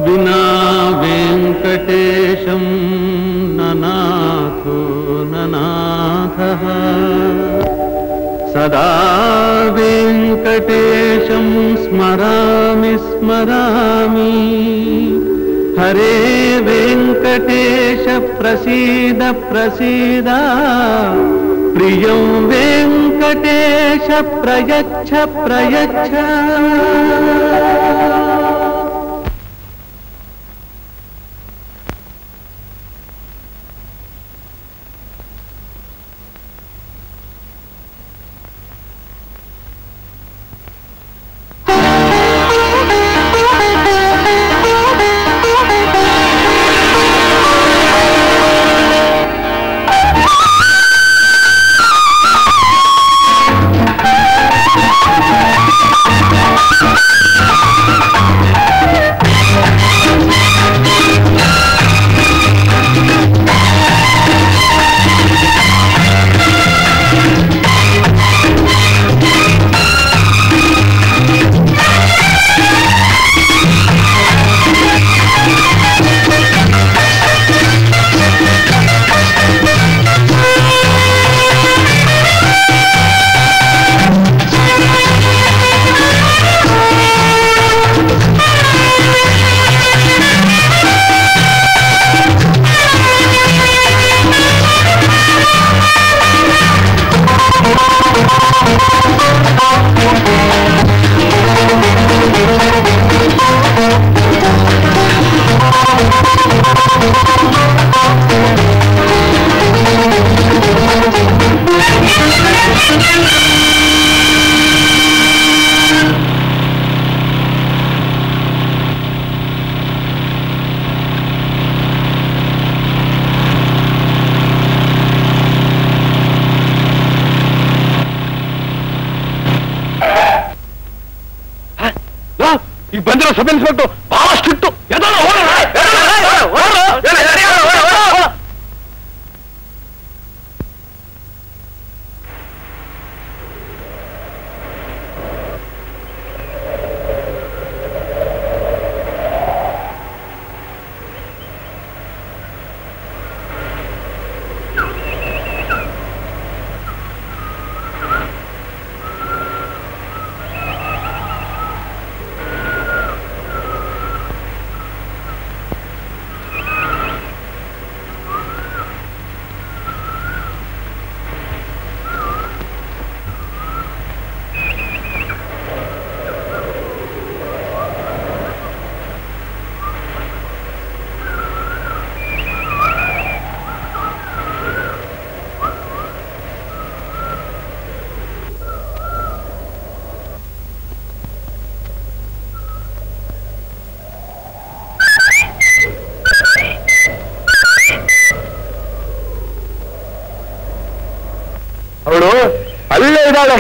विना वेङ्कटेशं ननाथो ननाथः सदा वेङ्कटेशं स्मरामि स्मरामि हरे वेङ्कटेश प्रसीद प्रसीद प्रियं वेङ्कटेश प्रयच्छ प्रयच्छ ಈಗ ಬಂದಿರೋ ಸಬ್ ಇನ್ಸ್ಪೆಕ್ಟರ್ ಬಹಳ ಸ್ಟ್ರಿಕ್ಟು ಅವಳು ಅಲ್ಲೇ ಇದ್ದಾಳೆ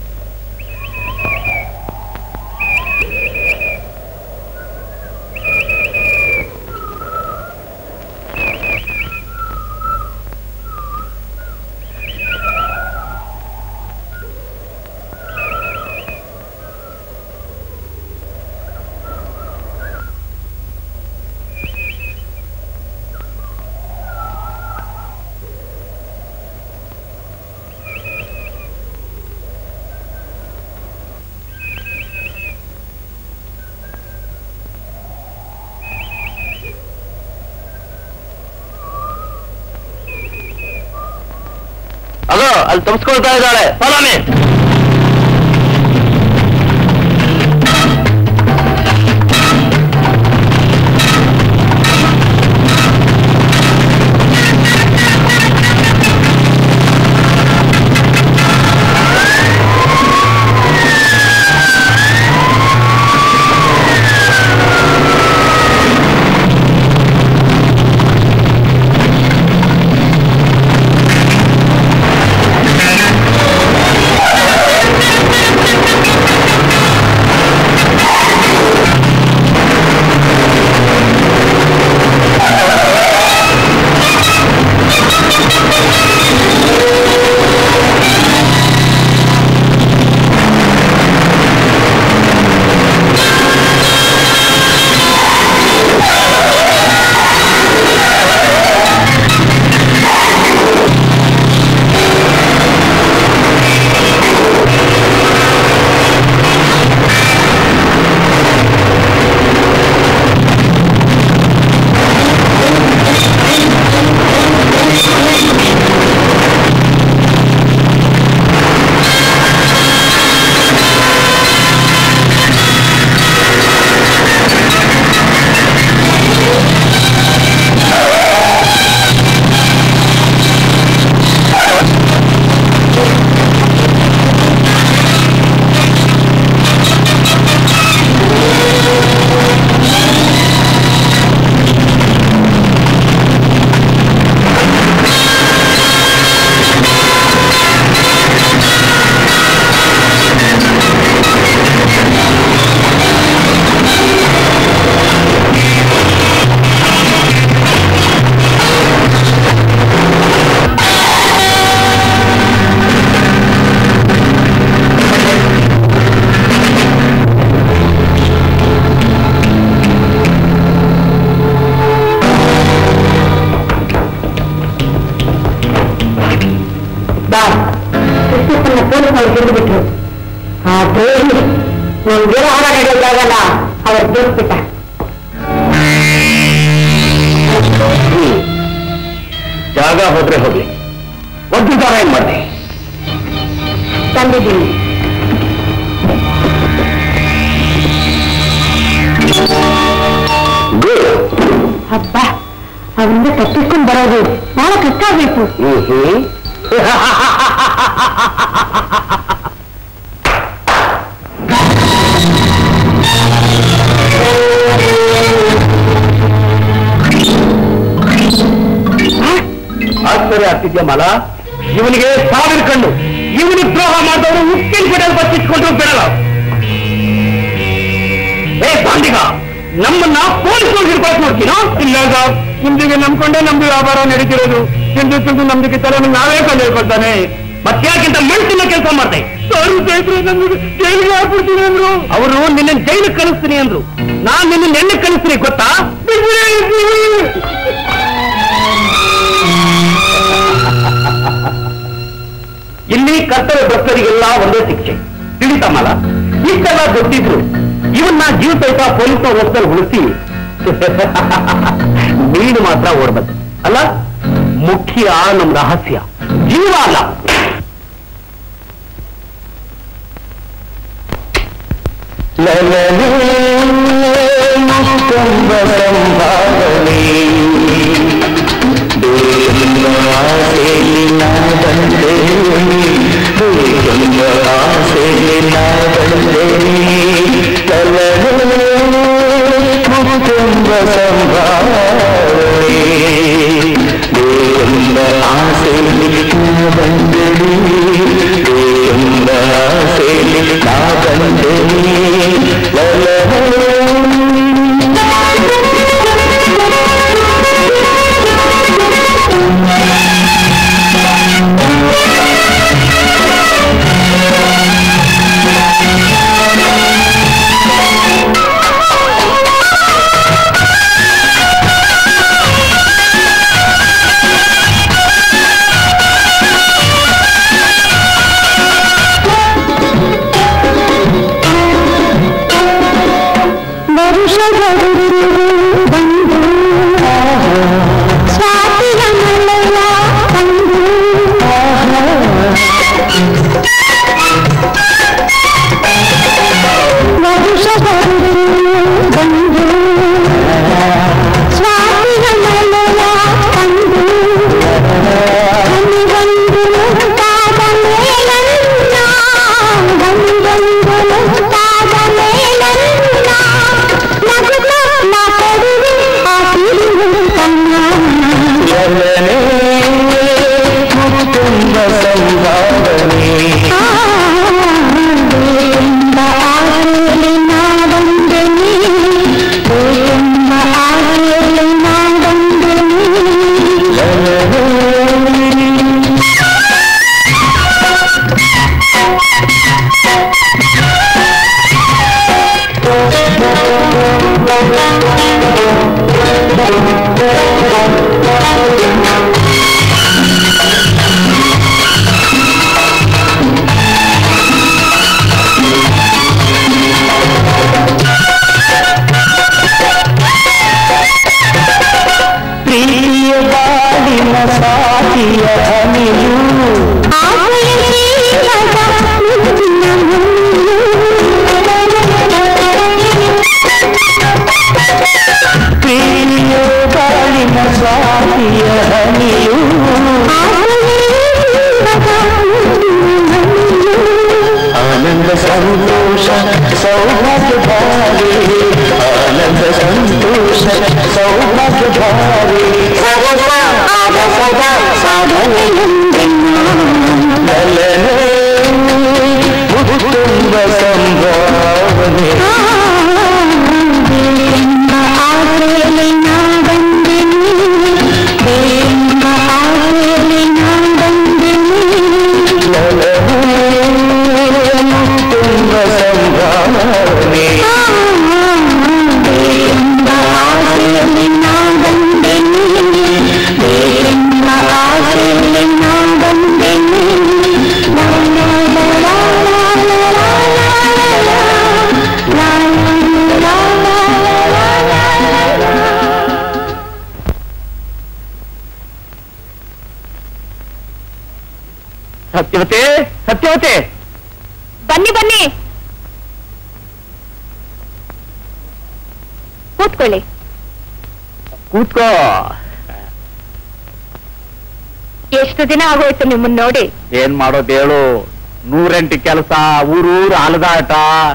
ಅದು ಅಲ್ಲಿ ತಪ್ಪಿಸ್ಕೊಳ್ತಾ ಇದ್ದಾಳೆ ಫಲಾನೆ ಆ ನಮ್ಗೆಲ್ಲ ಹಣ ನಡೆಯೋದಾಗಲ್ಲ ಅವ್ರು ದುಡ್ಬಿಟ್ಟ ಜಾಗ ಹೋದ್ರೆ ಹೋಗ್ಲಿ ಒಂದು ಜಾಗ ಏನ್ ಮಾಡಿದೆ ತಂದಿದ್ದೀನಿ ಹಬ್ಬ ಅವರಿಂದ ತಪ್ಪಿಸ್ಕೊಂಡು ಬರೋದು ಬಹಳ ಕಷ್ಟ ಆಗ್ಬೇಕು ಆಶ್ಚರ್ಯ ಆಗ್ತಿದ್ಯಾ ಮಲ ಇವನಿಗೆ ಸಾವಿರ ಕಣ್ಣು ಇವನಿಗೆ ದ್ರೋಹ ಮಾಡಿದವರು ಉಪ್ಪಿನ ಬಿಡಲು ಬಚ್ಚಿಟ್ಕೊಂಡ್ರು ಬಿಡಲ್ಲ ಏ ಬಾಂಡಿಗ ನಮ್ಮನ್ನ ಪೊಲೀಸ್ ಹಿಡ್ಕೊಳಕ್ ನೋಡ್ತೀನೋ ಇಲ್ಲ ಸಾಬ್ ನಿಮ್ದಿಗೆ ನಂಬ್ಕೊಂಡೇ ನಮ್ದು ವ್ಯಾಪಾರ ನಡೀತಿರೋದು ತಿಂದು ತಿಂದು ನಮ್ದಕ್ಕೆ ತಲೆ ನಾವೇ ಕೊಂಡು ಹೇಳ್ಕೊಳ್ತಾನೆ ಮತ್ತ್ಯಾಕಿಂತ ಮೆಣಸಿನ ಕೆಲಸ ಮಾಡ್ದೆ ಜೈಲಿಗೆ ಹಾಕ್ಬಿಡ್ತೀನಿ ಅಂದ್ರು ಅವರು ನಿನ್ನ ಜೈಲಿಗೆ ಕಳಿಸ್ತೀನಿ ಅಂದ್ರು ನಾನ್ ನಿನ್ನ ಎಲ್ಲಿ ಕಳಿಸ್ತೀನಿ ಗೊತ್ತಾ ಇಲ್ಲಿ ಕರ್ತವ್ಯ ಭ್ರಷ್ಟರಿಗೆಲ್ಲ ಒಂದೇ ಶಿಕ್ಷೆ ತಿಳಿತಮ್ಮಲ್ಲ ಇಷ್ಟೆಲ್ಲ ಗೊತ್ತಿದ್ರು ಇವನ್ನ ಜೀವ ಸಹಿತ ಪೊಲೀಸ್ ಹೊಸದಲ್ಲಿ ಉಳಿಸಿ ನೀನು ಮಾತ್ರ ಓಡ್ಬೇಕು ಅಲ್ಲ ಮುಖ್ಯ ನಮ್ ರಹಸ್ಯ ಜೀವ ಅಲ್ಲ ಸ್ವಾತಿಯ ಮಳೆಯ ತಂದು ವರುಷಗಳು ಬಂದು ಸ್ವಾತಿಯ ಮಳೆಯ ತಂದು ಹನಿಗೊಂದು ಮುತ್ತಾದ ಮೇಲನ್ನ ಹನಿಗೊಂದು ಮುತ್ತಾದ ಮೇಲನ್ನ ನಗುತ್ತಾ ನಾ ಕೊಡುವೆ ಆ ತಿರುವು ಕನ್ನ ಪ್ರೀತಿಯ ಬಾಳಿನ ಸಾತಿಯ ಹನಿಯು ಪ್ರೀತಿಯ ಬಾಳಿನ ಸಾತಿಯ ಹನಿಯು ಆನಂದ ಸಂತೋಷ ಸೌಭಾಗ್ಯ ಭಾರಿ ಆನಂದ ಸಂತೋಷ ಸೌಭಾಗ್ಯ ಭಾರಿ ಲಲನೆ ಕುಟುಂಬ ಸಂಭಾವನೆ ಲಲನೆ ಕುಟುಂಬ ಸಂಭಾವನೆ ಬಂದೆ ಸತ್ಯವತೆ ಸತ್ಯವತೆ ಬನ್ನಿ ಬನ್ನಿ ಕೂತ್ಕೊಳ್ಳಿ ಕೂತ್ಕೋ ಎಷ್ಟು ದಿನ ಆಗೋಯ್ತು ನಿಮ್ಮನ್ನ ನೋಡಿ ಏನ್ ಮಾಡೋದು ಹೇಳು ನೂರೆಂಟು ಕೆಲಸ ಊರೂರು ಅಲದಾಟ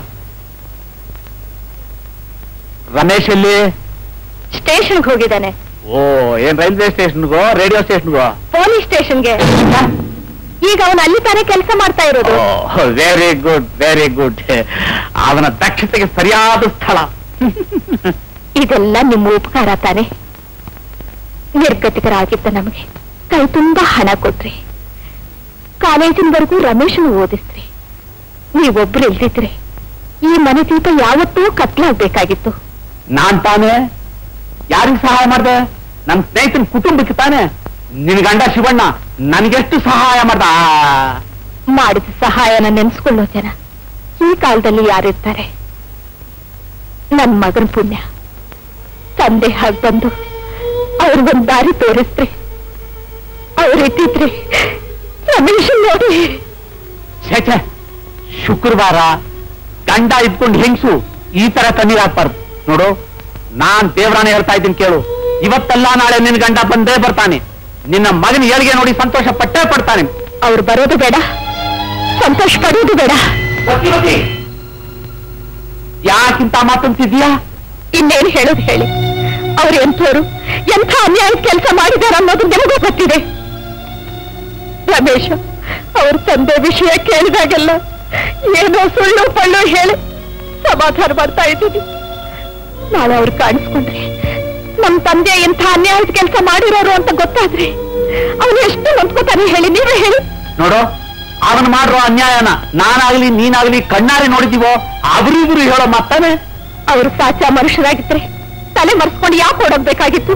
ರಮೇಶ್ ಎಲ್ಲಿ ಸ್ಟೇಷನ್ಗೆ ಹೋಗಿದ್ದಾನೆ ಓ ಏನ್ ರೈಲ್ವೆ ಸ್ಟೇಷನ್ಗೋ ರೇಡಿಯೋ ಸ್ಟೇಷನ್ಗೋ ಪೊಲೀಸ್ ಸ್ಟೇಷನ್ಗೆ ಈಗ ಅವನು ಅಲ್ಲಿ ತಾನೇ ಕೆಲಸ ಮಾಡ್ತಾ ಇರೋದು ವೆರಿ ಗುಡ್ ವೆರಿ ಗುಡ್ ಅವನ ದಕ್ಷತೆಗೆ ಸರಿಯಾದ ಸ್ಥಳ ಇದೆಲ್ಲ ನಿಮ್ಮ ಉಪಕಾರ ತಾನೆ ನಿರ್ಗತಿಕರಾಗಿದ್ದ ನಮಗೆ ಕೈ ತುಂಬಾ ಹಣ ಕೊಟ್ರಿ ಕಾಲೇಜಿನವರೆಗೂ ರಮೇಶನ್ ಓದಿಸ್ರಿ ನೀವೊಬ್ರು ಇಲ್ದಿದ್ರೆ ಈ ಮನೆ ದೀಪ ಯಾವತ್ತೂ ಕತ್ಲಾಗ್ಬೇಕಾಗಿತ್ತು ನಾನ್ ತಾನೇ ಯಾರಿಗ್ ಸಹಾಯ ಮಾಡ್ದೆ ನಮ್ ಸ್ನೇಹಿತನ ಕುಟುಂಬಕ್ಕೆ ತಾನೆ ನಿನ್ ಗಂಡ ಶಿವಣ್ಣ ನನ್ಗೆಷ್ಟು ಸಹಾಯ ಮಾಡ್ದ ಆ, ಮಾಡಿದ ಸಹಾಯನ ನೆನ್ಸ್ಕೊಳ್ಳೋ ಜನ ಈ ಕಾಲದಲ್ಲಿ ಯಾರಿರ್ತಾರೆ ನನ್ ಮಗನ ಪುಣ್ಯ ತಂದೆ ಹಾಗೆ ಬಂದು ಅವ್ರಿಗೊಂದ್ ದಾರಿ ತೋರಿಸ್ರಿ ಅವ್ರಿಟ್ಟಿದ್ರಿ ರಮೇಶ್ ನೋಡಿ ಛೇ ಛೇ ಶುಕ್ರವಾರ ಗಂಡ ಇದ್ಕೊಂಡು ಹೆಂಗ್ಸು ಈ ತರ ಕಣ್ಣೀರ್ ಹಾಕ್ಬಾರ್ದು ನೋಡು ನಾನ್ ದೇವ್ರಾನೆ ಹೇಳ್ತಾ ಇದ್ದೀನಿ ಕೇಳು ಇವತ್ತಲ್ಲ ನಾಳೆ ನಿನ್ ಗಂಡ ಬಂದೇ ಬರ್ತಾನೆ ನಿನ್ನ ಮಗನ ಏಳಿಗೆ ನೋಡಿ ಸಂತೋಷ ಪಟ್ಟೇ ಪಡ್ತಾನೆ ಅವ್ರು ಬರೋದು ಬೇಡ ಸಂತೋಷ ಪಡೋದು ಬೇಡ ಯಾಕಿಂತ ಮಾತಂತಿದ್ಯಾ ಇನ್ನೇನು ಹೇಳೋದು ಹೇಳಿ ಅವ್ರು ಎಂಥವ್ರು ಎಂಥ ಅನ್ಯಾಯದ ಕೆಲಸ ಮಾಡಿದಾರ ಅನ್ನೋದು ನಿಮಗೂ ಗೊತ್ತಿದೆ ರಮೇಶ ಅವ್ರ ತಂದೆ ವಿಷಯ ಕೇಳಿದಾಗೆಲ್ಲ ಏನೋ ಸುಳ್ಳು ಪಳ್ಳು ಹೇಳಿ ಸಮಾಧಾನ ಮಾಡ್ತಾ ಇದ್ದೀನಿ ನಾಳೆ ಅವ್ರು ಕಾಣಿಸ್ಕೊಂಡ್ರೆ ನಮ್ ತಂದೆ ಇಂಥ ಅನ್ಯಾಯದ ಕೆಲಸ ಮಾಡಿರೋರು ಅಂತ ಗೊತ್ತಾದ್ರೆ ಅವನು ಎಷ್ಟು ನೊಂದ್ಕೋತಾನೆ ಹೇಳಿ ನೀವೇ ಹೇಳಿ ನೋಡು ಅವನ್ ಮಾಡಿರೋ ಅನ್ಯಾಯನ ನಾನಾಗ್ಲಿ ನೀನಾಗ್ಲಿ ಕಣ್ಣಾರೆ ನೋಡಿದೀವೋ ಅವರಿಬ್ರು ಹೇಳೋ ಮಾತಾನೆ ಅವರು ಸಾಚ ಮನುಷ್ಯರಾಗಿದ್ರೆ ತಲೆ ಮರೆಸ್ಕೊಂಡು ಯಾಕೆ ಓಡೋಗ್ಬೇಕಾಗಿತ್ತು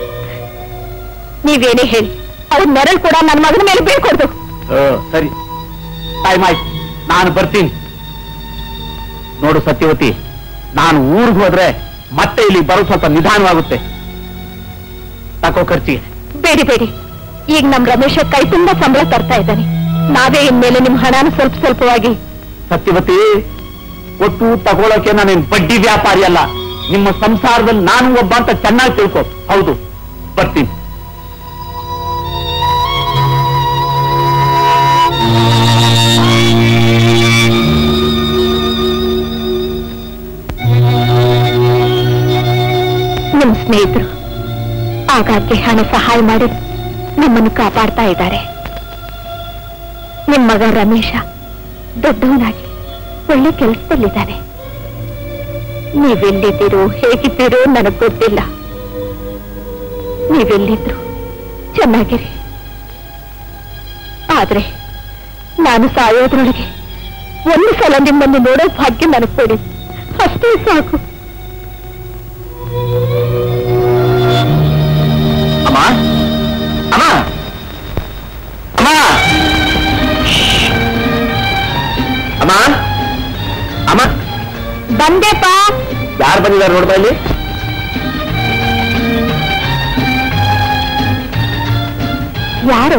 ನೀವೇನೇ ಹೇಳಿ ಅವ್ರ ನೆರಳು ಕೂಡ ನನ್ನ ಮಗನ ಮೇಲೆ ಬೀಳ್ಕೊಡ್ದು ಸರಿ ಟೈಮ್ ಆಯ್ತು ನಾನು ಬರ್ತೀನಿ ನೋಡು ಸತ್ಯವತಿ ನಾನು ಊರಿಗೆ ಹೋದ್ರೆ ಮತ್ತೆ ಇಲ್ಲಿ ಬರೋ ಸ್ವಲ್ಪ ನಿಧಾನವಾಗುತ್ತೆ ತಕೋ ಖರ್ಚಿಗೆ ಬೇಡಿ ಬೇಡಿ ಈಗ ನಮ್ ರಮೇಶ ಕೈ ತುಂಬಾ ಸಂಬಳ ತರ್ತಾ ಇದ್ದಾನೆ ನಾವೇ ಇನ್ಮೇಲೆ ನಿಮ್ ಹಣನ ಸ್ವಲ್ಪ ಸ್ವಲ್ಪವಾಗಿ ಸತ್ಯವತಿ ಒಟ್ಟು ತಗೊಳಕ್ಕೆ ನಾನೇನ್ ಬಡ್ಡಿ ವ್ಯಾಪಾರಿ ಅಲ್ಲ ನಿಮ್ಮ ಸಂಸಾರದಲ್ಲಿ ನಾನು ಒಬ್ಬ ಅಂತ ಚೆನ್ನಾಗಿ ತಿಳ್ಕೊ ಹೌದು ಬರ್ತೀನಿ ನಿಮ್ ಸ್ನೇಹಿತರು ಆಗಾಗ್ಗೆ ಹಣ ಸಹಾಯ ಮಾಡಿ ನಿಮ್ಮನ್ನು ಕಾಪಾಡ್ತಾ ಇದ್ದಾರೆ ನಿಮ್ ಮಗ ರಮೇಶ ದೊಡ್ಡವನಾಗಿ ಒಳ್ಳೆ ಕೆಲಸದಲ್ಲಿದ್ದಾನೆ ನೀವೆಲ್ಲಿದ್ದೀರೋ ಹೇಗಿದ್ದೀರೋ ನನಗ್ ಗೊತ್ತಿಲ್ಲ ನೀವೆಲ್ಲಿದ್ರು ಚೆನ್ನಾಗಿರಿ ಆದ್ರೆ ನಾನು ಸಾಯೋದ್ರೊಳಗೆ ಒಂದು ಸಲ ನಿಮ್ಮನ್ನು ನೋಡೋ ಭಾಗ್ಯ ನನಗ್ ಕೊಡಿ ಅಷ್ಟೇ ಸಾಕು ಅಮ್ಮ ಅಮ್ಮ ಅಮ್ಮ ಅಮ್ಮ ಅಮ್ಮ ಬಂದೆಪ್ಪ ಯಾರು ಬಂದಿದ್ದಾರೆ ನೋಡ್ಬಾ ಇಲ್ಲಿ ಯಾರು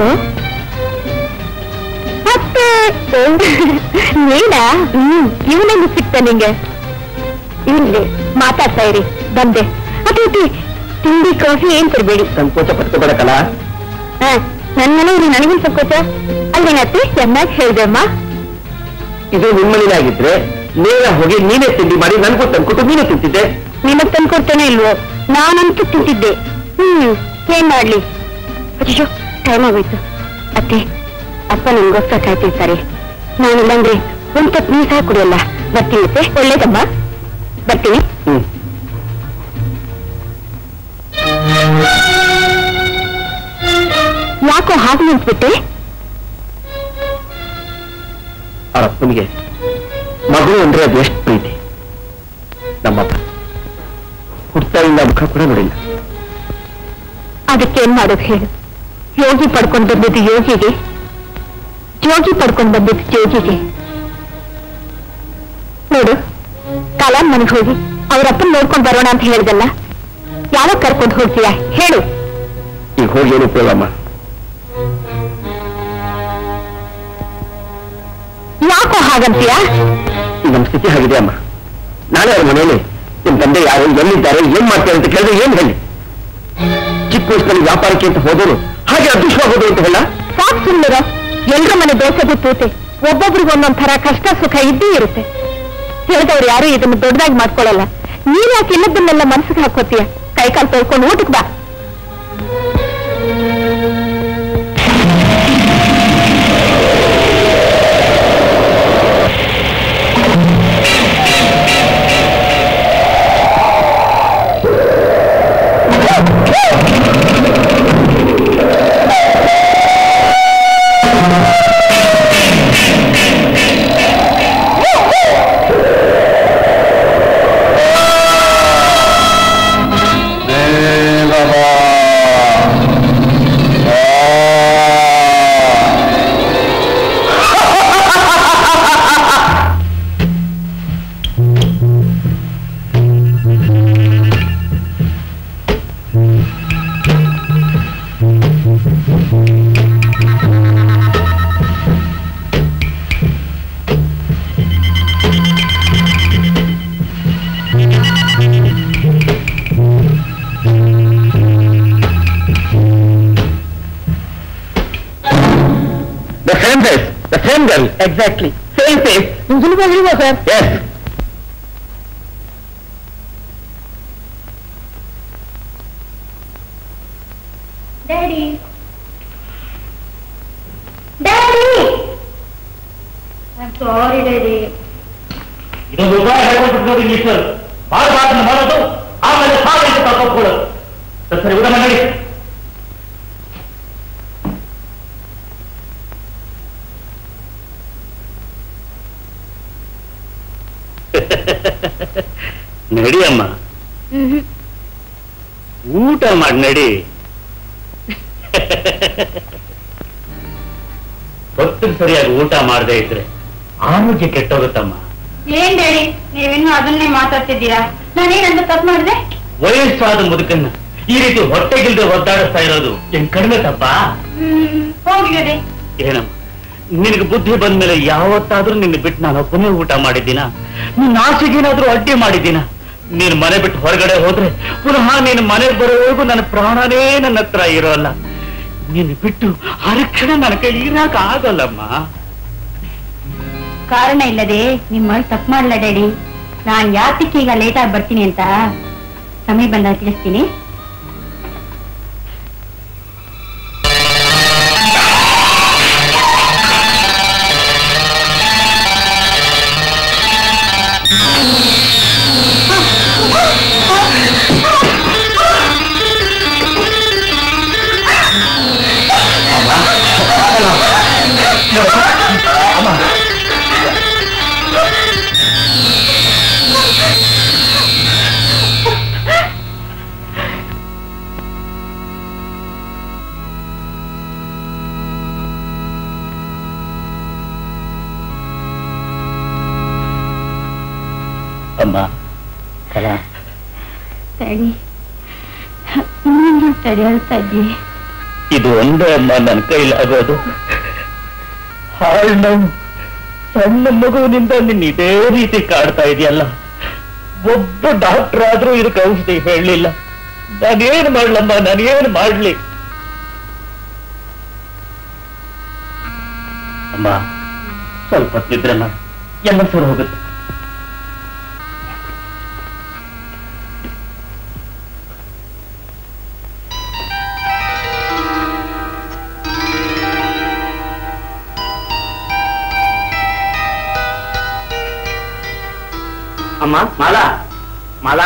ಅತ್ತೆ ನೀನಾ ಹ್ಮ್ ಇವನೊಂದು ಸಿಕ್ತ ನಿಂಗೆ ಇಲ್ಲಿ ಮಾತಾಡ್ತಾ ಇರಿ ಬಂದೆ ಅದೇ ಅದೇ ತಿಂಡಿ ಕಾಫಿ ಏನ್ ತರಬೇಡಿ ಸಂಕೋಚ ಪಟ್ಕೋಬೇಕಲ್ಲ ನನ್ನ ಮನೆಯಲ್ಲಿ ನನಗಿನ ಸಂಕೋಚ ಅಲ್ಲೇನತ್ತೆ ಚೆನ್ನಾಗಿ ಹೇಳ್ದೆ ಅಮ್ಮ ಇದು ನಿಮ್ಮನೇನಾಗಿದ್ರೆ ನೇರ ಹೋಗಿ ನೀನೇ ತಿಂಡಿ ಮಾಡಿ ನನ್ಗೂ ತಂದ್ಕೊಟ್ಟು ನೀನೇ ತಿಂತಿದ್ದೆ ನಿಮಗ್ ತಂದ್ಕೊಡ್ತೇನೆ ಇಲ್ವೋ ನಾನಂತೂ ತಿಂತಿದ್ದೆ ಹ್ಮ್ ಏನ್ ಮಾಡ್ಲಿ ಅಯ್ಯೋ ಟೈಮ್ ಆಗೋಯ್ತು ಅತ್ತೆ ಅಪ್ಪ ನನ್ಗೋಸ್ಕರ ಕಾಯ್ತಿರ್ತಾರೆ ನಾನಿಲ್ಲಂದ್ರೆ ಒಂದ್ ತಪ್ಪು ನೀರ್ ಸಹ ಕುಡಿಯಲ್ಲ ಬರ್ತೀನಿ ಅತ್ತೆ ಒಳ್ಳೇದಮ್ಮ ಬರ್ತೀನಿ ಹ್ಮ್ ಯಾಕೋ ಹಾಗೆ ನಿಂತ್ಬಿಟ್ಟೆ ಅವ್ರ ಅಪ್ಪನಿಗೆ ಮಗು ಅಂದ್ರೆ ಅದು ಎಷ್ಟು ಪ್ರೀತಿ ನಮ್ಮಪ್ಪ ಹುಟ್ಟಾಗಿಂದ ಮುಖ ಕೂಡ ನೋಡಿಲ್ಲ ಅದಕ್ಕೇನ್ ಮಾಡೋದು ಹೇಳು ಯೋಗಿ ಪಡ್ಕೊಂಡ್ ಬಂದಿದ್ದು ಯೋಗಿಗೆ ಜೋಗಿ ಪಡ್ಕೊಂಡ್ ಬಂದಿದ್ದು ಜೋಗಿಗೆ ನೋಡು ಕಲಾಂ ಮನೆಗೆ ಹೋಗಿ ಅವರಪ್ಪನ್ ನೋಡ್ಕೊಂಡ್ ಬರೋಣ ಅಂತ ಹೇಳ್ದಲ್ಲ ಯಾವಾಗ ಕರ್ಕೊಂಡು ಹೋಗ್ತೀಯಾ ಹೇಳು ಈಗ ಹೋಗಿ ಏನು ಉಪಯೋಗಮ್ಮ ಹಾಗಂತೀಯಾ ನಮ್ಮ ಸ್ಥಿತಿ ಆಗಿದೆ ಅಮ್ಮ ನಾಳೆ ಅವ್ರ ಮನೆಯಲ್ಲಿ ನಿಮ್ ತಂದೆ ಯಾರು ಎಲ್ಲಿದ್ದಾರೆ ಏನ್ ಮಾಡ್ತಾರೆ ಅಂತ ಕೇಳಿದ್ರೆ ಏನ್ ಹೇಳಿ ಚಿಕ್ಕ ವಯಸ್ಸಿನಲ್ಲಿ ವ್ಯಾಪಾರಕ್ಕೆ ಅಂತ ಹೋದರು ಹಾಗೆ ಅದೃಷ್ಟವಾಗೋದು ಅಂತ ಹೇಳ ಸಾಕ್ ಸುಮ್ಮನಿರೋ ಎಲ್ರ ಮನೆ ದೋಸೆದು ತೂತೆ ಒಬ್ಬೊಬ್ರಿಗೆ ಒಂದೊಂದ್ ಥರ ಕಷ್ಟ ಸುಖ ಇದ್ದೇ ಇರುತ್ತೆ ತಿಳಿದವ್ರು ಯಾರು ಇದನ್ನು ದೊಡ್ಡದಾಗಿ ಮಾಡ್ಕೊಳ್ಳಲ್ಲ ನೀನ್ ಯಾಕೆ ಇಲ್ಲದನ್ನೆಲ್ಲ ಮನ್ಸಿಗೆ ಹಾಕೋತೀಯ ಕೈಕಾಲು ತೊಳ್ಕೊಂಡು ಊಟಕ್ಕೆ ಬಾ the same face the same girl exactly same face sir yes daddy daddy sorry daddy ಇದೊಂದು ಉಪಾಯ ಹೇಳ್ಕೊಟ್ಟು ನೋಡಿ ಈಶ್ವರ್ ಮಾಡಬಾರ್ದು ಮಾಡೋದು ಆಮೇಲೆ ಸಾವಿರ ತಪ್ಪಿಕೊಳ್ಳೋದು ಸರಿ ಉದಾಹರಣೆ ಮಾಡಿ ನಡಿ ಅಮ್ಮ ಊಟ ಮಾಡಿ ನಡಿ ಹೊತ್ತಿಗೆ ಸರಿಯಾಗಿ ಊಟ ಮಾಡದೇ ಇದ್ರೆ ಆರೋಗ್ಯ ಕೆಟ್ಟೋಗುತ್ತಮ್ಮ ಏನ್ ಡ್ಯಾಡಿ ನೀವಿನ್ನೂ ಅದನ್ನೇ ಮಾತಾಡ್ತಿದ್ದೀರಾ ನಾನೇನಂತ ತಪ್ಪು ಮಾಡಿದೆ ವಯಸ್ಸಾದ ಮುದುಕನ್ನ ಈ ರೀತಿ ಹೊಟ್ಟೆಗಿಲ್ದೆ ಒದ್ದಾಡಿಸ್ತಾ ಇರೋದು ಏನ್ ಕಡಿಮೆ ತಪ್ಪ ಹೋಗಿ ಡ್ಯಾಡಿ ಏನಮ್ಮ ನಿನಗೆ ಬುದ್ಧಿ ಬಂದ್ಮೇಲೆ ಯಾವತ್ತಾದ್ರೂ ನಿನ್ನ ಬಿಟ್ಟು ನಾನು ಒಬ್ಬನೇ ಊಟ ಮಾಡಿದ್ದೀನ ನಿನ್ನ ಆಸೆಗೇನಾದ್ರೂ ಅಡ್ಡಿ ಮಾಡಿದ್ದೀನ ನೀನು ಮನೆ ಬಿಟ್ಟು ಹೊರಗಡೆ ಹೋದ್ರೆ ಪುನಃ ನೀನು ಮನೆಗೆ ಬರೋವರೆಗೂ ನನ್ನ ಪ್ರಾಣನೇ ನನ್ನ ಹತ್ರ ಇರೋಲ್ಲ ನಿನ್ನ ಬಿಟ್ಟು ಹರಕ್ಷಣ ನನ್ನ ಕೈ ಇರಾಕ ಆಗಲ್ಲಮ್ಮ ಕಾರಣ ಇಲ್ಲದೆ ನಿಮ್ಮ ತಪ್ಪು ಮಾಡಲ್ಲ ಡ್ಯಾಡಿ ನಾನ್ ಯಾತಕ್ಕೆ ಈಗ ಲೇಟ್ ಆಗಿ ಬರ್ತೀನಿ ಅಂತ ಸಮಯ ಬಂದಾಗ ತಿಳಿಸ್ತೀನಿ ಅಮ್ಮ ಕಲಾ ತಡಿ ಇನ್ನೊಂದು ತಡಿ ಹೇಳ್ತಾ ಇದ್ದಿ ಇದು ಒಂದೇ ಅಮ್ಮ ನನ್ನ ಕೈಲಾಗೋದು ಹಾಳು ನೋವು ಸಣ್ಣ ಮಗುವಿನಿಂದ ನಿನ್ನ ಇದೇ ರೀತಿ ಕಾಡ್ತಾ ಇದೆಯಲ್ಲ ಒಬ್ಬ ಡಾಕ್ಟರ್ ಆದ್ರೂ ಇದಕ್ಕೆ ಔಷಧಿ ಹೇಳಲಿಲ್ಲ ನಾನೇನು ಮಾಡ್ಲಮ್ಮ ನಾನೇನು ಮಾಡ್ಲಿ ಅಮ್ಮ ಸ್ವಲ್ಪ ಹೊತ್ತಿದ್ರೆ ಮಾಡಿ ಎಲ್ಲ ಸರ್ ಹೋಗುತ್ತೆ ಅಮ್ಮ ಮಾಲಾ ಮಾಲಾ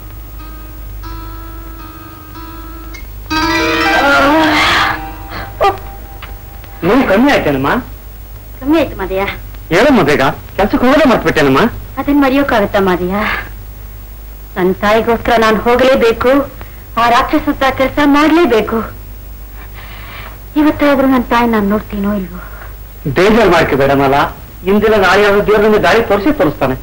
ನೋವು ಕಮ್ಮಿ ಆಯ್ತೇನಮ್ಮ ಕಮ್ಮಿ ಆಯ್ತು ಮಾದಯ್ಯ ಹೇಳಮ್ಮ ಬೇಗ ಕೆಲ್ಸಕ್ಕೆ ಹೋಗೋದೇ ಮರ್ತ್ಬಿಟ್ಟೇನಮ್ಮ ಅದನ್ನ ಮರೆಯೋಕ್ಕಾಗತ್ತ ಮಾದಯ್ಯ ನನ್ನ ತಾಯಿಗೋಸ್ಕರ ನಾನು ಹೋಗಲೇಬೇಕು ಆ ರಾಕ್ಷಸ ಹತ್ರ ಕೆಲಸ ಮಾಡ್ಲೇಬೇಕು ಇವತ್ತಾದ್ರೂ ನನ್ನ ತಾಯಿ ನಾನು ನೋಡ್ತೀನೋ ಇಲ್ವೋ ಬೇಜಾರ್ ಮಾಡ್ಕೆ ಬೇಡ ಮಾಲ ಇಂದಿನ ನಾಳೆ ಯಾವ ದೇವರಿಂದ ದಾರಿ ತೋರಿಸಿ ತೋರಿಸ್ತಾನೆ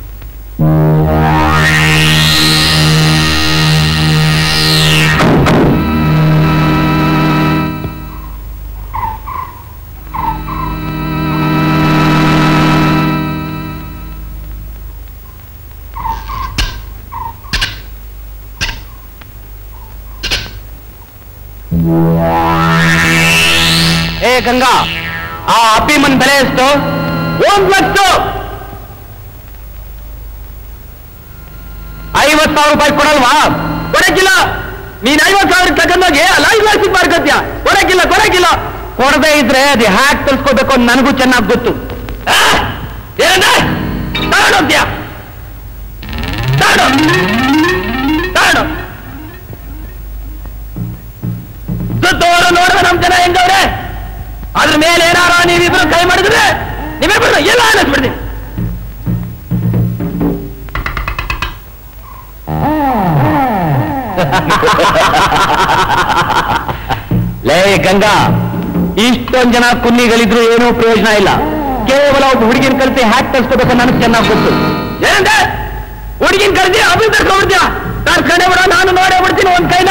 ಏ ಗಂಗಾ ಆ ಅಭಿಮನ್ ಬೆಲೆ ಎಷ್ಟು ಒಂದ್ ಲಕ್ಷ ಐವತ್ ಸಾವಿರ ರೂಪಾಯಿ ಕೊಡಲ್ವಾ ಕೊಡಕ್ಕಿಲ್ಲ ನೀನ್ ಐವತ್ ಸಾವಿರ ತಗೊಂಡೋಗಿ ಲೈವ್ ಲಾಸಿಂಗ್ ಮಾಡ್ಕೊತ್ಯ ಕೊಡಕ್ಕಿಲ್ಲ ಕೊಡಕ್ಕಿಲ್ಲ ಕೊಡದೇ ಇದ್ರೆ ಅದು ಹ್ಯಾಕ್ ತಲ್ಸ್ಕೋಬೇಕು ಅಂತ ನನಗೂ ಚೆನ್ನಾಗಿ ಗೊತ್ತು ಆ? ಏನಂದೆ ತಗೊಂಡೋಗ್ತೀಯ ತಗೊಂಡು ತಗೊಂಡು ಸುತ್ತೋರು ನೋಡಿದ್ರೆ ನಮ್ ಜನ ಹೆಂಗವ್ರೆ ಅದ್ರ ಮೇಲೆ ಏನಾರ ನೀವಿಬ್ರು ಕೈ ಮಾಡಿದ್ರೆ ನೀವಿಬ್ರು ಎಲ್ಲ ಅನ್ನಿಸ್ಬಿಡ್ತೀನಿ ಲೇ ಗಂಗಾ ಇಷ್ಟೊಂದ್ ಜನ ಕುನ್ನಿಗಳಿದ್ರು ಏನೂ ಪ್ರಯೋಜನ ಇಲ್ಲ ಕೇವಲ ಒಬ್ಬ ಹುಡುಗಿನ ಕಲಿಸಿ ಹ್ಯಾಕ್ ತರಿಸ್ಕೋಬೇಕು ನನಗೆ ಚೆನ್ನಾಗಿ ಗೊತ್ತು ಏನಂದೆ ಹುಡುಗಿನ ಕಲಿಸಿ ಅಭಿನ್ ತರ್ಸ್ಕೊಂಡ್ಬಿಡ್ತೀಯ ತರ್ಸ್ಕೊಂಡೇ ಬಿಡ ನಾನು ನೋಡೇ ಬಿಡ್ತೀನಿ ಒಂದ್ ಕೈನ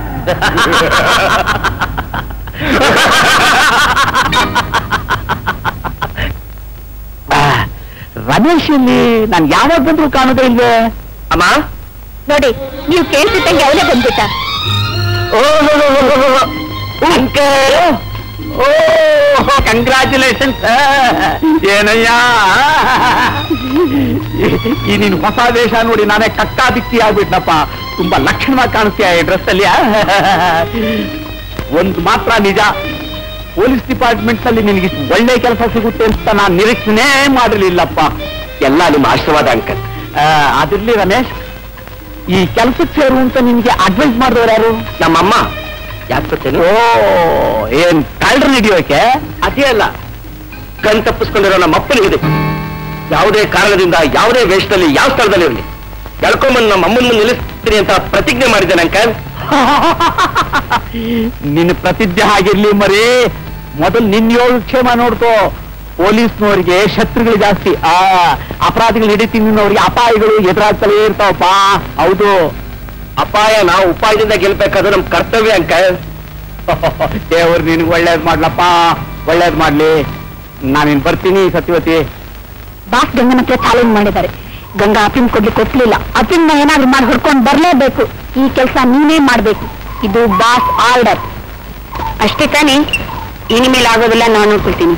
ರಮೇಶ್ ಇಲ್ಲಿ ನಾನು ಯಾವಾಗ ಬಂದ್ರು ಕಾಣೋದೇ ಇಲ್ವೇ ಅಮ್ಮ ನೋಡಿ ನೀವು ಕೇಳ್ತಿದ್ದಂಗೆ ಅವನೇ ಬಂದ್ಬಿಟ್ಟ ಅಂಕಲ್ ಓ ಕಂಗ್ರ್ಯಾಚುಲೇಷನ್ಸ್ ಏನಯ್ಯ ಈ ನಿನ್ ಹೊಸ ವೇಷ ನೋಡಿ ನಾನೇ ಕಕ್ಕಾ ಬಿಕ್ಕಿ ಆಗ್ಬಿಟ್ನಪ್ಪ ತುಂಬಾ ಲಕ್ಷಣವಾಗಿ ಕಾಣಿಸ್ತೀಯ ಈ ಡ್ರೆಸ್ ಅಲ್ಲಿ ಒಂದು ಮಾತ್ರ ನಿಜ ಪೊಲೀಸ್ ಡಿಪಾರ್ಟ್ಮೆಂಟ್ಸ್ ಅಲ್ಲಿ ನಿನಗೆ ಇಷ್ಟು ಒಳ್ಳೆ ಕೆಲಸ ಸಿಗುತ್ತೆ ಅಂತ ನಾನು ನಿರೀಕ್ಷಣೆ ಮಾಡಿರ್ಲಿಲ್ಲಪ್ಪ ಎಲ್ಲ ನಿಮ್ಮ ಆಶೀರ್ವಾದ ಅಂಕಲ್ ಅದಿರ್ಲಿ ರಮೇಶ್ ಈ ಕೆಲಸಕ್ಕೆ ಸೇರು ಅಂತ ನಿನ್ಗೆ ಅಡ್ವೈಸ್ ಮಾಡಿದವರು ಯಾರು ನಮ್ಮಮ್ಮ ಯಾಕೆ ಗೊತ್ತೇನು ಓ ಏನ್ ಕಳ್ಳರು ಹಿಡಿಯೋಕೆ ಅದೇ ಅಲ್ಲ ಕಣ್ ತಪ್ಪಿಸ್ಕೊಂಡಿರೋ ನಮ್ಮ ಅಪ್ಪನಿಗಿದೆ ಯಾವುದೇ ಕಾರಣದಿಂದ ಯಾವುದೇ ವೇಷದಲ್ಲಿ ಯಾವ ಸ್ಥಳದಲ್ಲಿ ಇರಲಿ ಎಳ್ಕೊಂಬಂದು ನಮ್ಮ ಅಮ್ಮನ ಮುಂದೆ ನಿಲ್ಲಿಸ್ತೀನಿ ಅಂತ ಪ್ರತಿಜ್ಞೆ ಮಾಡಿದ್ದೇನೆ ಅಂಕಲ್ ನಿನ್ನ ಪ್ರತಿಜ್ಞೆ ಆಗಿರ್ಲಿ ಮರಿ ಮೊದಲು ನಿನ್ನ ಯೋಗಕ್ಷೇಮ ನೋಡ್ಕೋ ಪೊಲೀಸ್ನವರಿಗೆ ಶತ್ರುಗಳು ಜಾಸ್ತಿ ಆ ಅಪರಾಧಿಗಳು ಹಿಡಿತೀನವ್ರಿಗೆ ಅಪಾಯಗಳು ಎದುರಾಗ್ತಲೇ ಇರ್ತಾವಪ್ಪ ಹೌದು ಅಪಾಯ ನಾವು ಉಪಾಯದಿಂದ ಗೆಲ್ಬೇಕಾದ್ರೆ ನಮ್ ಕರ್ತವ್ಯ ಅಂಕಲ್ ದೇವ್ರು ನಿನ್ಗೆ ಒಳ್ಳೇದ್ ಮಾಡ್ಲಪ್ಪ ಒಳ್ಳೇದ್ ಮಾಡ್ಲಿ ನಾನಿನ್ ಬರ್ತೀನಿ ಸತ್ಯವತಿ ಬಾಸ್ ಗಂಗನ ಹತ್ರ ಚಾಲೆಂಜ್ ಮಾಡಿದ್ದಾರೆ ಗಂಗಾ ಅಫಿಮ್ ಕೊಡ್ಲಿಕ್ಕೆ ಒಪ್ಲಿಲ್ಲ ಅಫಿಮ್ನ ಏನಾದ್ರು ಮಾಡಿ ಹೊಡ್ಕೊಂಡು ಬರ್ಲೇಬೇಕು ಈ ಕೆಲಸ ನೀನೇ ಮಾಡ್ಬೇಕು ಇದು ಬಾಸ್ ಆರ್ಡರ್ ಅಷ್ಟೇ ತಾನೇ ಇನಿಮೇಲೆ ಆಗೋದಿಲ್ಲ ನಾನು ನೋಡ್ಕೊಳ್ತೀನಿ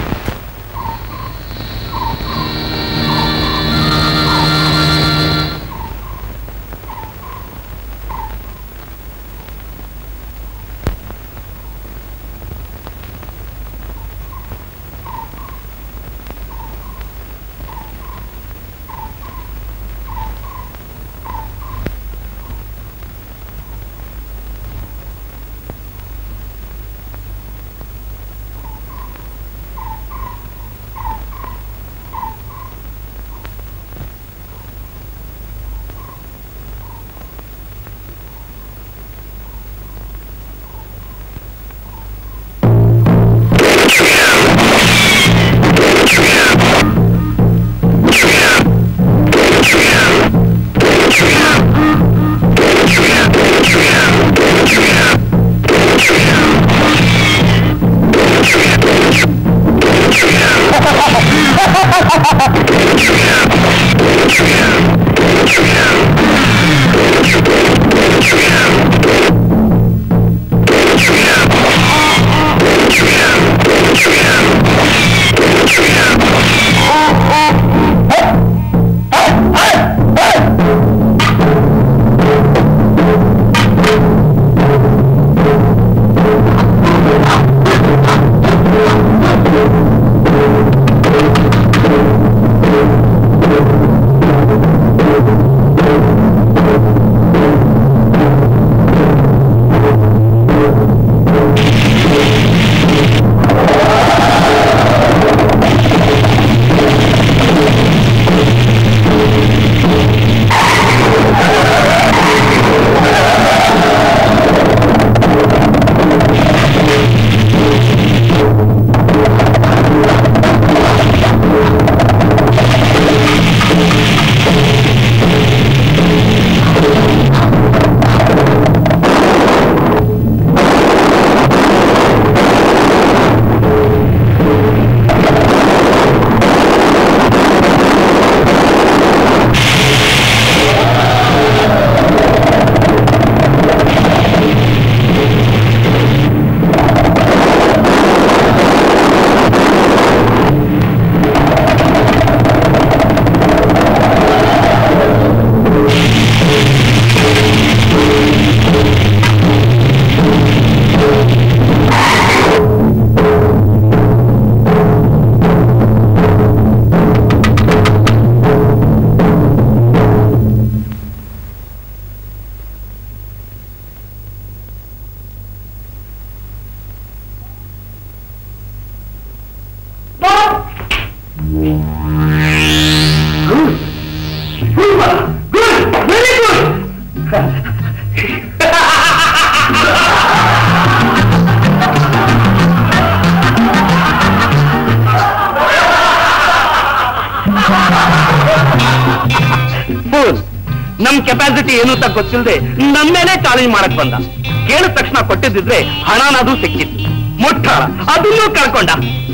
ಕೆಪಾಸಿಟಿ ಏನು ಅಂತ ಗೊತ್ತಿಲ್ಲದೆ ನಮ್ಮೇಲೆ ಚಾಲೆಂಜ್ ಮಾಡಕ್ ಬಂದ ಕೇಳಿದ ತಕ್ಷಣ ಕೊಟ್ಟಿದ್ದಿದ್ರೆ ಹಣನಾದ್ರೂ ಸಿಕ್ಕಿತ್ತು ಮುಟ್ಟಾಳ ಅದನ್ನೂ ಕಳ್ಕೊಂಡ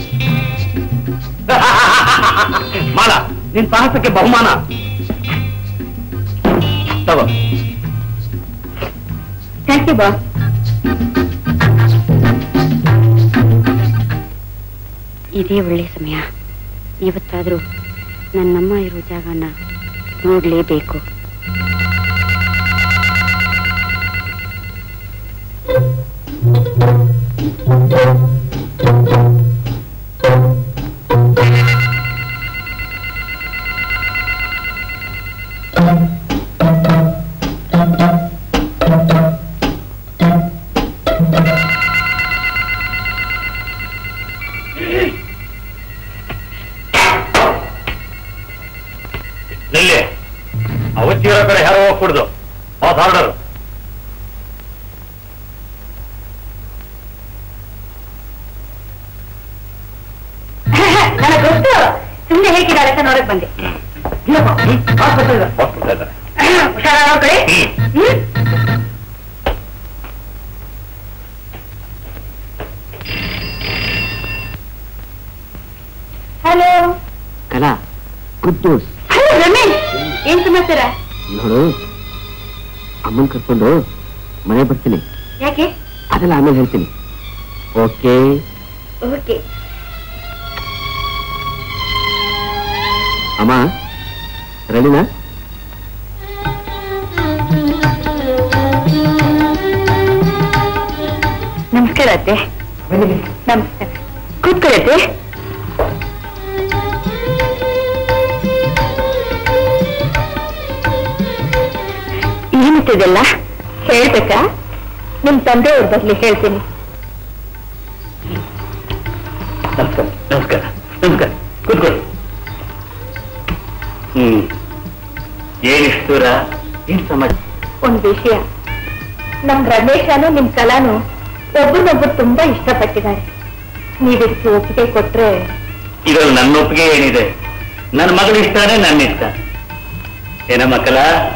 ಮಾಲ ನಿನ್ ಸಾಹಸಕ್ಕೆ ಬಹುಮಾನ ತಗೋ ಥ್ಯಾಂಕ್ ಯು ಬಾಸ್ ಇದೇ ಒಳ್ಳೆ ಸಮಯ ಇವತ್ತಾದ್ರೂ ನನ್ನಮ್ಮ ಇರೋ ಜಾಗನ ನೋಡ್ಲೇಬೇಕು ನಿಲ್ಲಿ ಅವತ್ತಿರೋ ಕಡೆ ಯಾರೋ ಹೋಗ್ಬಿಡ್ದು ಬಾಸ್ ಆರ್ಡರ್ ನನಗೆ ಗೊತ್ತು ಸುಮ್ಮನೆ ಹೇಗಿದ್ದಾರೆ ಅಂತ ನೋಡಕ್ ಬಂದೆ ಹುಷಾರ ನೋಡ್ಕೊಳ್ಳಿ ಹ್ಮ್ hello Kala good news hello Ramesh ಏನ್ ಸಮಾಚಾರ ನೋಡು ಅಮ್ಮನ್ ಕರ್ಕೊಂಡು ಮನೆ ಬರ್ತೀನಿ ಯಾಕೆ ಅದೆಲ್ಲ ಆಮೇಲೆ ಹೇಳ್ತೀನಿ ಓಕೆ ಓಕೆ ಅಮ್ಮ ರೆಡಿನಾ ನಮಸ್ಕಾರ ಅತ್ತೆ ನಮಸ್ಕಾರ ಕೂತ್ಕೊಳ್ಳತ್ತೆ ಏನಿತ್ತಿದೆಲ್ಲ ಹೇಳ್ಬೇಕಾ ನಿಮ್ ತಂದೆಯವ್ರ ಬರ್ಲಿ ಹೇಳ್ತೀನಿ ನಮಸ್ಕಾರ ನಮಸ್ಕಾರ ನಮಸ್ಕಾರ ಕೂತ್ಕೊಳ್ಳಿ ಹ್ಮ್ ಏನಿಷ್ಟೂರ ಏನ್ ಸಮಾಜ ಒಂದ್ ವಿಷಯ ನಮ್ ರಮೇಶನು ನಿಮ್ ಕಲಾನು ಒಬ್ಬರನ್ನೊಬ್ಬರು ತುಂಬಾ ಇಷ್ಟಪಟ್ಟಿದ್ದಾರೆ ನೀವಿದಕ್ಕೆ ಒಪ್ಪಿಗೆ ಕೊಟ್ರೆ ಇದ್ರಲ್ಲಿ ನನ್ನ ಒಪ್ಪಿಗೆ ಏನಿದೆ ನನ್ನ ಮಗಳ ಇಷ್ಟನೇ ನನ್ನ ಇಷ್ಟ ಏನ ಮಕ್ಕಳ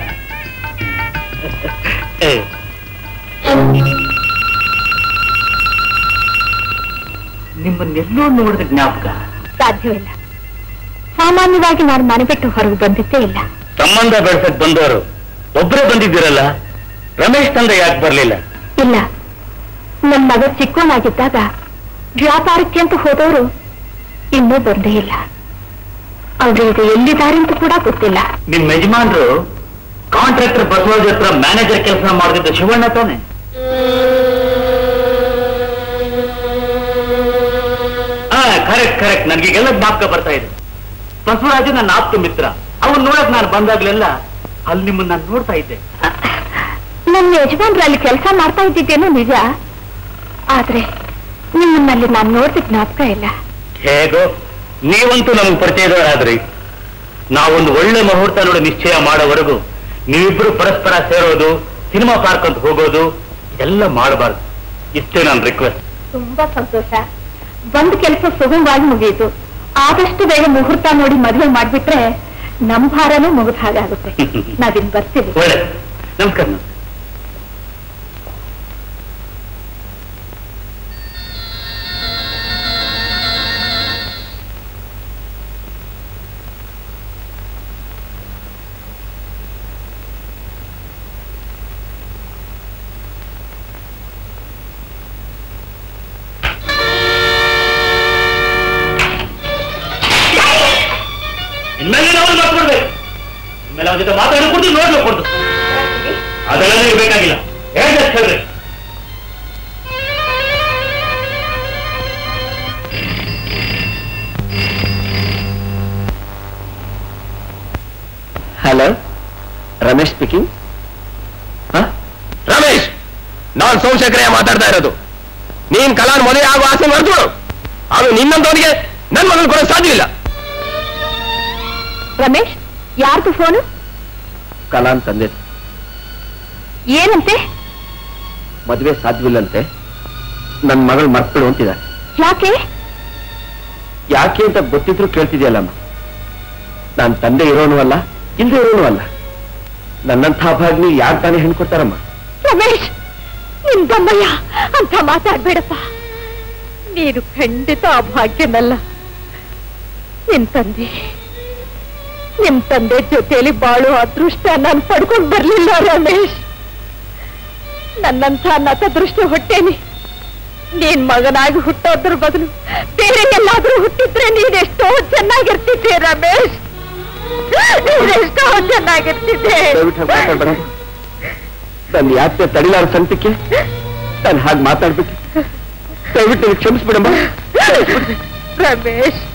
ನಿಮ್ಮನ್ನೆಲ್ಲೋ ನೋಡಿದ ಜ್ಞಾಪಕ ಸಾಧ್ಯವಿಲ್ಲ ಸಾಮಾನ್ಯವಾಗಿ ನಾನು ಮನೆ ಬಿಟ್ಟು ಹೊರಗೆ ಬಂದಿದ್ದೇ ಇಲ್ಲ ಸಂಬಂಧ ಬೆಳೆಸಕ್ ಬಂದವರು ಒಬ್ಬರೇ ಬಂದಿದ್ದೀರಲ್ಲ ರಮೇಶ್ ತಂದೆ ಯಾಕೆ ಬರ್ಲಿಲ್ಲ ಇಲ್ಲ ನನ್ನ ಮಗ ಚಿಕ್ಕವನಾಗಿದ್ದಾಗ ವ್ಯಾಪಾರಕ್ಕೆ ಅಂತ ಹೋದವರು ಇನ್ನೂ ಬಂದೇ ಇಲ್ಲ ಅವ್ರು ಈಗ ಎಲ್ಲಿದ್ದಾರೆ ಅಂತ ಕೂಡ ಗೊತ್ತಿಲ್ಲ ನಿಮ್ ಯಜಮಾನ್ರು ಕಾಂಟ್ರಾಕ್ಟರ್ ಬಸವರಾಜ್ ಹತ್ರ ಮ್ಯಾನೇಜರ್ ಕೆಲಸ ಮಾಡ್ತಿದ್ದ ಶಿವಣ್ಣ ತಾನೆ ಹಾ ಕರೆಕ್ಟ್ ಕರೆಕ್ಟ್ ನನ್ಗೀಗೆಲ್ಲ ಜ್ಞಾಪಕ ಬರ್ತಾ ಇದೆ ಬಸವರಾಜು ನನ್ನ ಆಪ್ತ ಮಿತ್ರ ಅವನ್ ನೋಡಕ್ ನಾನು ಬಂದಾಗ್ಲೆಲ್ಲ ಅಲ್ಲಿ ನಿಮ್ಮನ್ನ ನಾನು ನೋಡ್ತಾ ಇದ್ದೆ ನನ್ನ ಯಜಮಾನ್ರು ಅಲ್ಲಿ ಕೆಲಸ ಮಾಡ್ತಾ ಇದ್ದಿದ್ದೇನೋ ನಿಜ ಆದ್ರೆ ನಿಮ್ಮನ್ನಲ್ಲಿ ನಾನು ನೋಡಿದ ಜ್ಞಾಪಕ ಇಲ್ಲ ಹೇಗೋ ನೀವಂತೂ ನಮಗೆ ಪರಿಚಯದವರಾದ್ರಿ ನಾವೊಂದು ಒಳ್ಳೆ ಮುಹೂರ್ತ ನೋಡಿ ನಿಶ್ಚಯ ಮಾಡೋವರೆಗೂ ನೀವಿಬ್ರು ಪರಸ್ಪರ ಸೇರೋದು ಸಿನಿಮಾ ಪಾರ್ಕ್ ಅಂತ ಹೋಗೋದು ಎಲ್ಲ ಮಾಡಬಾರ್ದು ಇಷ್ಟೇ ನನ್ನ ರಿಕ್ವೆಸ್ಟ್ ತುಂಬಾ ಸಂತೋಷ ಬಂದ್ ಕೆಲಸ ಸುಗಮವಾಗಿ ಮುಗಿಯಿತು ಆದಷ್ಟು ಬೇಗ ಮುಹೂರ್ತ ನೋಡಿ ಮದುವೆ ಮಾಡ್ಬಿಟ್ರೆ ನಮ್ ಭಾರನೂ ಮುಗಿದ ಹಾಗಾಗುತ್ತೆ ನಾವಿನ್ ಬರ್ತೀವಿ ಒಳ್ಳೆ ನಮಸ್ಕಾರ ನಮಸ್ಕಾರ. ಇನ್ಮೇಲೆ ನಾವು ಮಾತಾಡ್ಬೇಕು ಇನ್ಮೇಲೆ ಅವನ ಜೊತೆ ಮಾತಾಡಕೂಡ್ದು ನೋಡ್ಬೇಕು ಅದೆಲ್ಲ ನಿಮಗೆ ಬೇಕಾಗಿಲ್ಲ ಹೇಳ್ದಷ್ಟು ಹೇಳ್ರಿ ಹಲೋ ರಮೇಶ್ ಸ್ಪೀಕಿಂಗ್ ರಮೇಶ್ ನಾನ್ ಸೋಮಶೇಖರಯ್ಯ ಮಾತಾಡ್ತಾ ಇರೋದು ನೀನ್ ಕಲಾನ್ ಮದುವೆ ಆಗುವ ಆಸೆ ಮರೆತುಬಿಡು ಅದು ನಿನ್ನಂತವನಿಗೆ ನನ್ ಮಗನ್ ಕೊಡೋಕ್ ಸಾಧ್ಯ ಇಲ್ಲ ರಮೇಶ್ ಯಾರ್ದು ಫೋನು ಕಲಾನ್ ತಂದೆ ಏನಂತೆ ಮದುವೆ ಸಾಧ್ಯವಿಲ್ಲಂತೆ ನನ್ ಮಗಳು ಮರ್ತ್ಬಿಡು ಅಂತಿದ್ದಾರೆ ಯಾಕೆ ಯಾಕೆ ಅಂತ ಗೊತ್ತಿದ್ರು ಕೇಳ್ತಿದ್ಯಲ್ಲಮ್ಮ ನಾನ್ ತಂದೆ ಇರೋನು ಅಲ್ಲ ಇಲ್ಲದೆ ಇರೋನು ಅಲ್ಲ ನನ್ನಂಥ ಭಾಗ್ನಿ ಯಾರು ತಾನೇ ಹೆಣ್ಣು ಕೊಡ್ತಾರಮ್ಮ ರಮೇಶ್ ನಿನ್ ಗಮ್ಮಯ್ಯ ಅಂತ ಮಾತಾಡ್ಬೇಡಪ್ಪ ನೀನು ಖಂಡಿತ ಅಭಾಗ್ಯನಲ್ಲ ನಿನ್ ತಂದೆ ನಿಮ್ ತಂದೆ ಜೊತೆಯಲ್ಲಿ ಬಾಳು ಅದೃಷ್ಟ ನಾನು ಪಡ್ಕೊಂಡ್ ಬರ್ಲಿಲ್ಲ ರಮೇಶ್ ನನ್ನಂಥ ನತದೃಷ್ಟ ಹೊಟ್ಟೇನಿ ನೀನ್ ಮಗನಾಗಿ ಹುಟ್ಟೋದ್ರ ಬದಲು ಬೇರೆ ಎಲ್ಲಾದ್ರೂ ಹುಟ್ಟಿದ್ರೆ ನೀನೆಷ್ಟೋ ಚೆನ್ನಾಗಿರ್ತಿದ್ದೆ ರಮೇಶ್ ನೀನೆಷ್ಟೋ ಚೆನ್ನಾಗಿರ್ತಿದ್ದೆ ದಯವಿಟ್ಟು ಹಾಗೆ ಮಾತಾಡ್ಬೇಡ ನನ್ನ ಯಾಕೆ ತಡಿಲಾರ ಸಂತಕ್ಕೆ ನಾನು ಹಾಗೆ ಮಾತಾಡ್ಬಿಟ್ಟು ದಯವಿಟ್ಟು ನನಗೆ ಕ್ಷಮಿಸ್ಬಿಡಮ್ಮ ರಮೇಶ್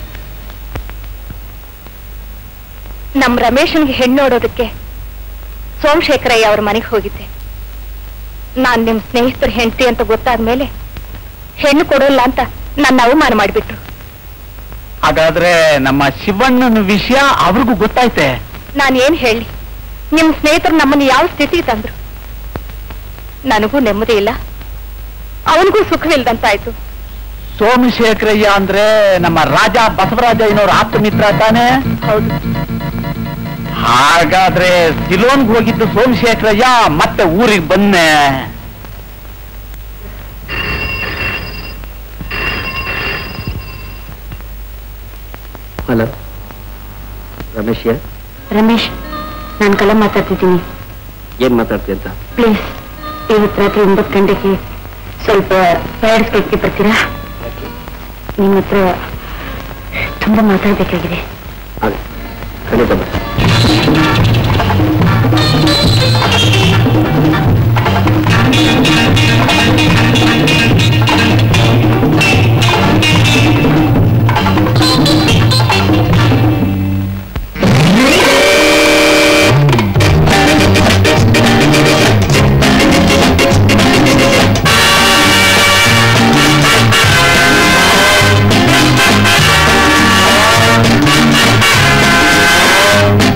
ನಮ್ ರಮೇಶನ್ಗೆ ಹೆಣ್ಣು ನೋಡೋದಕ್ಕೆ ಸೋಮಶೇಖರಯ್ಯ ಅವ್ರ ಮನೆಗೆ ಹೋಗಿದ್ದೆ ನಾನ್ ನಿಮ್ ಸ್ನೇಹಿತರ ಹೆಂಡತಿ ಅಂತ ಗೊತ್ತಾದ್ಮೇಲೆ ಹೆಣ್ಣು ಕೊಡೋಲ್ಲ ಅಂತ ನನ್ನ ಅವಮಾನ ಮಾಡಿಬಿಟ್ರು ಹಾಗಾದ್ರೆ ನಮ್ಮ ಶಿವಣ್ಣನ ವಿಷಯ ಅವ್ರಿಗೂ ಗೊತ್ತಾಯ್ತೆ ನಾನು ಏನ್ ಹೇಳಿ ನಿಮ್ ಸ್ನೇಹಿತರು ನಮ್ಮನ್ನು ಯಾವ ಸ್ಥಿತಿ ತಂದ್ರು ನನಗೂ ನೆಮ್ಮದಿ ಇಲ್ಲ ಅವನಿಗೂ ಸುಖವಿಲ್ದಂತಾಯ್ತು ಸೋಮಶೇಖರಯ್ಯ ಅಂದ್ರೆ ನಮ್ಮ ರಾಜ ಬಸವರಾಜ ಏನೋರ್ ಆಪ್ತ ಮಿತ್ರ ತಾನೆ ಹೌದು ಹಾಗಾದ್ರೆ ಸಿಲೋನ್ಗೆ ಹೋಗಿದ್ದು ಸೋಮಶೇಖರಯ್ಯ ಮತ್ತೆ ಊರಿಗೆ ಬಂದೆ ಹಲೋ ರಮೇಶ್ ರಮೇಶ್ ನಾನು ಕಲ ಮಾತಾಡ್ತಿದ್ದೀನಿ ಏನ್ ಮಾತಾಡ್ತಿ ಅಂತ ಪ್ಲೀಸ್ ಇವತ್ತು ರಾತ್ರಿ ಒಂಬತ್ತು ಗಂಟೆಗೆ ಸ್ವಲ್ಪ ಪ್ಯಾಡ್ಸ್ ಕಟ್ಟಿ ಬರ್ತೀರಾ ನಿಮ್ಮ ಹತ್ರ ತುಂಬಾ ಮಾತಾಡ್ಬೇಕಾಗಿದೆ ಹಾಗೆ ಖಂಡಿತ ಬರ್ತೀನಿ. Thank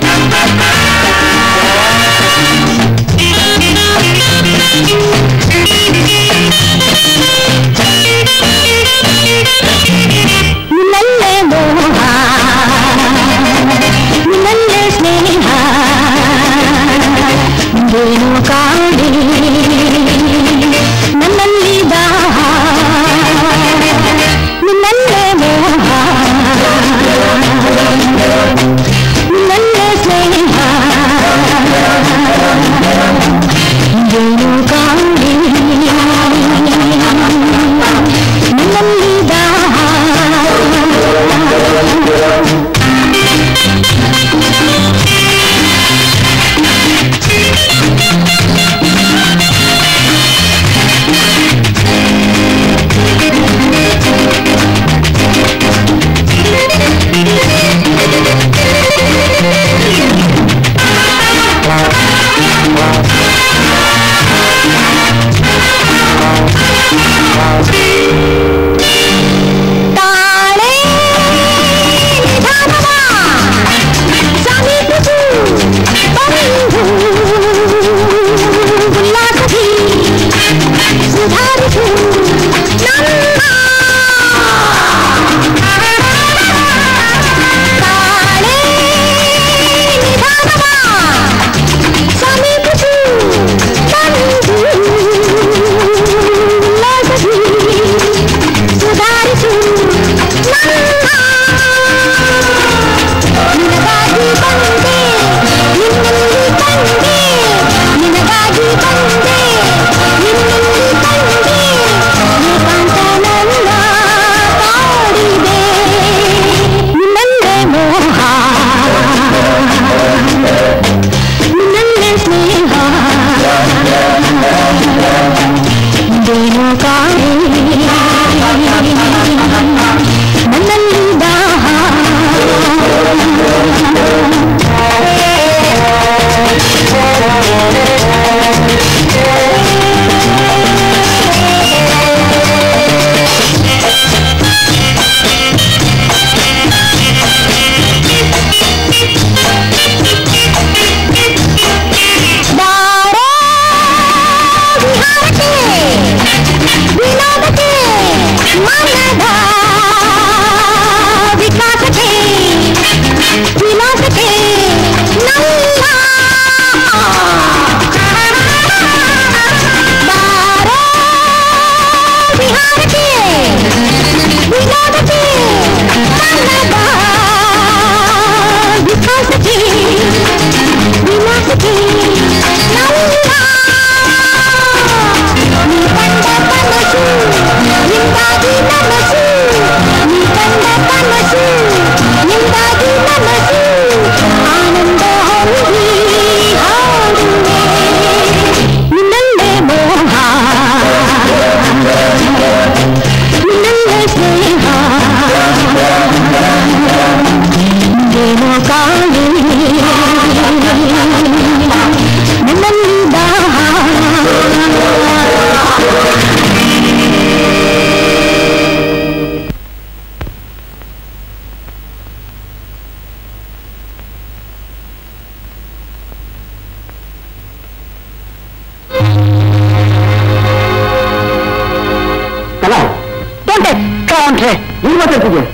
ಏ ನೀನ್ ಮಾತಾಡ್ತಿದ್ಯಾ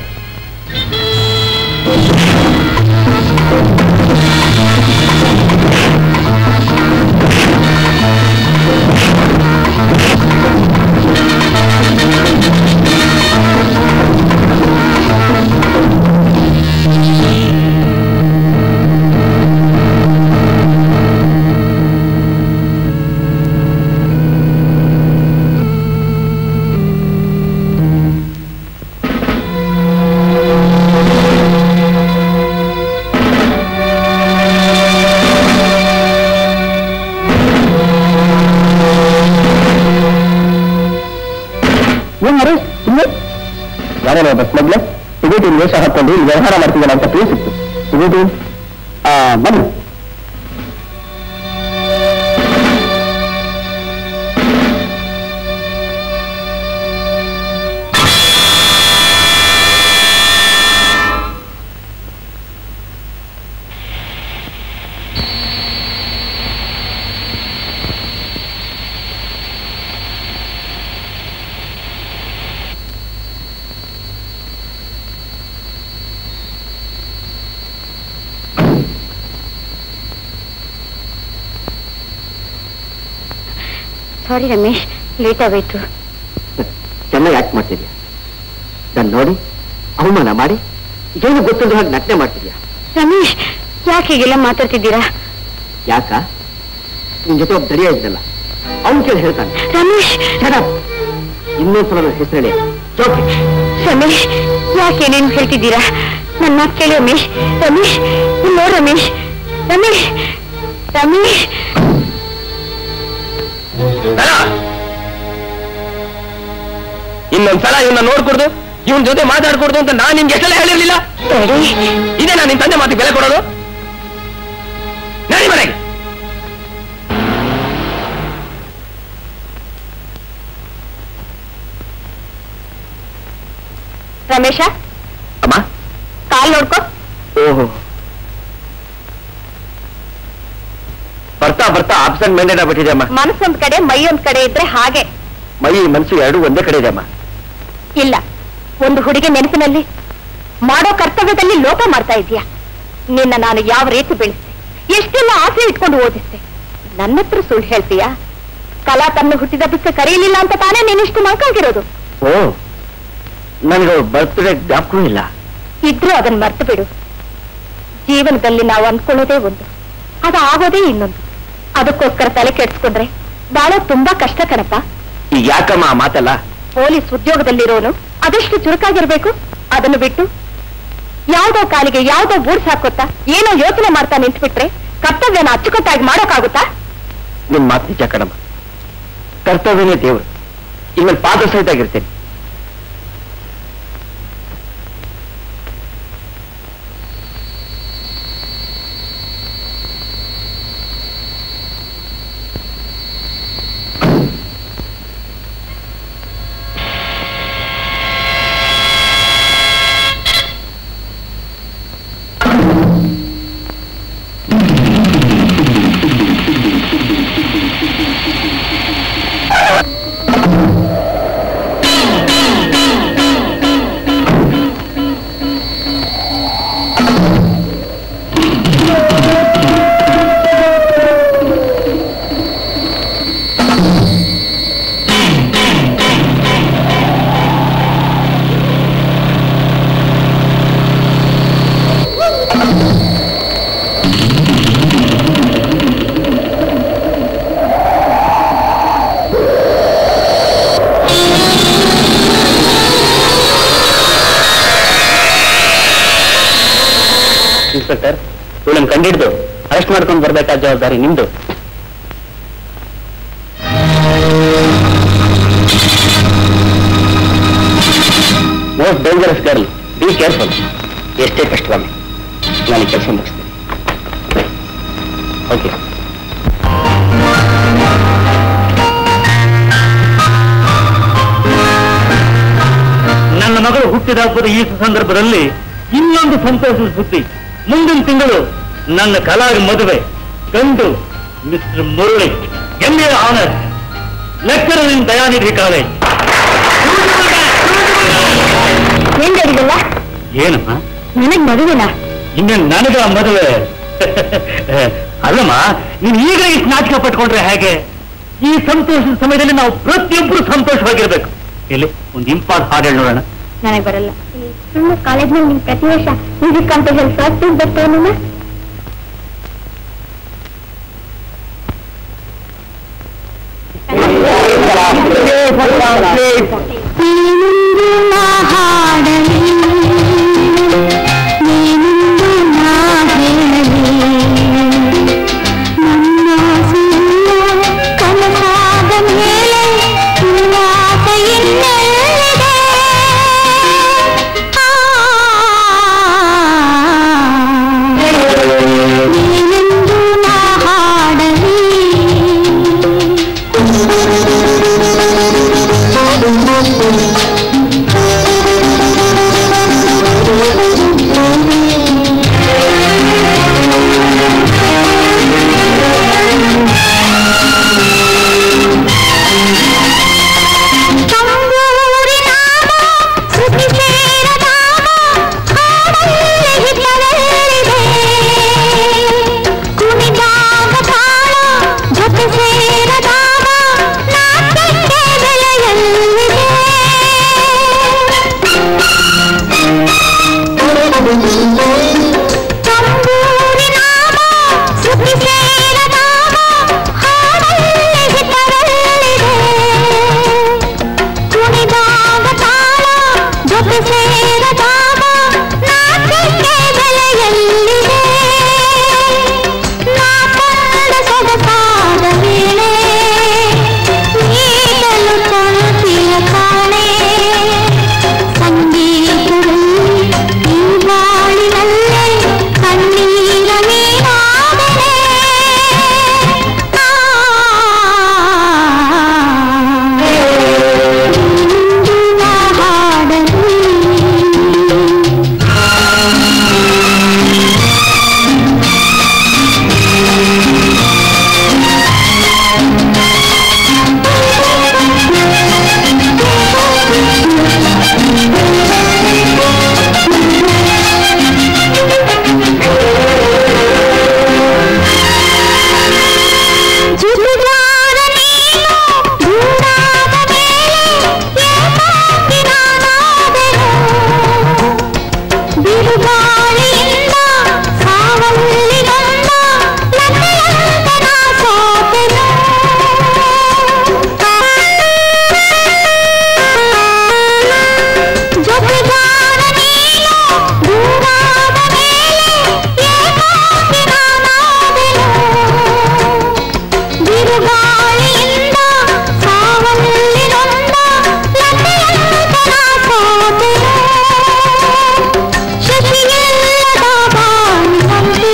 ಏನ್ ಮರಿ ಇಲ್ಲಿ ಯಾರೇನೋ ಬಸ್ ಮಗ್ಲೆ ಟಿಬೇಟಿನ್ ವೇಷ ಹಾಕೊಂಡು ಇಲ್ಲಿ ವ್ಯವಹಾರ ಮಾಡ್ತಿದ್ದಾನೆ ಅಂತ ತಿಳಿಸಿತ್ತು ಟಿಬೇಟಿನ್ ಆ ಬನ್ನಿ ಸಾರಿ ರಮೇಶ್ ಲೇಟ್ ಆಗೋಯ್ತು ಚೆನ್ನಾಗಿ ಆಕ್ಟ್ ಮಾಡ್ತಿದ್ಯಾ ನಾನು ನೋಡಿ ಅವಮಾನ ಮಾಡಿ ಏನು ಗೊತ್ತಿಲ್ಲ ಹಾಗೆ ನಟನೆ ಮಾಡ್ತಿದ್ಯಾ ರಮೇಶ್ ಯಾಕೆ ಹೀಗೆಲ್ಲ ಮಾತಾಡ್ತಿದ್ದೀರಾ ಯಾಕ ನಿನ್ ಜೊತೆ ಒಬ್ಬ ದಡಿಯ ಇದ್ದಲ್ಲ ಅವನ್ ಕೇಳಿ ಹೇಳ್ತಾನೆ ರಮೇಶ್ ಶರಪ್ ಇನ್ನೊಂದ್ಸಲ ನನ್ನ ಹೆಸರು ಹೇಳಿ ಚೌಕಿ ರಮೇಶ್ ಯಾಕೆ ಏನೇನು ಹೇಳ್ತಿದ್ದೀರಾ ನನ್ನ ಮಾತು ಕೇಳಿ ರಮೇಶ್ ರಮೇಶ್ ಇಲ್ಲಿ ನೋಡು ರಮೇಶ್ ರಮೇಶ್ ರಮೇಶ್ ಬೇಡ. ಇನ್ನೊಂದ್ಸಲ ಇವನ್ನ ನೋಡ್ಕೊಡ್ದು ಇವನ್ ಜೊತೆ ಮಾತಾಡ್ಕೊಡ್ದು ಅಂತ ನಾನ್ ನಿಮ್ಗೆ ಎಷ್ಟೆಲ್ಲ ಹೇಳಿರ್ಲಿಲ್ಲ ಡ್ಯಾಡಿ ಇದೇ ನಾನು ನಿನ್ ತಂದೆ ಮಾತಿಗೆ ಬೆಲೆ ಕೊಡೋದು ನಡಿ ಮನೆಗೆ ರಮೇಶ ಅಮ್ಮ ಕಾಲ್ ನೋಡ್ಕೋ ಓಹೋ ಬರ್ತಾ ಬರ್ತಾ ಆಬ್ಸೆಂಟ್ ಮೈಂಡೆಡ್ ಆಗ್ಬಿಟ್ಟಿದೆ ಅಮ್ಮ ಮನಸ್ಸೊಂದ್ ಕಡೆ ಮೈ ಒಂದ್ ಕಡೆ ಇದ್ರೆ ಹಾಗೆ ಮೈ ಮನಸ್ಸು ಎರಡು ಒಂದೇ ಕಡೆ ಇದೆ ಅಮ್ಮ ಇಲ್ಲ ಒಂದು ಹುಡುಗಿ ನೆನಪಿನಲ್ಲಿ ಮಾಡೋ ಕರ್ತವ್ಯದಲ್ಲಿ ಲೋಪ ಮಾಡ್ತಾ ಇದೀಯ ನಿನ್ನ ನಾನು ಯಾವ ರೀತಿ ಬೆಳೆಸ್ತೆ ಎಷ್ಟೆಲ್ಲ ಆಸೆ ಇಟ್ಕೊಂಡು ಓದಿಸ್ತೆ ನನ್ನ ಹತ್ರ ಸುಳ್ಳು ಹೇಳ್ತೀಯಾ ಕಲಾ ತನ್ನ ಹುಟ್ಟಿದ ಬಿಟ್ಟು ಕರೆಯಲಿಲ್ಲ ಅಂತ ತಾನೇ ನೀನಿಷ್ಟು ಮಂಕಾಗಿರೋದು ಓ ನನಗೆ ಬರ್ತ್ಡೇ ಜ್ಞಾಪಕವೂ ಇಲ್ಲ ಇದ್ರೂ ಅದನ್ನ ಮರ್ತು ಬಿಡು ಜೀವನದಲ್ಲಿ ನಾವು ಅನ್ಕೊಳ್ಳೋದೇ ಒಂದು ಅದು ಆಗೋದೇ ಇನ್ನೊಂದು ಅದಕ್ಕೋಸ್ಕರ ತಲೆ ಕೆಡಿಸ್ಕೊಂಡ್ರೆ ಬಾಳೋ ತುಂಬಾ ಕಷ್ಟ ಕಣಪ್ಪ ಈಗ ಯಾಕಮ್ಮ ಆ ಮಾತಲ್ಲ ಪೊಲೀಸ್ ಉದ್ಯೋಗದಲ್ಲಿರೋನು ಅದೆಷ್ಟು ಚುರುಕಾಗಿರ್ಬೇಕು ಅದನ್ನು ಬಿಟ್ಟು ಯಾವ್ದೋ ಕಾಲಿಗೆ ಯಾವ್ದೋ ಬೂಡ್ಸ್ ಹಾಕೋತಾ ಏನೋ ಯೋಚನೆ ಮಾಡ್ತಾ ನಿಂತ್ಬಿಟ್ರೆ ಕರ್ತವ್ಯನ ಅಚ್ಚುಕಟ್ಟಾಗಿ ಮಾಡೋಕ್ಕಾಗುತ್ತಾ ನಿಮ್ ಮಾತು ನಿಜ ಕಣಮ್ಮ ಕರ್ತವ್ಯನೇ ದೇವರು ಇನ್ಮೇಲೆ ಪಾದ ಸಹಿತ ಆಗಿರ್ತೇನೆ ಇನ್ಸ್ಪೆಕ್ಟರ್ ಇವಳನ್ನು ಕಂಡಿಡ್ದು ಅರೆಸ್ಟ್ ಮಾಡ್ಕೊಂಡು ಬರ್ಬೇಕಾದ ಜವಾಬ್ದಾರಿ ನಿಮ್ದು most dangerous girl be careful ಎಷ್ಟೇ ಕಷ್ಟವಲ್ಲ ನಾನು ಕೆಲಸ ಮುಗಿಸ್ತೀನಿ ಓಕೆ ನನ್ನ ಮಗಳು ಹುಟ್ಟಿದ ಹಬ್ಬದ ಈ ಸಂದರ್ಭದಲ್ಲಿ ಇನ್ನೊಂದು ಸಂತೋಷದ ಸುದ್ದಿ ಮುಂದಿನ ತಿಂಗಳು ನನ್ನ ಕಲಾವಿ ಮದುವೆ ಗಂಡು mister Murali M A honours lecturer in Dayanidhi college ಹೇಳಿಲ್ಲ ಏನಮ್ಮ ನನಗ್ ಮದುವೆನಾ ಇನ್ನು ನನಗ ಮದುವೆ ಅಲ್ಲಮ್ಮ ನೀನ್ ಈಗ ಇಷ್ಟು ನಾಟಕ ಪಟ್ಕೊಂಡ್ರೆ ಹೇಗೆ ಈ ಸಂತೋಷದ ಸಮಯದಲ್ಲಿ ನಾವು ಪ್ರತಿಯೊಬ್ಬರು ಸಂತೋಷವಾಗಿರ್ಬೇಕು ಇಲ್ಲಿ ಒಂದು ಇಂಪಾರ್ಟ್ ಹಾಡು ಹೇಳಿ ನೋಡೋಣ ನನಗ್ ಬರಲ್ಲ ಸುಮ್ಮನೆ ಕಾಲೇಜ್ನಲ್ಲಿ ನಿಮ್ ಪ್ರತಿ ವರ್ಷ ಮ್ಯೂಸಿಕ್ ಕಾಂಪಿಟೇಷನ್ ಫಸ್ಟ್ ಬರ್ತಾವಲ್ಲ ನೀನೊಂದು ನಾ ಹಾಡಲಿ ನೀನೊಂದು ನಾ ಹೇಳಲಿ ನನ್ನ ಆಸೆಯೆಲ್ಲ ಕನಸಾದ ಮೇಲೆ ಉಲ್ಲಾಸ ಇನ್ನೆಲ್ಲಿದೆ ನೀನೆಂದು ನಾ ಹಾಡಲಿ ತಂಬೂರಿ ನಾಮ ಶ್ರುತಿ ಸೇರದ ಹಾಡಲ್ಲಿ ಹಿತದಲ್ಲಿದೆ ಕುಣಿದಾಗ ತಾಳ ಜೊತೆ ಸೇರದಾಗ ನಾಟ್ಯಕ್ಕೆ ಬೆಲೆಯಲ್ಲಿದೆ ತಂಬೂರಿ ನಾಮ ಶ್ರುತಿ ಸೇರದಾಗ ಹಾಡಲ್ಲಿ ಹಿತದಲ್ಲಿದೆ ಕುಣಿದಾಗ ತಾಳ ಜೊತೆ ಸೇರದಾಗ ನಾಟ್ಯಕ್ಕೆ ಬೆಲೆಯಲ್ಲಿದೆ ನಾ ಕಂಡ ಸೊಗಸಾದ ವೇಳೆ ನೀಡಲು ತಂತಿಯ ಕಾಣೆ ಸಂಗೀತದಲ್ಲಿ ಈ ಬಾಳಿನಲ್ಲೇ ಕಣ್ಣೀರ ನೀರಾದರೆ ಆ ಹಾಡಲಿ ಜುಜುಗಾರ ನೀನು ದೂರಾದ ಮೇಲೆ ಏಕಾಂಗಿ ನಾನಾದೆನು. ಬಿರುಗಾಳಿಯಿಂದ ಸಾವಲ್ಲಿ ಬಂದ ಲತೆಯಂತೆ ನಾ ಸೋತೆನು. ಜೊತೆಗಾರ ನೀನು ದೂರಾದ ಮೇಲೆ ಏಕಾಂಗಿ ನಾನಾದೆನು. ಬಿರುಗಾಳಿಯಿಂದ ಸಾವಲ್ಲಿ ನೊಂದ ಲತೆಯಂತೆ ನಾ ಸೋತೆನು. ಶಶಿಯಿಲ್ಲದ ಬಾಳಿನಂತೆ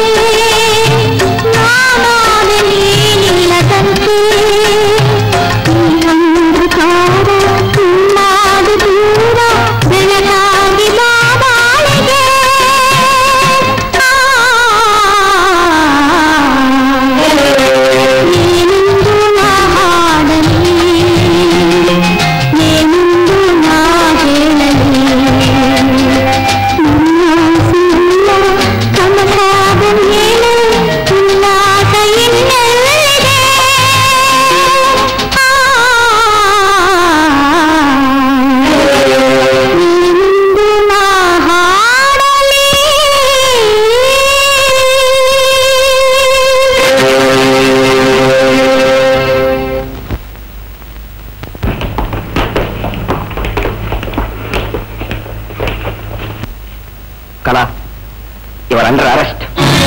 ನಾನಾದೆ ನೀನಿಲ್ಲದಂತೆ. ಈ ಅಂಧಕಾರ ತುಂಬಾದು ದೂರ ಬೆಳಗಾಗಿ ಬಾ ಬಾಳಿಗೆ. ನೀನೆಂದು ನಾ ಹಾಡಲಿ ಏನೆಂದು ನಾ ಹೇಳಲಿ ನನ್ನ ಆಸೆಯೆಲ್ಲ ಕನಸಾದ ಮೇಲೆ ಉಲ್ಲಾಸ ಇನ್ನೆಲ್ಲಿದೆ ನೀನೆಂದು ನಾ ಹಾಡಲಿ ಕಲಾ ಇವರ್ ಅಂಡರ್ ಅರೆಸ್ಟ್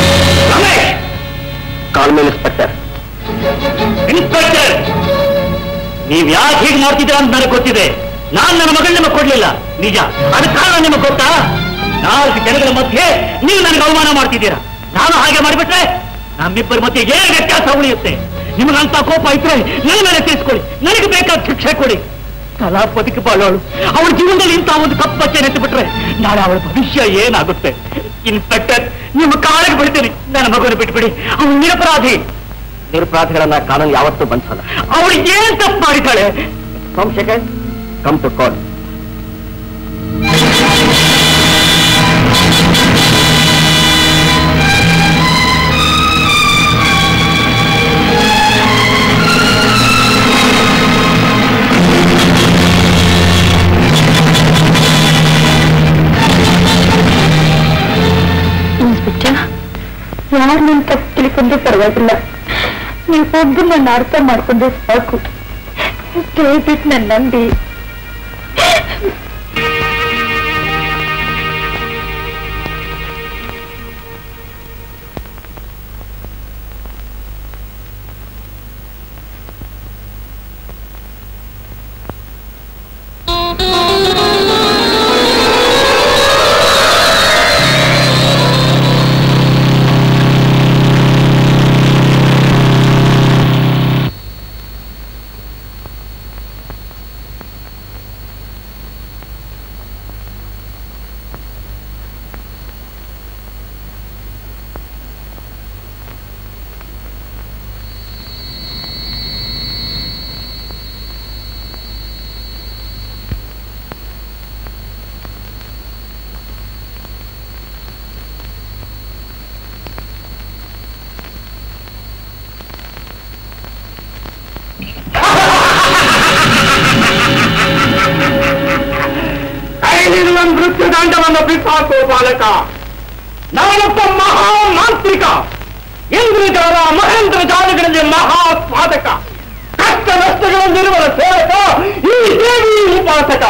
ಕಾಲ್ ಮೇಲೆ ಇನ್ಸ್ಪೆಕ್ಟರ್ ಇನ್ಸ್ಪೆಕ್ಟರ್ ನೀವ್ ಯಾಕೆ ಹೀಗೆ ಮಾಡ್ತಿದ್ದೀರಾ ಅಂತ ನನಗೆ ಗೊತ್ತಿದೆ ನಾನ್ ನನ್ನ ಮಗಳನ್ನ ನಿಮಗೆ ಕೊಡ್ಲಿಲ್ಲ ನಿಜ ಅದಕ್ಕೆ ಕಾರಣ ನಿಮಗೆ ಗೊತ್ತಾ ನಾಲ್ಕು ಜನಗಳ ಮಧ್ಯೆ ನೀವು ನನಗೆ ಅವಮಾನ ಮಾಡ್ತಿದ್ದೀರಾ ನಾನು ಹಾಗೆ ಮಾಡಿಬಿಟ್ರೆ ನಮ್ಮಿಬ್ಬರ ಮಧ್ಯೆ ಏನು ವ್ಯತ್ಯಾಸ ಉಳಿಯುತ್ತೆ ನಿಮಗಂತ ಕೋಪ ಇದ್ರೆ ನನ್ನ ಮೇಲೆ ತೀರಿಸ್ಕೊಳ್ಳಿ ನನಗೆ ಬೇಕಾದ ಶಿಕ್ಷೆ ಕೊಡಿ ಕಲಾ ಬದುಕು ಬಾಳೋಳು ಅವಳ ಜೀವನದಲ್ಲಿ ಇಂಥ ಒಂದು ಕಪ್ಪಚ್ಚೆ ನೆಟ್ಟು ಬಿಟ್ರೆ ನಾಳೆ ಅವಳ ಭವಿಷ್ಯ ಏನಾಗುತ್ತೆ ಇನ್ಸ್ಪೆಕ್ಟರ್ ನಿಮ್ಮ ಕಾಲಿಗೆ ಬಿಡ್ತೀನಿ ನನ್ನ ಮಗುವನ್ನು ಬಿಟ್ಬಿಡಿ ಅವಳು ನಿರಪರಾಧಿ ನಿರಪರಾಧಿಗಳನ್ನ ಕಾನೂನು ಯಾವತ್ತೂ ಬಂಧಿಸಲ್ಲ ಅವಳು ಏನ್ ತಪ್ಪು ಮಾಡಿದ್ದಾಳೆ ಸೋಮಶೇಖರ್ ಕಮ್ ಟು ಕೋರ್ಟ್ ಬಂದ್ರೂ ಪರವಾಗಿಲ್ಲ ನೀವು ಒಬ್ಬರು ನನ್ನ ಅರ್ಥ ಮಾಡ್ಕೊಂಡ್ರೆ ಸಾಕು ದಯವಿಟ್ಟು ನನ್ನ ನಂಬಿ ಕೈಲಿರುವ ಮೃತ್ಯುದಂಡವನ್ನು ಬಿಸಾಕು ಬಾಲಕ ನಾನೊಬ್ಬ ಮಹಾ ಮಾಂತ್ರಿಕ ಇಂದ್ರಜಾಲ ಮಹೇಂದ್ರ ಜಾಲಗಳಲ್ಲಿ ಮಹಾ ಸ್ವಾದಕ ಕಷ್ಟ ನಷ್ಟಗಳಲ್ಲಿರುವ ಸೇವಕ ಈ ದೇವಿ ಉಪಾಸಕ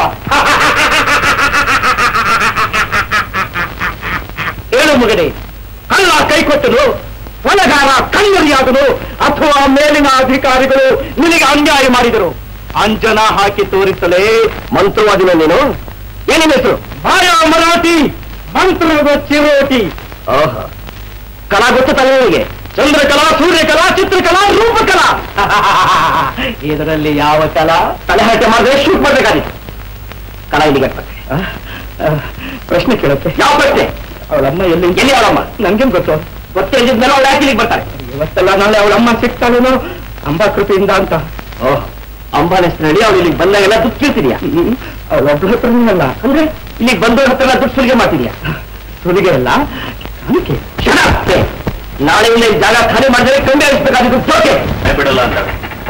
ಹೇಳು ಮಗನೇ ಕಳ್ಳ ಕೈಕೊಟ್ಟನು ಹೊಲಗಾರ ಕಣ್ಣರಿಯಾದನು ಅಥವಾ ಮೇಲಿನ ಅಧಿಕಾರಿಗಳು ನಿನಗೆ ಅನ್ಯಾಯ ಮಾಡಿದರು ಅಂಜನ ಹಾಕಿ ತೋರಿಸಲೇ ಮಂತ್ರವಾದಿನ ನೀನು ಏನಿನ ಹೆಸರು ಮಾಯಾ ಮರಾಠಿ ಮಂತ್ರದ ಚಿರೋಟಿ ಓಹೋ ಕಲಾ ಗೊತ್ತು ತಾನೆ ನಿನಗೆ ಚಂದ್ರಕಲಾ ಸೂರ್ಯಕಲಾ ಚಿತ್ರಕಲಾ ರೂಪಕಲಾ ಇದರಲ್ಲಿ ಯಾವ ಕಲಾ ತಲೆಹರಟೆ ಮಾಡಿದ್ರೆ ಶೂಟ್ ಮಾಡ್ಬೇಕಾಗಿತ್ತು ಕಲಾ ಇಲ್ಲಿಗೆ ಬರ್ತೆ ಪ್ರಶ್ನೆ ಕೇಳುತ್ತೆ ಯಾವ ಪ್ರಶ್ನೆ ಅವಳಮ್ಮ ಎಲ್ಲಿ ಎಲ್ಲಿ ಅವಳಮ್ಮ ನನ್ಗೇನ್ ಗೊತ್ತು ಗೊತ್ತೇ ಇದ್ದಿದ್ಮೇಲೆ ಅವಳು ಯಾಕೆ ಇಲ್ಲಿಗೆ ಬರ್ತಾರೆ ಇವತ್ತೆಲ್ಲ ನಾಳೆ ಅವಳಮ್ಮ ಸಿಗ್ತಾಳೇನೋ ಅಂಬಾ ಕೃಪೆಯಿಂದ ಅಂತ ಓಹ್ ಅಂಬಾನ ಹೆಸರಲ್ಲಿ ಅವಳು ಇಲ್ಲಿಗೆ ಬಂದಾಗೆಲ್ಲ ದುಡ್ಡು ಕೇಳ್ತಿದ್ಯಾ ಅವಳೊಬ್ಬಳ ಹತ್ರನಲ್ಲ ಅಂದ್ರೆ ಇಲ್ಲಿಗೆ ಬಂದವ್ರ ಹತ್ರ ದುಡ್ಡು ಸುಲಿಗೆ ಮಾಡ್ತಿದ್ಯಾ ಸುಲಿಗೆ ಅಲ್ಲ ಕಾಣಿಕೆ Shut up, say. ನಾಳೆಯಿಂದ ಈ ಜಾಗ ಖಾಲಿ ಮಾಡಿದ್ರೆ ಕಮ್ಮಿ ಆಗಿಸ್ಬೇಕಾದಿದ್ದು ಸೋಕೆ ಬಿಡಲ್ಲ ಅಂತ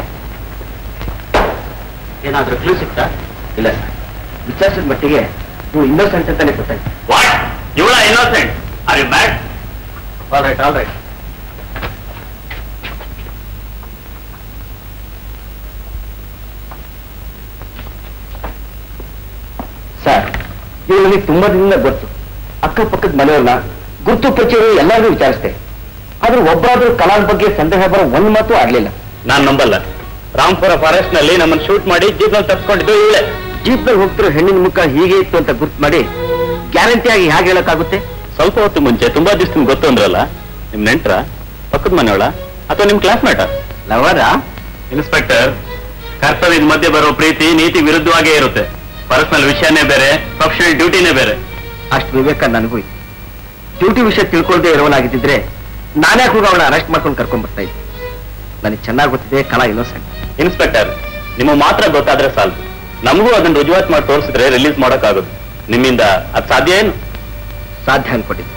ಏನಾದ್ರೂ ಕ್ಲೂ ಸಿಗ್ತಾ ಇಲ್ಲ ಸರ್ ವಿಚಾರಿಸಿದ ಮಟ್ಟಿಗೆ ನೀವು ಇನ್ನೋಸೆಂಟ್ ಅಂತಾನೆ ಗೊತ್ತಾಯ್ತು ವಾಟ್ ಇವಳ innocent are you bad all right all right sir ಇವು ನನಗೆ ತುಂಬಾ ದಿನದಿಂದ ಗೊತ್ತು ಅಕ್ಕಪಕ್ಕದ ಮನೆಯವ್ರನ್ನ ಗುರುತು ಪರಿಚಯ ಎಲ್ಲರಿಗೂ ವಿಚಾರಿಸಿದೆ ಆದ್ರೆ ಒಬ್ಬರಾದ್ರೂ ಕಲಾದ ಬಗ್ಗೆ ಸಂದೇಹ ಬರೋ ಒಂದ್ ಮಾತು ಆಗ್ಲಿಲ್ಲ ನಾನ್ ನಂಬಲ್ಲ ರಾಮ್ಪುರ ಫಾರೆಸ್ಟ್ ನಲ್ಲಿ ನಮ್ಮನ್ನ ಶೂಟ್ ಮಾಡಿ ಜೀಪ್ ನಲ್ಲಿ ತಪ್ಪಿಸ್ಕೊಂಡಿದ್ದು ಇವಳೆ ಜೀಪ್ ನಲ್ಲಿ ಹೋಗ್ತಿರೋ ಹೆಣ್ಣಿನ ಮುಖ ಹೀಗೆ ಇತ್ತು ಅಂತ ಗುರ್ತು ಮಾಡಿ ಗ್ಯಾರಂಟಿ ಆಗಿ ಹೇಗೆ ಹೇಳಕ್ಕಾಗುತ್ತೆ ಸ್ವಲ್ಪ ಹೊತ್ತು ಮುಂಚೆ ತುಂಬಾ ದಿವಸ ಗೊತ್ತು ಅಂದ್ರಲ್ಲ ನಿಮ್ ನೆಂಟ್ರ ಪಕ್ಕದ ಮನೆಯವಳ ಅಥವಾ ನಿಮ್ ಕ್ಲಾಸ್ಮೇಟ ಲವರ ಇನ್ಸ್ಪೆಕ್ಟರ್ ಕರ್ತವ್ಯದ ಮಧ್ಯೆ ಬರೋ ಪ್ರೀತಿ ನೀತಿ ವಿರುದ್ಧವಾಗೇ ಇರುತ್ತೆ ಪರ್ಸನಲ್ ವಿಷಯನೇ ಬೇರೆ ಪ್ರೊಫೆಷನಲ್ ಡ್ಯೂಟಿನೇ ಬೇರೆ ಅಷ್ಟು ವಿವೇಕ ನನಗೂ ಇತ್ತು ಡ್ಯೂಟಿ ವಿಷಯ ತಿಳ್ಕೊಳ್ದೆ ಇರೋನಾಗಿದ್ದಿದ್ರೆ ನಾನೇ ಕೂಡ ಅವಳ ಅರೆಸ್ಟ್ ಮಾಡ್ಕೊಂಡು ಕರ್ಕೊಂಡ್ ಬರ್ತಾ ಇದ್ದೆ ನನಗೆ ಚೆನ್ನಾಗಿ ಗೊತ್ತಿದೆ ಕಲಾ ಇನ್ನೋಸೆಂಟ್ ಇನ್ಸ್ಪೆಕ್ಟರ್ ನಿಮ್ಮ ಮಾತ್ರ ಗೊತ್ತಾದ್ರೆ ಸಾಲದು ನಮಗೂ ಅದನ್ನ ರುಜುವಾತ್ ಮಾಡಿ ತೋರಿಸಿದ್ರೆ ರಿಲೀಸ್ ಮಾಡೋಕ್ಕಾಗುತ್ತೆ ನಿಮ್ಮಿಂದ ಅದ್ ಸಾಧ್ಯ ಏನು ಸಾಧ್ಯ ಅನ್ಕೊಂಡಿದ್ದೆ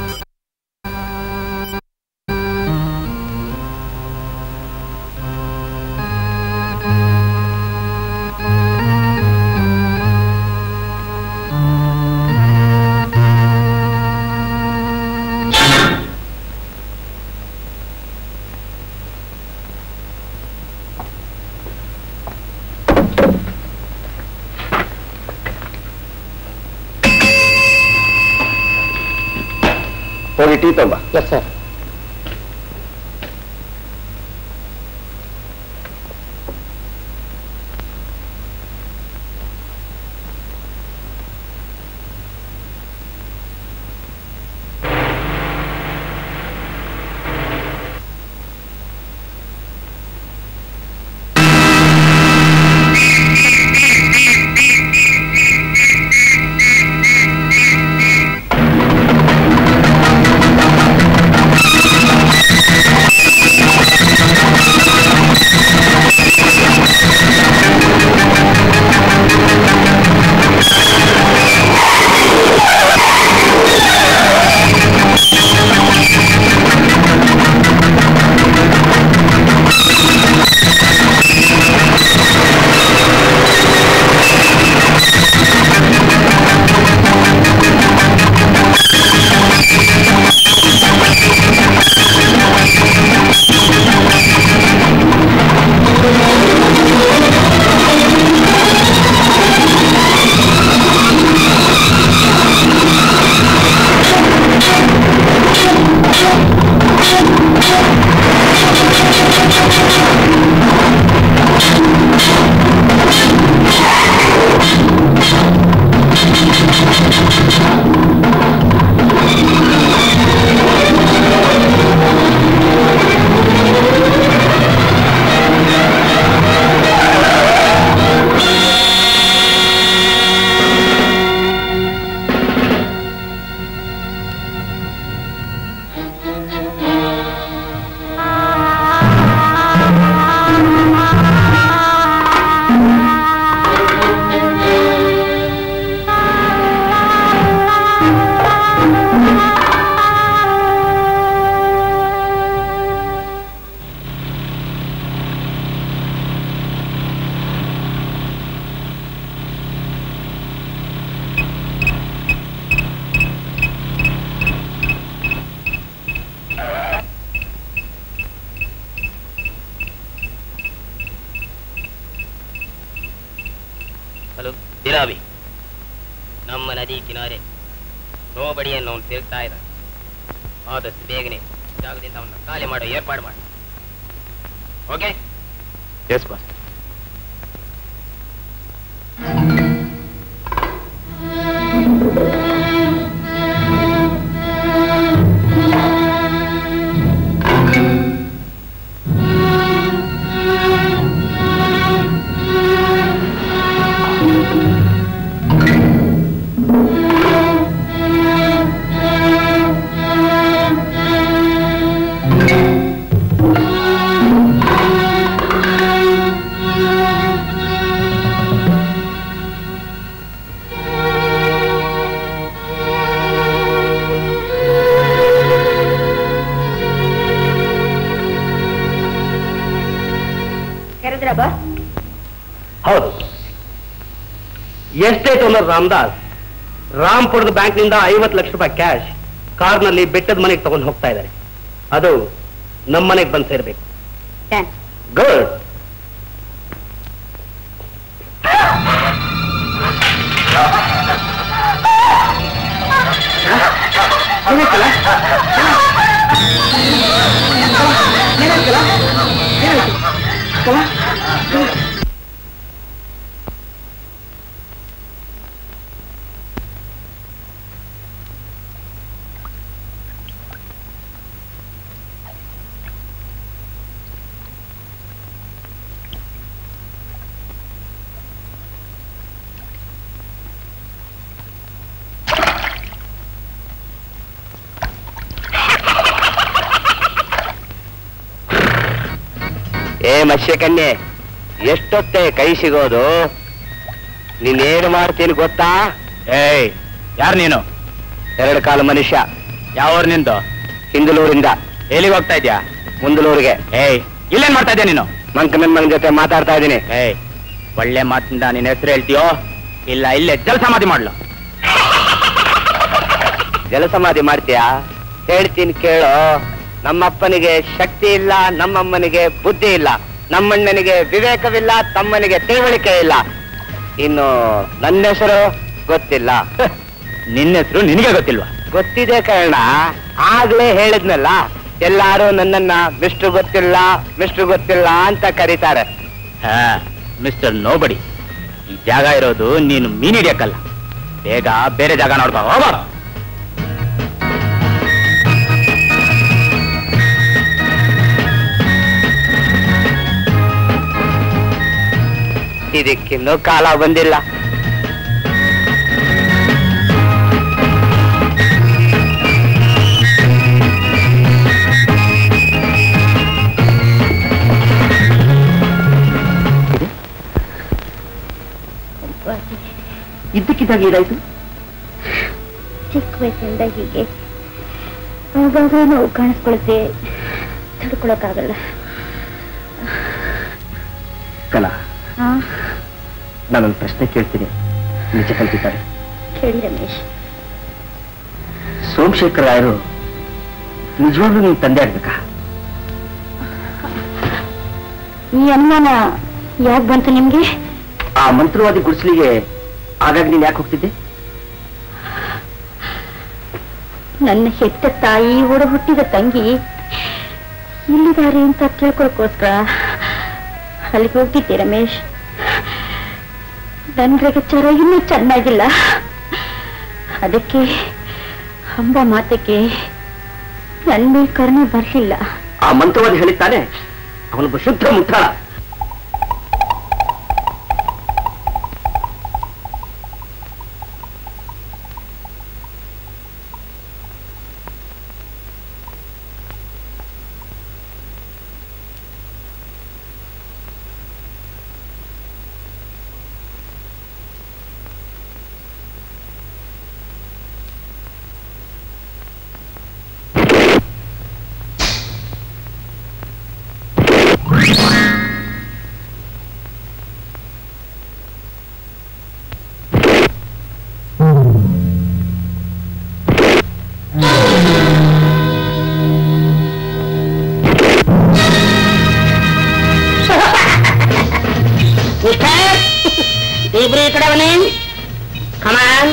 ಹೋಗಿ ಟೀ ತೊಂಬ ಎಸ್ ಸರ್ ಹಲೋ ದಿರಾವಿ ನಮ್ಮ ನದಿ ಕಿನಾರೆ ನೋಬಡಿಯನ್ನು ಅವನು ತಿರುಗ್ತಾ ಇದ್ದಾನೆ ಆದಷ್ಟು ಬೇಗನೆ ಜಾಗದಿಂದ ಅವನ್ನ ಖಾಲಿ ಮಾಡೋ ಏರ್ಪಾಡು ಮಾಡಿ ಓಕೆ ಎಸ್ ಬಾಸ್ ಕರೆದ್ರ ಬಾ ಹೌದು ಎಸ್ಟೇಟ್ ಓನರ್ ರಾಮದಾಸ್ ರಾಮ್ಪುರದ ಬ್ಯಾಂಕ್ನಿಂದ ಐವತ್ತು ಲಕ್ಷ ರೂಪಾಯಿ ಕ್ಯಾಶ್ ಕಾರ್ನಲ್ಲಿ ಬೆಟ್ಟದ ಮನೆಗೆ ತಗೊಂಡು ಹೋಗ್ತಾ ಇದ್ದಾರೆ ಅದು ನಮ್ಮ ಮನೆಗೆ ಬಂದು ಸೇರ್ಬೇಕು ಥ್ಯಾಂಕ್ಸ್ ಗುಡ್ ಏ ಮತ್ಸ್ಯಕನ್ಯೆ ಎಷ್ಟೊತ್ತೆ ಕೈ ಸಿಗೋದು ನೀನೇನು ಮಾಡ್ತೀನಿ ಗೊತ್ತಾ ಏಯ್ ಯಾರು ನೀನು ಎರಡು ಕಾಲು ಮನುಷ್ಯ ಯಾವ ನಿಂದು ಹಿಂದಲೂರಿಂದ ಎಲ್ಲಿಗೆ ಹೋಗ್ತಾ ಇದ್ಯಾ ಮುಂದಲೂರಿಗೆ ಏಯ್ ಇಲ್ಲೇನ್ ಮಾಡ್ತಾ ಇದ್ಯಾ ನೀನು ಮಂಕ ನನ್ನ ಮಗನ ಜೊತೆ ಮಾತಾಡ್ತಾ ಇದ್ದೀನಿ ಏಯ್ ಒಳ್ಳೆ ಮಾತಿಂದ ನಿನ್ನ ಹೆಸರು ಹೇಳ್ತೀಯೋ ಇಲ್ಲ ಇಲ್ಲೇ ಜಲಸಮಾಧಿ ಮಾಡ್ಲು ಜಲಸಮಾಧಿ ಮಾಡ್ತೀಯಾ ಹೇಳ್ತೀನಿ ಕೇಳೋ ನಮ್ಮಪ್ಪನಿಗೆ ಶಕ್ತಿ ಇಲ್ಲ ನಮ್ಮಮ್ಮನಿಗೆ ಬುದ್ಧಿ ಇಲ್ಲ ನಮ್ಮಣ್ಣನಿಗೆ ವಿವೇಕವಿಲ್ಲ ತಮ್ಮನಿಗೆ ತಿಳುವಳಿಕೆ ಇಲ್ಲ ಇನ್ನು ನನ್ನ ಹೆಸರು ಗೊತ್ತಿಲ್ಲ ನಿನ್ನ ಹೆಸರು ನಿನಗೆ ಗೊತ್ತಿಲ್ವಾ ಗೊತ್ತಿದೆ ಕಾರಣ ಆಗ್ಲೇ ಹೇಳಿದ್ನಲ್ಲ ಎಲ್ಲಾರು ನನ್ನನ್ನ ಮಿಸ್ಟರ್ ಗೊತ್ತಿಲ್ಲ ಮಿಸ್ಟರ್ ಗೊತ್ತಿಲ್ಲ ಅಂತ ಕರೀತಾರೆ ಹಾ ಮಿಸ್ಟರ್ ನೋಬಡಿ ಈ ಜಾಗ ಇರೋದು ನೀನು ಮೀನ್ ಹಿಡಿಯಕ್ಕಲ್ಲ ಬೇಗ ಬೇರೆ ಜಾಗ ನೋಡ್ಕೋ ಹೋಗ ಇದಕ್ಕಿನ್ನೂ ಕಾಲ ಬಂದಿಲ್ಲ ಇದ್ದಕ್ಕಿದ್ದಾಗ ಏನಾಯ್ತು ಚಿಕ್ಕ ವಯಸ್ಸಿಂದ ಹೀಗೆ ಆಗಾಗ ನೋವು ಕಾಣಿಸ್ಕೊಳುತ್ತೆ ತಡ್ಕೊಳಕ್ಕಾಗಲ್ಲ ಕಲಾ ಹಾ ನಾನೊಂದು ಪ್ರಶ್ನೆ ಕೇಳ್ತೀನಿ ನಿಜ ಕಲ್ಪಿದ್ದಾರೆ ಕೇಳಿ ರಮೇಶ್ ಸೋಮಶೇಖರ ರಾಯರು ನಿಜವಾಗ್ಲೂ ನೀವು ತಂದೆ ಆಗ್ಬೇಕಾ ಈ ಅನುಮಾನ ಯಾಕೆ ಬಂತು ನಿಮ್ಗೆ ಆ ಮಂತ್ರವಾದಿ ಗುಡಿಸಲಿಗೆ ಆಗಾಗ ನೀನ್ ಯಾಕೆ ಹೋಗ್ತಿದ್ದೆ ನನ್ನ ಹೆತ್ತ ತಾಯಿ ಒಡ ಹುಟ್ಟಿದ ತಂಗಿ ಇಲ್ಲಿದ್ದಾರೆ ಅಂತ ಕೇಳ್ಕೊಳಕ್ಕೋಸ್ಕರ ಅಲ್ಲಿಗೆ ಹೋಗ್ತಿದ್ದೆ ರಮೇಶ್ ನನ್ನ ಗ್ರಹಚಾರ ಇನ್ನೂ ಚೆನ್ನಾಗಿಲ್ಲ ಅದಕ್ಕೆ ಅಂಬ ಮಾತಕ್ಕೆ ನನ್ನ ಮೇಲೆ ಕರುಣೆ ಬರಲಿಲ್ಲ ಆ ಮಂತ್ರವಾದಿ ಹೇಳಿದ್ದಾನೆ ಅವನೊಬ್ಬ ಶುದ್ಧ ಮುಟ್ಟಾಳ ಇಬ್ರು ಈ ಕಡೆ ಬನ್ನಿ ಕಮಾನ್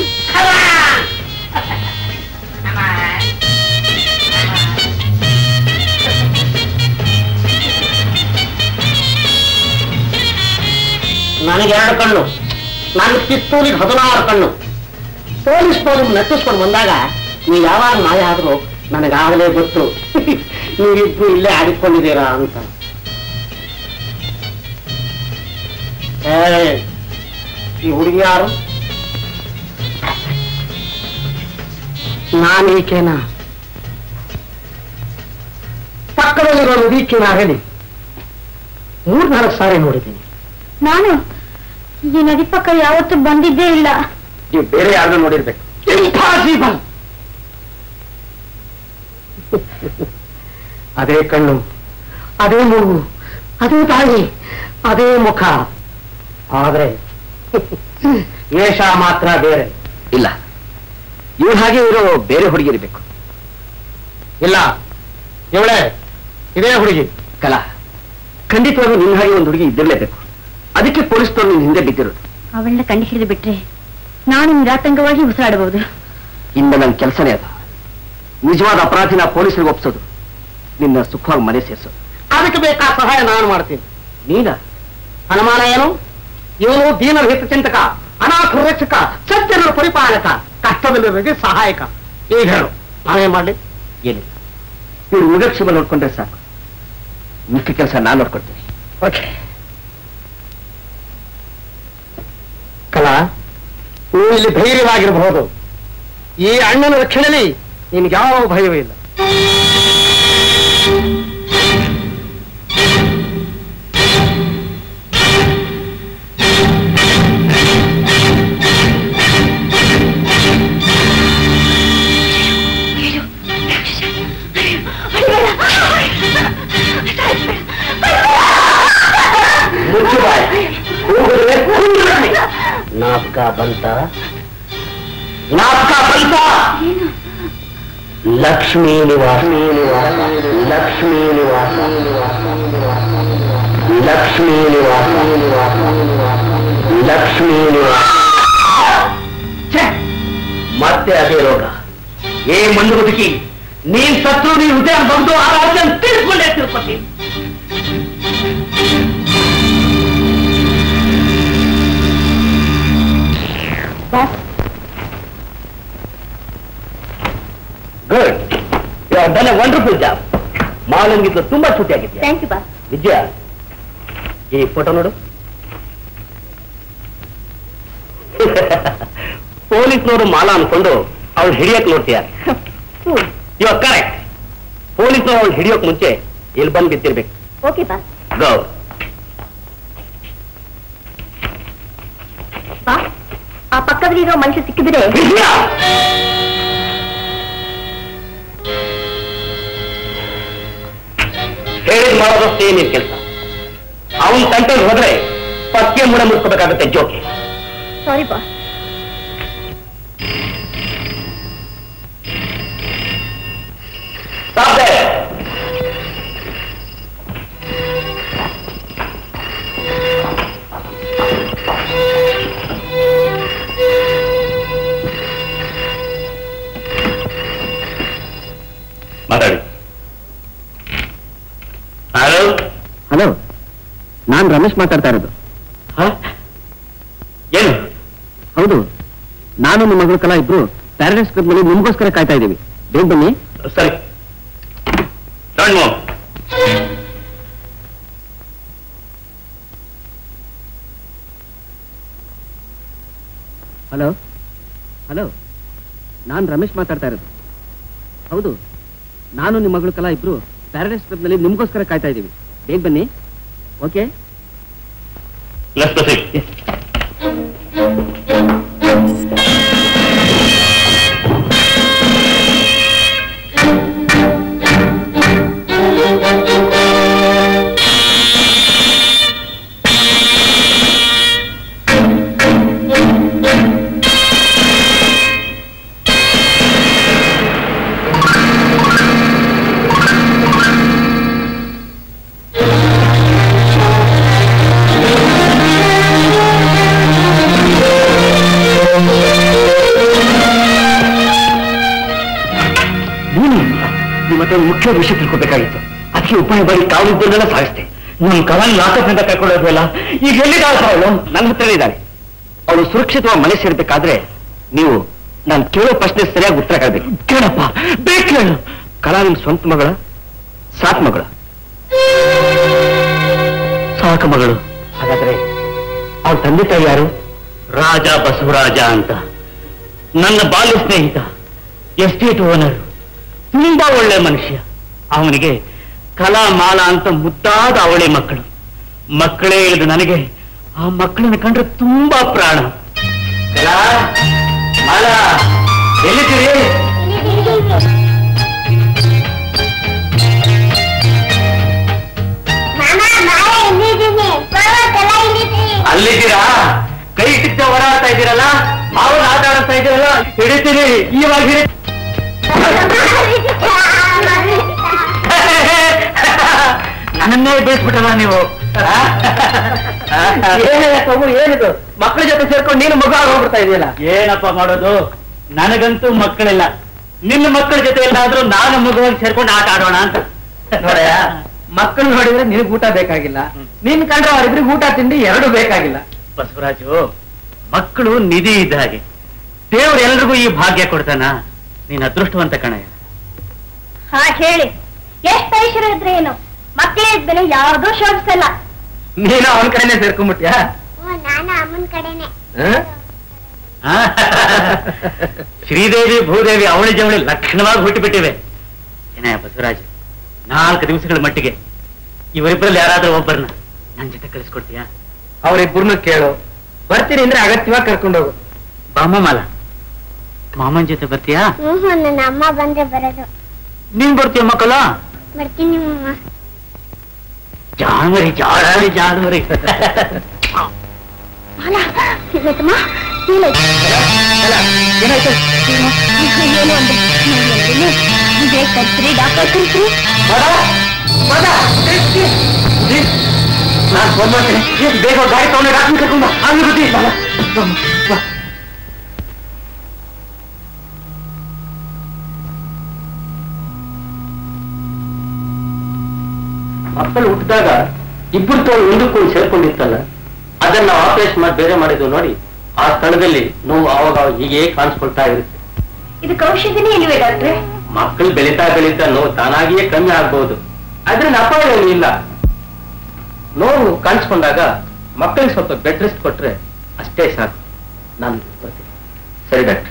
ನನಗೆ ಎರಡು ಕಣ್ಣು ನನ್ನ ಪಿಸ್ತೂಲಿಗೆ ಹದಿನಾರು ಕಣ್ಣು ಪೊಲೀಸ್ನವರು ನಟ್ಟಿಸ್ಕೊಂಡು ಬಂದಾಗ ನೀವು ಯಾವಾಗ ಮಾಯ ಆದ್ರೂ ನನಗಾಗಲೇ ಗೊತ್ತು ನೀವಿಬ್ರು ಇಲ್ಲೇ ಆಡಿಕೊಂಡಿದ್ದೀರಾ ಅಂತ ಏ, ಈ ಹುಡುಗಿ ಯಾರು ನಾನು ಈಕೆನಾ ಪಕ್ಕದಲ್ಲಿರೋ ಈಕೆನ ಹೇಳಿ ಮೂರ್ನಾಲ್ಕು ಸಾರಿ ನೋಡಿದ್ದೀನಿ ನಾನು ಈ ನದಿ ಪಕ್ಕ ಯಾವತ್ತೂ ಬಂದಿದ್ದೇ ಇಲ್ಲ ನೀವು ಬೇರೆ ಯಾರನ್ನ ನೋಡಿರ್ಬೇಕು ಇಂಪಾಸಿಬಲ್ ಅದೇ ಕಣ್ಣು ಅದೇ ಮೂಗು ಅದೇ ತಾಯಿ ಅದೇ ಮುಖ ಆದ್ರೆ ವೇಷ ಮಾತ್ರ ಬೇರೆ ಇಲ್ಲ ಇವ್ರ ಹಾಗೆ ಇರೋ ಬೇರೆ ಹುಡುಗಿ ಇರಬೇಕು ಇಲ್ಲ ಇವಳೆ ಇದೇ ಹುಡುಗಿ ಕಲಾ ಖಂಡಿತವಾಗೂ ನಿನ್ನ ಹಾಗೆ ಒಂದು ಹುಡುಗಿ ಇದ್ದಿರಲೇಬೇಕು ಅದಕ್ಕೆ ಪೊಲೀಸ್ನವ್ರು ನಿನ್ನ ಹಿಂದೆ ಬಿದ್ದಿರೋದು ಅವಳನ್ನ ಕಂಡು ಹಿಡಿದು ಬಿಟ್ರೆ ನಾನು ನಿರಾತಂಕವಾಗಿ ಉಸಿರಾಡಬಹುದು ಇನ್ನು ನನ್ನ ಕೆಲಸನೇ ಅದು ನಿಜವಾದ ಅಪರಾಧಿನ ಪೊಲೀಸರಿಗೆ ಒಪ್ಸೋದು ನಿನ್ನ ಸುಖವಾಗಿ ಮನೆ ಸೇರಿಸೋದು ಅದಕ್ಕೆ ಬೇಕಾದ ಸಹಾಯ ನಾನು ಮಾಡ್ತೀನಿ ನೀನ ಅನುಮಾನ ಏನು ಇವನು ದೀನರ ಹಿತಚಿಂತಕ ಅನಾಥ ರಕ್ಷಕ ಸಜ್ಜನರ ಪರಿಪಾಲಕ ಕಷ್ಟದಲ್ಲಿರೋರಿಗೆ ಸಹಾಯಕ ಈಗ ಹೇಳು ನಾವೇನ್ ಮಾಡ್ಲಿ ಏನಿಲ್ಲ ಇವ್ರು ಯೋಗಕ್ಷೇಮ ನೋಡ್ಕೊಂಡ್ರೆ ಸಾಕು ಮುಖ್ಯ ಕೆಲಸ ನಾನು ನೋಡ್ಕೊಳ್ತೀನಿ ಓಕೆ ಕಲಾ ನೀವು ಇಲ್ಲಿ ಧೈರ್ಯವಾಗಿರಬಹುದು ಈ ಅಣ್ಣನ ರಕ್ಷಣೆಯಲ್ಲಿ ನಿನ್ಗೆ ಯಾವ ಭಯವೂ ಇಲ್ಲ ಮುಚ್ಚು ಬಾಯಿ. ಕೂಗಿದ್ರೆ ಕೂಗಿಬಿಡ್ತೀನಿ. ನಾಪಕ ಬಂತ ನಾಟಕ ಬಂತ ಲಕ್ಷ್ಮೀ ನಿವಾಸ ಲಕ್ಷ್ಮೀ ನಿವಾಸ ಲಕ್ಷ್ಮೀ ನಿವಾಸ ಲಕ್ಷ್ಮೀ ನಿವಾಸ ಛೆ! ಮತ್ತೆ ಅದೇ ರೋಗ ಏ ಮಣ್ಣು ಬದುಕಿ ನೀನ್ ಸತ್ರು ನೀನ್ ಹೃದಯ ಬಂದು ಆ ರಾಜ್ಯ ತಿಳ್ಕೊಂಡೇ Tirupati good you are done a wonderful job ಮಾಲಂಗಿದ್ದು ತುಂಬಾ ಚುಟಿ ಆಗಿದ್ಯಾ ಥ್ಯಾಂಕ್ ಯು ಬಾ ವಿಜಯ ಈ ಫೋಟೋ ನೋಡು ಪೊಲೀಸ್ನವರು ಮಾಲ ಅನ್ಕೊಂಡು ಅವ್ಳು ಹಿಡಿಯಕ್ ನೋಡ್ತೀಯಾರೆ ಇವಾಗ ಕರೆಕ್ಟ್ ಪೊಲೀಸ್ನವರು ಅವ್ಳು ಹಿಡಿಯೋಕ್ ಮುಂಚೆ ಇಲ್ಲಿ ಬಂದು ಬಿದ್ದಿರ್ಬೇಕು ಓಕೆ ಬಾ ಗೌ ಬಾ ಆ ಪಕ್ಕದಲ್ಲಿರೋ ಮನುಷ್ಯ ಸಿಕ್ಕಿದ್ರೆ ವಿಜಯ ಹೇಳಿದ್ ಮಾಡೋದಷ್ಟೇ ನಿನ್ ಕೆಲಸ ಅವನ್ ತಂಟೆಗೆ ಹೋದ್ರೆ ಪಕ್ಕೆ ಮುಡ ಮುಡ್ಕೋಬೇಕಾಗತ್ತೆ ಜೋಕೆ ಸಾರಿ ಬಾ Stop there. ಮಾತಾಡಿ ಹಲೋ ಹಲೋ ನಾನ್ ರಮೇಶ್ ಮಾತಾಡ್ತಾ ಇರೋದು ಏನು ಹೌದು ನಾನು ನಿಮ್ಮ ಮಗಳು ಕಲಾ ಇಬ್ರು ಪ್ಯಾರಡೈಸ್ ಕ್ಲಬ್ ನಲ್ಲಿ ನಿಮ್ಗೋಸ್ಕರ ಕಾಯ್ತಾ ಇದ್ದೀವಿ ಬೇಗ ಬನ್ನಿ ಸರಿ ಡೋಂಟ್ ಮೂವ್ ಹಲೋ ಹಲೋ ನಾನು ರಮೇಶ್ ಮಾತಾಡ್ತಾ ಇರೋದು ಹೌದು ನಾನು ನಿಮ್ಮ ಮಗಳು ಕಲಾ ಇಬ್ರು ಪ್ಯಾರಡೈಸ್ ಕ್ಲಬ್ ನಲ್ಲಿ ನಿಮ್ಗೋಸ್ಕರ ಕಾಯ್ತಾ ಇದ್ದೀವಿ ಬೇಗ ಬನ್ನಿ ಓಕೆ ಲೆಟ್ಸ್ ಪ್ರೊಸೀಡ್ ಆ ಮುಖ್ಯವಾದ ವಿಷಯ ತಿಳ್ಕೊಬೇಕಾಗಿತ್ತು ಅದಕ್ಕೆ ಉಪಾಯ ಮಾಡಿ ಕಾವಲಿದ್ದನ್ನೆಲ್ಲ ಸಾಗಿಸ್ದೆ ನಮ್ ಕವನ್ ಲಾಕಪ್ನಿಂದ ಕರ್ಕೊಳ್ಳೋದ್ವಲ್ಲ ಈಗ ಎಲ್ಲಿದ್ದಾಳೆ ಅವಳು ನನ್ನ ಹತ್ರ ಇದ್ದಾಳೆ ಅವಳು ಸುರಕ್ಷಿತವಾಗಿ ಮನೆ ಸೇರ್ಬೇಕಾದ್ರೆ ನೀವು ನಾನು ಕೇಳೋ ಪ್ರಶ್ನೆ ಸರಿಯಾಗಿ ಉತ್ತರ ಕೇಳಬೇಕು ಕೇಳಪ್ಪ ಬೇಕು ಕೇಳು ಕಲಾ ನಿಮ್ ಸ್ವಂತ ಮಗಳ ಸಾಕ್ ಮಗಳ ಸಾಕ ಮಗಳು ಹಾಗಾದ್ರೆ ಅವ್ರ ತಂದೆ ತಾಯಿ ಯಾರು ರಾಜ ಬಸವರಾಜ ಅಂತ ನನ್ನ ಬಾಲ್ಯ ಸ್ನೇಹಿತ ಎಸ್ಟೇಟ್ ಓನರ್ ತುಂಬಾ ಒಳ್ಳೆ ಮನುಷ್ಯ ಅವನಿಗೆ ಕಲಾ ಮಾಲಾ ಅಂತ ಮುದ್ದಾದ ಅವಳಿ ಮಕ್ಕಳು ಮಕ್ಕಳೇ ಇಳಿದು ನನಗೆ ಆ ಮಕ್ಕಳನ್ನ ಕಂಡ್ರೆ ತುಂಬಾ ಪ್ರಾಣ ಕಲಾ ಮಾಲಾ ಎಲ್ಲಿದ್ದೀರಿ ಅಲ್ಲಿದ್ದೀರಾ ಕೈ ಸಿಕ್ಕ ಹೊರ ಆಡ್ತಾ ಇದ್ದೀರಲ್ಲ ಮಾವನ ಆಟ ಆಡ್ತಾ ಇದ್ದೀರಲ್ಲ ಹಿಡಿತೀನಿ ಇವಾಗ ಹಿಡಿ ನನ್ನನ್ನೇ ಬೀಳ್ಸ್ಬಿಟ್ಟಲ್ಲ ನೀವು ಏನಿದು ಮಕ್ಕಳ ಜೊತೆ ಸೇರ್ಕೊಂಡು ನೀನು ಮಗ ಹೋಗ್ಬಿಡ್ತಾ ಇದೆಯಲ್ಲ ಏನಪ್ಪ ಮಾಡೋದು ನನಗಂತೂ ಮಕ್ಕಳಿಲ್ಲ ನಿನ್ನ ಮಕ್ಕಳ ಜೊತೆ ಎಲ್ಲಾದ್ರೂ ನಾನು ಮಗುವಾಗಿ ಸೇರ್ಕೊಂಡು ಆಟ ಆಡೋಣ ಅಂತ ನೋಡಯ್ಯ ಮಕ್ಕಳು ನೋಡಿದ್ರೆ ನಿನಗೆ ಊಟ ಬೇಕಾಗಿಲ್ಲ ನಿನ್ ಕಂಡ್ರೆ ಅವರಿಬ್ರಿಗೆ ಊಟ ತಿಂಡಿ ಎರಡು ಬೇಕಾಗಿಲ್ಲ ಬಸವರಾಜು ಮಕ್ಕಳು ನಿಧಿ ಇದ್ದ ಹಾಗೆ ದೇವ್ರು ಎಲ್ರಿಗೂ ಈ ಭಾಗ್ಯ ಕೊಡ್ತಾನ ನೀನ್ ಅದೃಷ್ಟವಂತ ಕಣಯ್ಯ ಹಾ ಹೇಳಿ ಎಷ್ಟು ಐಶ್ವರ್ಯ ಇದ್ರೆ ಏನು ಮಕ್ಕಳೇ ಇದ್ಮೇಲೆ ಯಾವ್ದೂ ಶೋಭಿಸಲ್ಲ ನೀನು ಅವನ ಕಡೆನೆ ಸೇರ್ಕೊಂಡ್ಬಿಟ್ಯಾ ನಾನು ಅಮ್ಮನ ಕಡೆನೆ ಶ್ರೀದೇವಿ ಭೂದೇವಿ ಅವಳಿ ಜವಳಿ ಲಕ್ಷಣವಾಗಿ ಹುಟ್ಟಿಬಿಟ್ಟಿವೆ ಏನಯ್ಯ ಬಸವರಾಜ್ ನಾಲ್ಕು ದಿವಸಗಳ ಮಟ್ಟಿಗೆ ಇವರಿಬ್ಬರಲ್ಲಿ ಯಾರಾದ್ರೂ ಒಬ್ಬರನ್ನ ನನ್ ಜೊತೆ ಕಳಿಸ್ಕೊಡ್ತೀಯಾ ಅವರಿಬ್ಬರನ್ನ ಕೇಳು ಬರ್ತೀನಿ ಅಂದ್ರೆ ಅಗತ್ಯವಾಗಿ ಕರ್ಕೊಂಡೋಗು ಬಾಮ ಮಾಲ ಮಾಮನ್ ಜೊತೆ ಬರ್ತೀಯಾ ಹ್ಮ್ ನನ್ನ ಅಮ್ಮ ಬಂದ್ರೆ ಬರೋದು ನೀನ್ ಬರ್ತೀಯ ಮಕ್ಕಳ ಬರ್ತೀನಿ ಮಮ್ಮ ಜಾನ್ವರಿ ಜಾಡಾರಿ ಜಾನ್ವರಿ ಇವತ್ತಮ್ಮ ಏನಾಯ್ತು ಏನಾಯ್ತು ಏನು ಅಂದ್ರೆ ಬೇಗ ಕರ್ಸ್ರಿ ಡಾಕ್ಟರ್ ಕರ್ಸ್ರಿ ನಾನು ಫೋನ್ ಮಾಡ್ತೀನಿ ಬೇಗ ಗಾಡಿ ತಗೊಂಡು ಡಾಕ್ಟರ್ ಕರ್ಕೊಂಡ ಅಲ್ಲಿ ಬುದ್ಧಿ ಮಕ್ಕಳು ಹುಟ್ಟಿದಾಗ ಇಬ್ಬರು ತೋಳು ಒಂದಕ್ಕೂ ಸೇರ್ಕೊಂಡಿತ್ತಲ್ಲ ಅದನ್ನ ಆಪರೇಷನ್ ಮಾಡಿ ಬೇರೆ ಮಾಡಿದ್ವು ನೋಡಿ ಆ ಸ್ಥಳದಲ್ಲಿ ನೋವು ಆವಾಗ ಹೀಗೆ ಕಾಣಿಸ್ಕೊಳ್ತಾ ಇರುತ್ತೆ ಇದಕ್ಕೆ ಔಷಧಿನೇ ಇಲ್ವೇ ಡಾಕ್ಟ್ರೆ ಮಕ್ಕಳು ಬೆಳೀತಾ ಬೆಳೀತಾ ನೋವು ತಾನಾಗಿಯೇ ಕಮ್ಮಿ ಆಗ್ಬಹುದು ಅದ್ರಿಂದ ಅಪಾಯ ಏನೂ ಇಲ್ಲ ನೋವು ಕಾಣಿಸ್ಕೊಂಡಾಗ ಮಕ್ಕಳಿಗೆ ಸ್ವಲ್ಪ ಬೆಡ್ ರೆಸ್ಟ್ ಕೊಟ್ರೆ ಅಷ್ಟೇ ಸಾಕು ನಾನು ಬರ್ತೀನಿ ಸರಿ ಡಾಕ್ಟರ್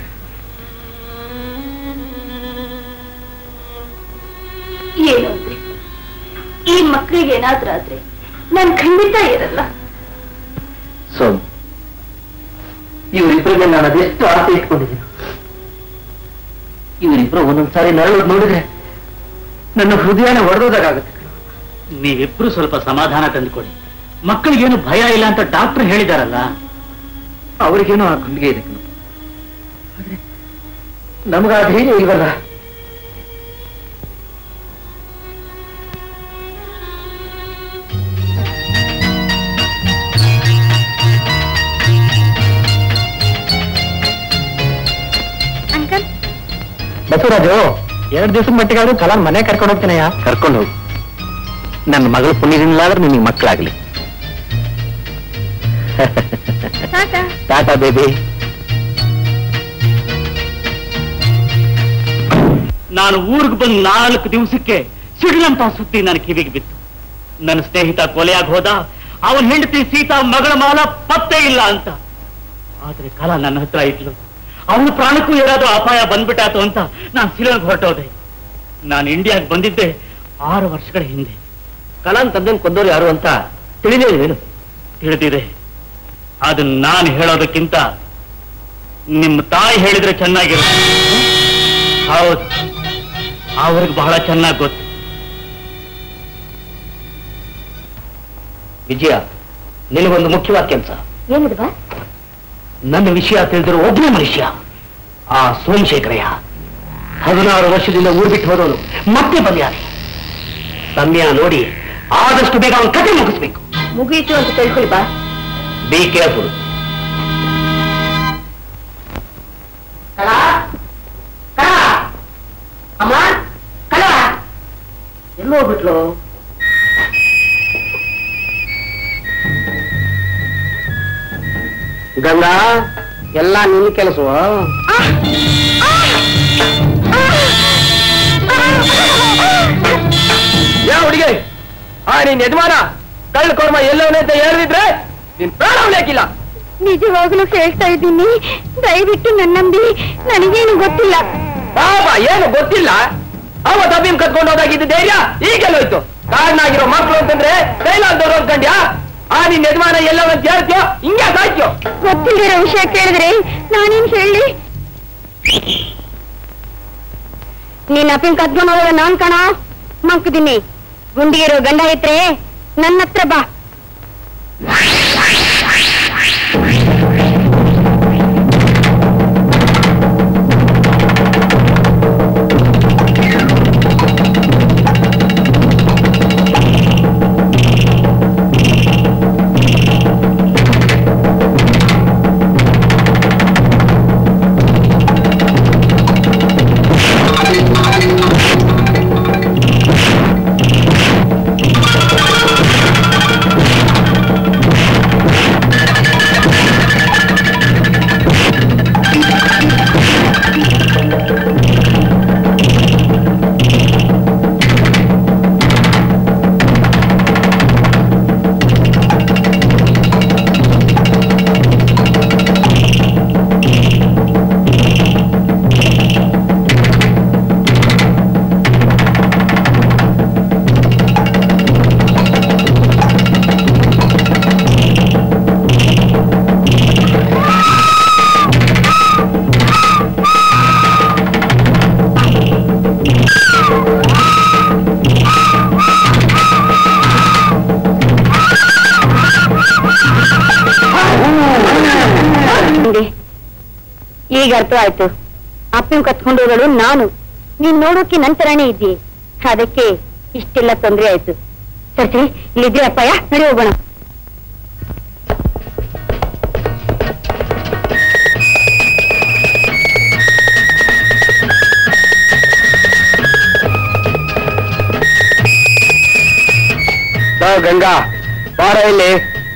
ಏನು ಅಂದ್ರೆ ಈ ಮಕ್ಕಳಿಗೆ ಏನಾದ್ರೂ ಆದ್ರೆ ನಾನ್ ಖಂಡಿತ ಇರಲ್ಲ ಸೋಮ್ ಇವರಿಬ್ಬರಿಗೆ ನಾನು ಅದೆಷ್ಟು ಆಸೆ ಇಟ್ಕೊಂಡಿದ್ದೀನಿ ಇವರಿಬ್ರು ಒಂದೊಂದ್ಸಾರಿ ನರಳೋದು ನೋಡಿದ್ರೆ ನನ್ನ ಹೃದಯನ ಒಡೆದೋದಾಗುತ್ತೆ ನೀವಿಬ್ರು ಸ್ವಲ್ಪ ಸಮಾಧಾನ ತಂದುಕೊಡಿ ಮಕ್ಕಳಿಗೇನು ಭಯ ಇಲ್ಲ ಅಂತ ಡಾಕ್ಟರ್ ಹೇಳಿದಾರಲ್ಲ ಅವ್ರಿಗೇನೋ ಆ ಗುಂಡಿಗೆ ಇದೆ ಕಣೋ. ಆದ್ರೆ ನಮಗ ಆ ಧೈರ್ಯ ಇಲ್ವಲ್ಲ ಅಂಕಲ್ ಬಸವರಾಜು ಎರಡು ದಿವಸದ ಮಟ್ಟಿಗಾದ್ರೂ ಕಲಾನ್ ಮನೆ ಕರ್ಕೊಂಡು ಹೋಗ್ತೀನಯ್ಯ ಕರ್ಕೊಂಡು ಹೋಗು ನನ್ನ ಮಗಳು ಪುಣ್ಯದಿಂದಲಾದ್ರೂ ನಿನಗೆ ಮಕ್ಕಳಾಗ್ಲಿ ಟಾಟಾ ಟಾಟಾ ಬೇಬಿ ನಾನು ಊರಿಗೆ ಬಂದು ನಾಲ್ಕು ದಿವಸಕ್ಕೆ ಸಿಡಿಲಂತ ಸುದ್ದಿ ನನ್ನ ಕಿವಿಗೆ ಬಿತ್ತು ನನ್ನ ಸ್ನೇಹಿತ ಕೊಲೆಯಾಗಿ ಹೋದ ಅವನ ಹೆಂಡತಿ ಸೀತಾ ಮಗಳ ಮಾಲ ಪತ್ತೆ ಇಲ್ಲ ಅಂತ ಆದ್ರೆ ಕಲಾ ನನ್ನ ಹತ್ರ ಇದ್ಲು ಅವನ ಪ್ರಾಣಕ್ಕೂ ಏನಾದ್ರೂ ಅಪಾಯ ಬಂದ್ಬಿಟ್ಟಾತು ಅಂತ ನಾನು ಸಿಲೋನ್ಗೆ ಹೊರಟೋದೆ ನಾನು ಇಂಡಿಯಾಗೆ ಬಂದಿದ್ದೆ ಆರು ವರ್ಷಗಳ ಹಿಂದೆ ಕಲಾನ್ ತಂದನ್ ಕೊಂದೋರು ಯಾರು ಅಂತ ತಿಳಿದೇನು ತಿಳಿದಿದೆ ಅದನ್ನ ನಾನು ಹೇಳೋದಕ್ಕಿಂತ ನಿಮ್ಮ ತಾಯಿ ಹೇಳಿದ್ರೆ ಚೆನ್ನಾಗಿರುತ್ತೆ ಹೌದು ಅವ್ರಿಗೆ ಬಹಳ ಚೆನ್ನಾಗಿ ಗೊತ್ತು ವಿಜಯ ನಿನಗೊಂದು ಮುಖ್ಯವಾದ ಕೆಲಸ ಏನಿದು ಬಾ ನನ್ನ ವಿಷಯ ತಿಳಿದಿರೋ ಒಬ್ಬನೇ ಮನುಷ್ಯ ಆ ಸೋಮಶೇಖರಯ್ಯ ಹದಿನಾರು ವರ್ಷದಿಂದ ಊರು ಬಿಟ್ಟು ಹೋದವನು ಮತ್ತೆ ಬಂದ್ಯಾನೆ ಸಮಯ ನೋಡಿ ಆದಷ್ಟು ಬೇಗ ಅವನ ಕತೆ ಮುಗಿಸ್ಬೇಕು ಮುಗೀತು ಅಂತ ತಿಳ್ಕೊಳ್ಳಿ ಬಾ ಬಿ ಕೇರ್ಫುಲ್ ಕಲಾ ಕಲಾ ಅಮ್ಮ ಕಲಾ ಎಲ್ಲೋಗ್ಬಿಟ್ಲು ಗಂಗಾ ಎಲ್ಲ ನಿನ್ ಕೆಲಸ ಯಾ ಹುಡುಗಿ ಆ ನಿನ್ ಯಜಮಾನ ಕಳ್ಳ ಕೋರ್ಮ ಎಲ್ಲವನೇ ಅಂತ ಹೇಳಿದ್ರೆ ನಿನ್ ಪ್ರಾಣ ಉಳಿಯಾಕಿಲ್ಲ ನಿಜವಾಗ್ಲೂ ಹೇಳ್ತಾ ಇದ್ದೀನಿ ದಯವಿಟ್ಟು ನನ್ನಂಬಿ ನನಗೇನು ಗೊತ್ತಿಲ್ಲ ಪಾಪ ಏನು ಗೊತ್ತಿಲ್ಲ ಅವತ್ತು ಅಭಿಮ್ ಕತ್ಕೊಂಡು ಹೋದಾಗಿದ್ದ ಧೈರ್ಯ ಈಗೆಲ್ಲೋಯ್ತು ಕಾರಣ ಆಗಿರೋ ಮಕ್ಳು ಅಂತಂದ್ರೆ ಕೈಲಾಗ್ದವ್ರು ಅನ್ಕಂಡ್ಯಾ ಆ ನಿನ್ ಯಜಮಾನ ಎಲ್ಲವಂತ ಹೇಳ್ತೀಯೋ ಹಿಂಗೆ ಸಾಯ್ತೀಯೋ ಗೊತ್ತಿಲ್ದಿರೋ ವಿಷಯ ಕೇಳಿದ್ರೆ ನಾನೇನ್ ಹೇಳಿ ನೀನ್ ಅಪ್ಪಿನ ಕತ್ಕೊಂಡು ಹೋಗೋದ ನಾನ್ ಕಣ ಮಕ್ಕದಿನಿ ಗುಂಡಿಗಿರೋ ಗಂಡ ಇದ್ರೆ ನನ್ನ ಹತ್ರ ಬಾ ಹಿಂದೆ. ಈಗ ಅರ್ಥ ಆಯ್ತು ಅಪ್ಪಿನ ಕತ್ಕೊಂಡು ಹೋದಳು ನಾನು ನೀನ್ ನೋಡೋಕೆ ನಂತರನೇ ಇದ್ದೀ ಅದಕ್ಕೆ ಇಷ್ಟೆಲ್ಲ ತೊಂದ್ರೆ ಆಯ್ತು ಸರಿ ಸರಿ ಇಲ್ಲಿದ್ದೀರ ಅಪ್ಪಯ್ಯ ನಡಿ ಹೋಗೋಣ ಗಂಗಾ ಬಾರ ಇಲ್ಲಿ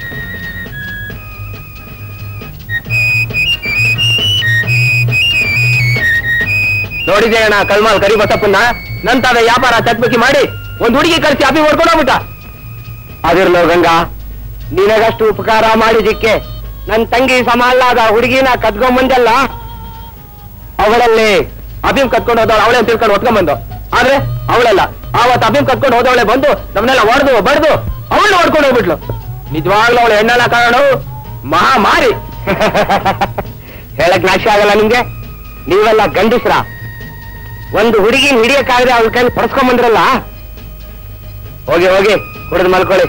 ನೋಡಿದೆ ಅಣ್ಣ ಕಲ್ಮಾಲ್ ಕರಿ ಬಸಪ್ಪನ್ನ ನಂತಾದ ವ್ಯಾಪಾರ ಚಟ್ಬುಕಿ ಮಾಡಿ ಒಂದ್ ಹುಡುಗಿ ಕರ್ಸಿ ಅಭಿ ಹೊಡ್ಕೊಂಡು ಹೋಗ್ಬಿಟ್ಟ ಅದಿರ್ಲೋ ಗಂಗಾ ನಿನಗಷ್ಟು ಉಪಕಾರ ಮಾಡಿದಿಕ್ಕೆ ನನ್ ತಂಗಿ ಸಮ ಅಲ್ಲಾದ ಹುಡುಗಿನ ಕದ್ಕೊಂಬಂದಲ್ಲ ಅವಳಲ್ಲಿ ಅಭೀಮ್ ಕತ್ಕೊಂಡು ಹೋದವಳು ಅವಳೇ ತಿಳ್ಕೊಂಡು ಹೊತ್ಕೊಂಡ್ಬಂದು ಆದ್ರೆ ಅವಳಲ್ಲ ಆವತ್ತು ಅಭೀಮ್ ಕತ್ಕೊಂಡು ಹೋದವಳೆ ಬಂದು ನಮ್ಮನ್ನೆಲ್ಲ ಹೊಡೆದು ಬಡ್ದು ಅವಳನ್ನ ಹೊಡ್ಕೊಂಡು ಹೋಗ್ಬಿಟ್ಲು ನಿಜವಾಗ್ಲೂ ಅವಳು ಹೆಣ್ಣೆಲ್ಲ ಕಾರಣ ಮಹಾ ಮಾರಿ ಹೇಳಕ್ ನಾಶ ಆಗಲ್ಲ ನಿಮ್ಗೆ ನೀವೆಲ್ಲ ಗಂಡಸ್ರ ಒಂದು ಹುಡುಗಿನ ಹಿಡಿಯಕ್ಕಾಗದೆ ಅವ್ಳ ಕೈಲಿ ಪಡಿಸ್ಕೊಂಬಂದ್ರಲ್ಲ ಹೋಗಿ ಹೋಗಿ ಕುಡಿದು ಮಲ್ಕೊಳ್ಳಿ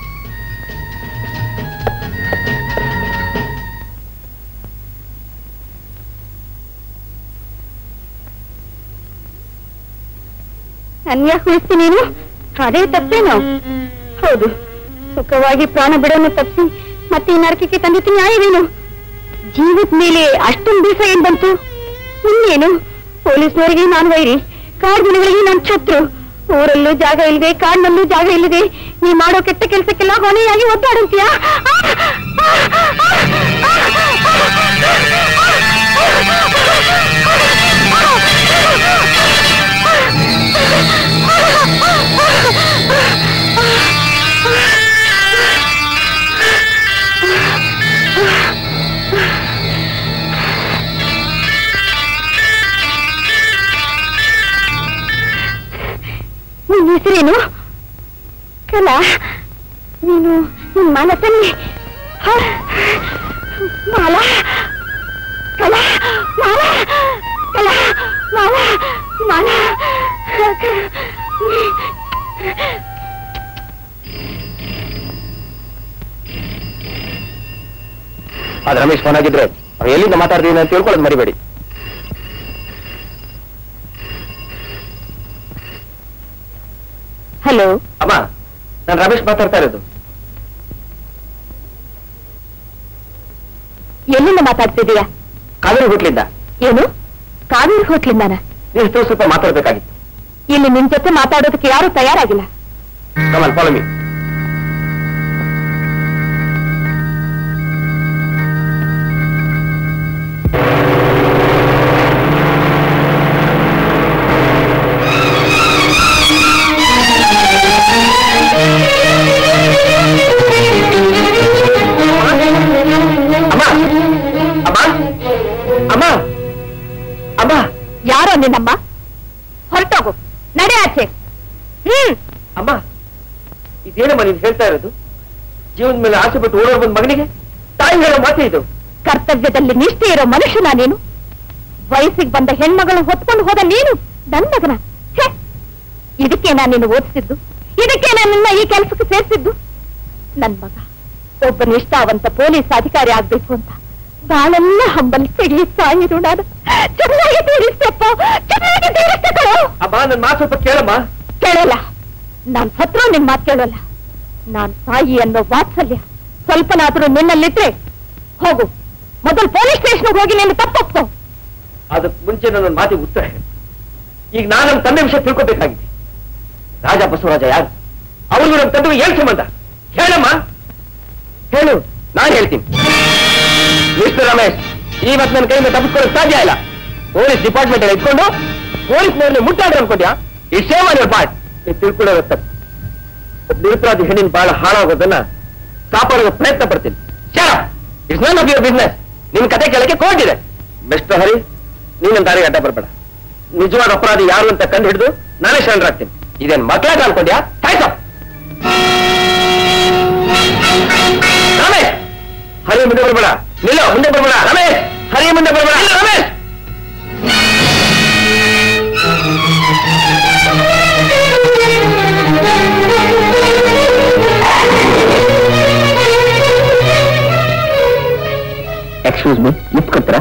ಅನ್ಯಾಕ್ ಉಳಿಸ್ತೀನಿ ನೀನು ಅದೇ ತಪ್ಪೇನು ಹೌದು ಸುಖವಾಗಿ ಪ್ರಾಣ ಬಿಡೋನು ತಪ್ಪಿಸಿ ಮತ್ತೆ ಈ ನರಕಕ್ಕೆ ತಂದಿತ್ತು ನ್ಯಾಯವೇನು ಜೀವದ ಮೇಲೆ ಅಷ್ಟೊಂದು ದಿವಸ ಏನ್ ಬಂತು ಇನ್ನೇನು ಪೊಲೀಸ್ನವರಿಗೆ ನಾನು ವೈರಿ ಕಾಡ್ಗಿಣಿಗಳಿಗೆ ನಾನು ಛತ್ರು ಊರಲ್ಲೂ ಜಾಗ ಇಲ್ಲದೆ ಕಾಡಿನಲ್ಲೂ ಜಾಗ ಇಲ್ಲದೆ ನೀ ಮಾಡೋ ಕೆಟ್ಟ ಕೆಲಸಕ್ಕೆಲ್ಲ ಹೊಣೆಯಾಗಿ ಒದ್ದಾಡುತ್ತೀಯಾ ನಿನ್ನ ಹೆಸರೇನು ಕಲಾ ನೀನು ನಿನ್ ಮಾಲ ತನ್ನಿ ಹ? ಮಾಲ ಕಲಾ ಮಾಲ ಕಲಾ ಮಾಲ ಮಾಲ ಅದ್ ರಮೇಶ್ ಫೋನ್ ಆಗಿದ್ರೆ ಅವ್ರು ಎಲ್ಲಿಂದ ಮಾತಾಡ್ತೀನಿ ಅಂತ ತಿಳ್ಕೊಳ್ಳೋದು ಮರಿಬೇಡಿ ಹಲೋ ಅಮ್ಮ ನಾನು ರಮೇಶ್ ಮಾತಾಡ್ತಾ ಇರೋದು ಎಲ್ಲಿಂದ ಮಾತಾಡ್ತಿದೀಯಾ ಕಾವೇರಿ ಹೋಟ್ಲಿಂದ ಏನು ಕಾವೇರಿ ಹೋಟ್ಲಿಂದಾನ ನೀವು ಸ್ವಲ್ಪ ಮಾತಾಡ್ಬೇಕಾಗಿತ್ತು ಇಲ್ಲಿ ನಿನ್ ಜೊತೆ ಮಾತಾಡೋದಕ್ಕೆ ಯಾರು ತಯಾರಾಗಿಲ್ಲ ಕಮಲ್ ಫಾಲೋ ಮೀ ಅಮ್ಮ ಅಮ್ಮ ಅಮ್ಮ ಅಮ್ಮ ಯಾರೋ ನಿನ್ನಮ್ಮ ಹೊರಟೋಗು ನಡೆ ಆಚೆ ಹ್ಮ್ ಅಮ್ಮ ಇದೇನಮ್ಮ ನೀನು ಹೇಳ್ತಾ ಇರೋದು ಜೀವನದ ಮೇಲೆ ಆಸೆ ಪಟ್ಟು ಓಡೋ ಬಂದ ಮಗನಿಗೆ ತಾಯಿ ಹೇಳೋ ಮಾತೇ ಇದು ಕರ್ತವ್ಯದಲ್ಲಿ ನಿಷ್ಠೆ ಇರೋ ಮನುಷ್ಯನ ನೀನು ವಯಸ್ಸಿಗೆ ಬಂದ ಹೆಣ್ಮಗಳು ಹೊತ್ಕೊಂಡು ಹೋದ ನೀನು ನನ್ ಮಗನ ಛೆ! ಇದಕ್ಕೆ ನಾನು ನಿನ್ನ ಓದಿಸಿದ್ದು ಇದಕ್ಕೆ ನಾನು ನಿನ್ನ ಈ ಕೆಲಸಕ್ಕೆ ಸೇರಿಸಿದ್ದು ನನ್ ಮಗ ಒಬ್ಬ ನಿಷ್ಠಾವಂತ ಪೊಲೀಸ್ ಅಧಿಕಾರಿ ಆಗ್ಬೇಕು ಅಂತ ಬಾಳೆಲ್ಲ ಹಂಬಲಿಸಿ ಸಾಯಿ ಋಣಾನ ಚೆನ್ನಾಗಿ ತೀರಿಸ್ತಪ್ಪ ಚೆನ್ನಾಗಿ ತೀರಿಸ್ತೆ ಕಣೋ. ಅಮ್ಮ ನನ್ನ ಮಾತು ಸ್ವಲ್ಪ ಕೇಳಮ್ಮ ಕೇಳಲ್ಲ ನಾನ್ ಸತ್ರು ನಿನ್ ಮಾತು ಕೇಳಲ್ಲ ನಾನ್ ತಾಯಿ ಅನ್ನೋ ವಾತ್ಸಲ್ಯ ಸ್ವಲ್ಪನಾದ್ರೂ ನಿನ್ನಲ್ಲಿದ್ರೆ ಹೋಗು ಮೊದಲು ಪೊಲೀಸ್ ಸ್ಟೇಷನ್ಗೆ ಹೋಗಿ ನಿನ್ನ ತಪ್ಪೊಪ್ಕೋ ಅದಕ್ಕೆ ಮುಂಚೆ ನನ್ನ ಮಾತಿಗೆ ಉತ್ತರ ಹೇಳು ಈಗ ನಾನು ನಮ್ಮ ತಂದೆ ವಿಷಯ ತಿಳ್ಕೊಬೇಕಾಗಿದೆ ರಾಜ ಬಸವರಾಜ ಯಾರು ಅವ್ರಿಗೂ ನಮ್ಮ ತಂದೆಗೆ ಏನ್ ಸಂಬಂಧ ಹೇಳಮ್ಮ ಹೇಳು ನಾನು ಹೇಳ್ತೀನಿ ಮಿಸ್ಟರ್ ರಮೇಶ್ ಇವತ್ತು ನನ್ನ ಕೈಯಿಂದ ತಪ್ಪಿಸ್ಕೊಳ್ಳೋಕೆ ಸಾಧ್ಯ ಇಲ್ಲ ಪೊಲೀಸ್ ಡಿಪಾರ್ಟ್ಮೆಂಟ್ ಅಲ್ಲಿ ಇಟ್ಕೊಂಡು ಪೊಲೀಸ್ನವ್ರನ್ನ ಮುಟ್ಟಾಡ್ರೆ ಅನ್ಕೊಂಡ್ಯಾ ಈ ಸೇವ್ ಆನ್ ಪಾರ್ಟ್ ನೀವು ತಿಳ್ಕೊಳ್ಳೋದು ತಪ್ಪು ಒಬ್ಬ ನಿರುಪರಾಧಿ ಹೆಣ್ಣಿನ ಬಹಳ ಹಾಳಾಗೋದನ್ನ ಕಾಪಾಡೋ ಪ್ರಯತ್ನ ಪಡ್ತೀನಿ it's none of your business ನಿನ್ ಕತೆ ಕೇಳಕ್ಕೆ ಕೋರ್ಟ್ ಇದೆ ಮಿಸ್ಟರ್ ಹರಿ ನೀನು ದಾರಿಗೆ ಅಡ್ಡ ಬರಬೇಡ ನಿಜವಾದ ಅಪರಾಧಿ ಯಾರು ಅಂತ ಕಂಡು ಹಿಡಿದು ನಾನೇ ಶರಣರಾಗ್ತೀನಿ ಇದೇನ್ ಮಕ್ಕಳಾಗ ಅನ್ಕೊಂಡ್ಯಾ ಸಾಯ್ಸ ರಮೇಶ್ ಹರಿ ಮುಂದೆ ಬರ್ಬೇಡ ನಿಲ್ಲ ಮುಂದೆ ಬರ್ಬೇಡ ರಮೇಶ್ ಹರಿ ಮುಂದೆ ಬರ್ಬೇಡ ನಿಲ್ಲು, ರಮೇಶ್ ಎಕ್ಸ್ಕ್ಯೂಸ್ ಮೀ ಲಿಫ್ಟ್ ಕೊಡ್ತೀರಾ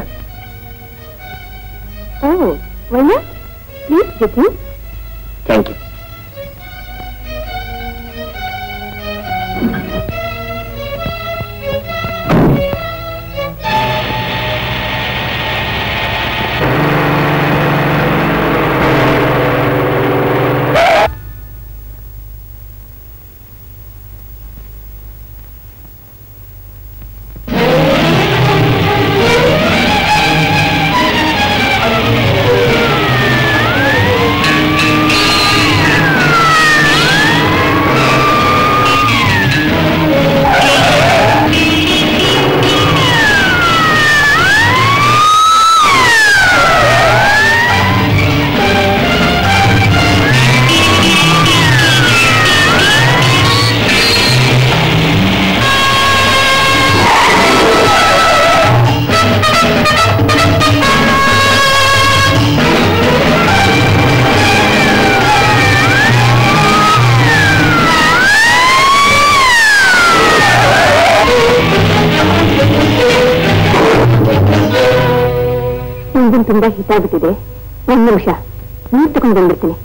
ಓ ಒಳ್ಳ ಪ್ಲೀಸ್ ಜೊತೆ ಥ್ಯಾಂಕ್ ಯು ಇಂಜಿನ್ ತುಂಬಾ ಹಿತಾಗ್ಬಿಟ್ಟಿದೆ ಒಂದ್ ನಿಮಿಷ ನೀರ್ ತಗೊಂಡು ಬಂದ್ಬಿಡ್ತೀನಿ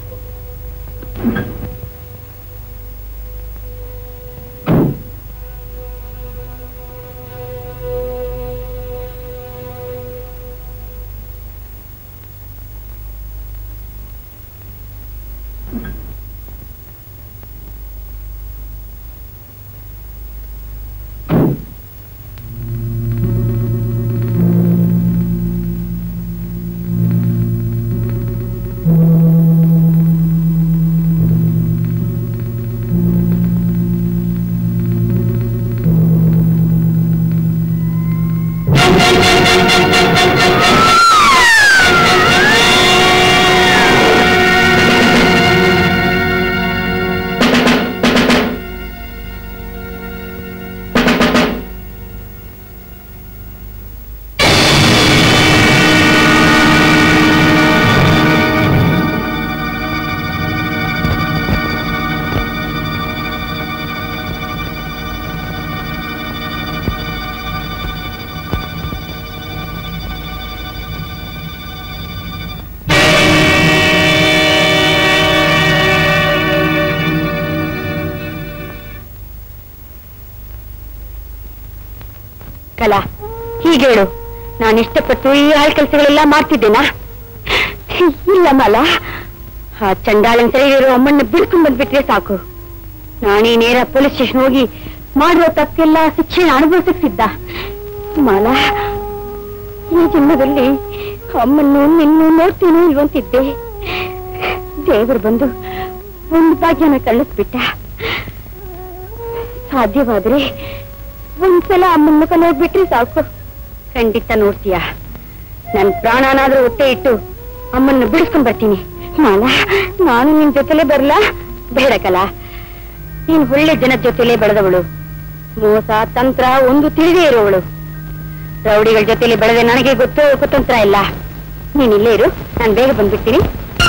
ಕಲಾ ಹೀಗೇಳು ನಾನು ಇಷ್ಟಪಟ್ಟು ಈ ಹಾಳು ಕೆಲಸಗಳೆಲ್ಲ ಮಾಡ್ತಿದ್ದೇನಾ ಇಲ್ಲ ಮಲ ಆ ಚಂಡಾಳನ್ ಸರಿಯಿರೋ ಅಮ್ಮನ್ನ ಬಿಡ್ಕೊಂಡ್ ಬಂದ್ಬಿಟ್ರೆ ಸಾಕು ನಾನೇ ನೇರ ಪೊಲೀಸ್ ಸ್ಟೇಷನ್ ಹೋಗಿ ಮಾಡುವ ತಪ್ಪೆಲ್ಲ ಶಿಕ್ಷೆ ಅನುಭವಿಸಕ್ ಸಿದ್ಧ ಮಾಲ ಈ ಜನ್ಮದಲ್ಲಿ ಅಮ್ಮನ್ನು ನಿನ್ನು ನೋಡ್ತೀನೋ ಇಲ್ವಂತಿದ್ದೆ ದೇವರು ಬಂದು ಒಂದು ಭಾಗ್ಯನ ಕಳಿಸ್ಬಿಟ್ಟ ಸಾಧ್ಯವಾದ್ರೆ ಒಂದ್ಸಲ ಅಮ್ಮನ ಮುಖ ನೋಡ್ಬಿಟ್ರೆ ಸಾಕು ಖಂಡಿತ ನೋಡ್ತೀಯ ನನ್ ಪ್ರಾಣನಾದ್ರೂ ಒತ್ತೆ ಇಟ್ಟು ಅಮ್ಮನ್ನ ಬಿಡಿಸ್ಕೊಂಡ್ ಬರ್ತೀನಿ ಮಾಲ ನಾನು ನಿನ್ ಜೊತೆಲೇ ಬರ್ಲಾ ಬೇಡಕಲ್ಲ ನೀನ್ ಒಳ್ಳೆ ಜನದ ಜೊತೆಲೇ ಬೆಳೆದವಳು ಮೋಸ ತಂತ್ರ ಒಂದು ತಿಳಿದೇ ಇರುವವಳು ರೌಡಿಗಳ ಜೊತೆಲಿ ಬೆಳೆದೆ ನನಗೆ ಗೊತ್ತು ಕುತಂತ್ರ ಇಲ್ಲ ನೀನ್ ಇಲ್ಲೇ ಇರು ನಾನು ಬೇಗ ಬಂದ್ಬಿಡ್ತೀನಿ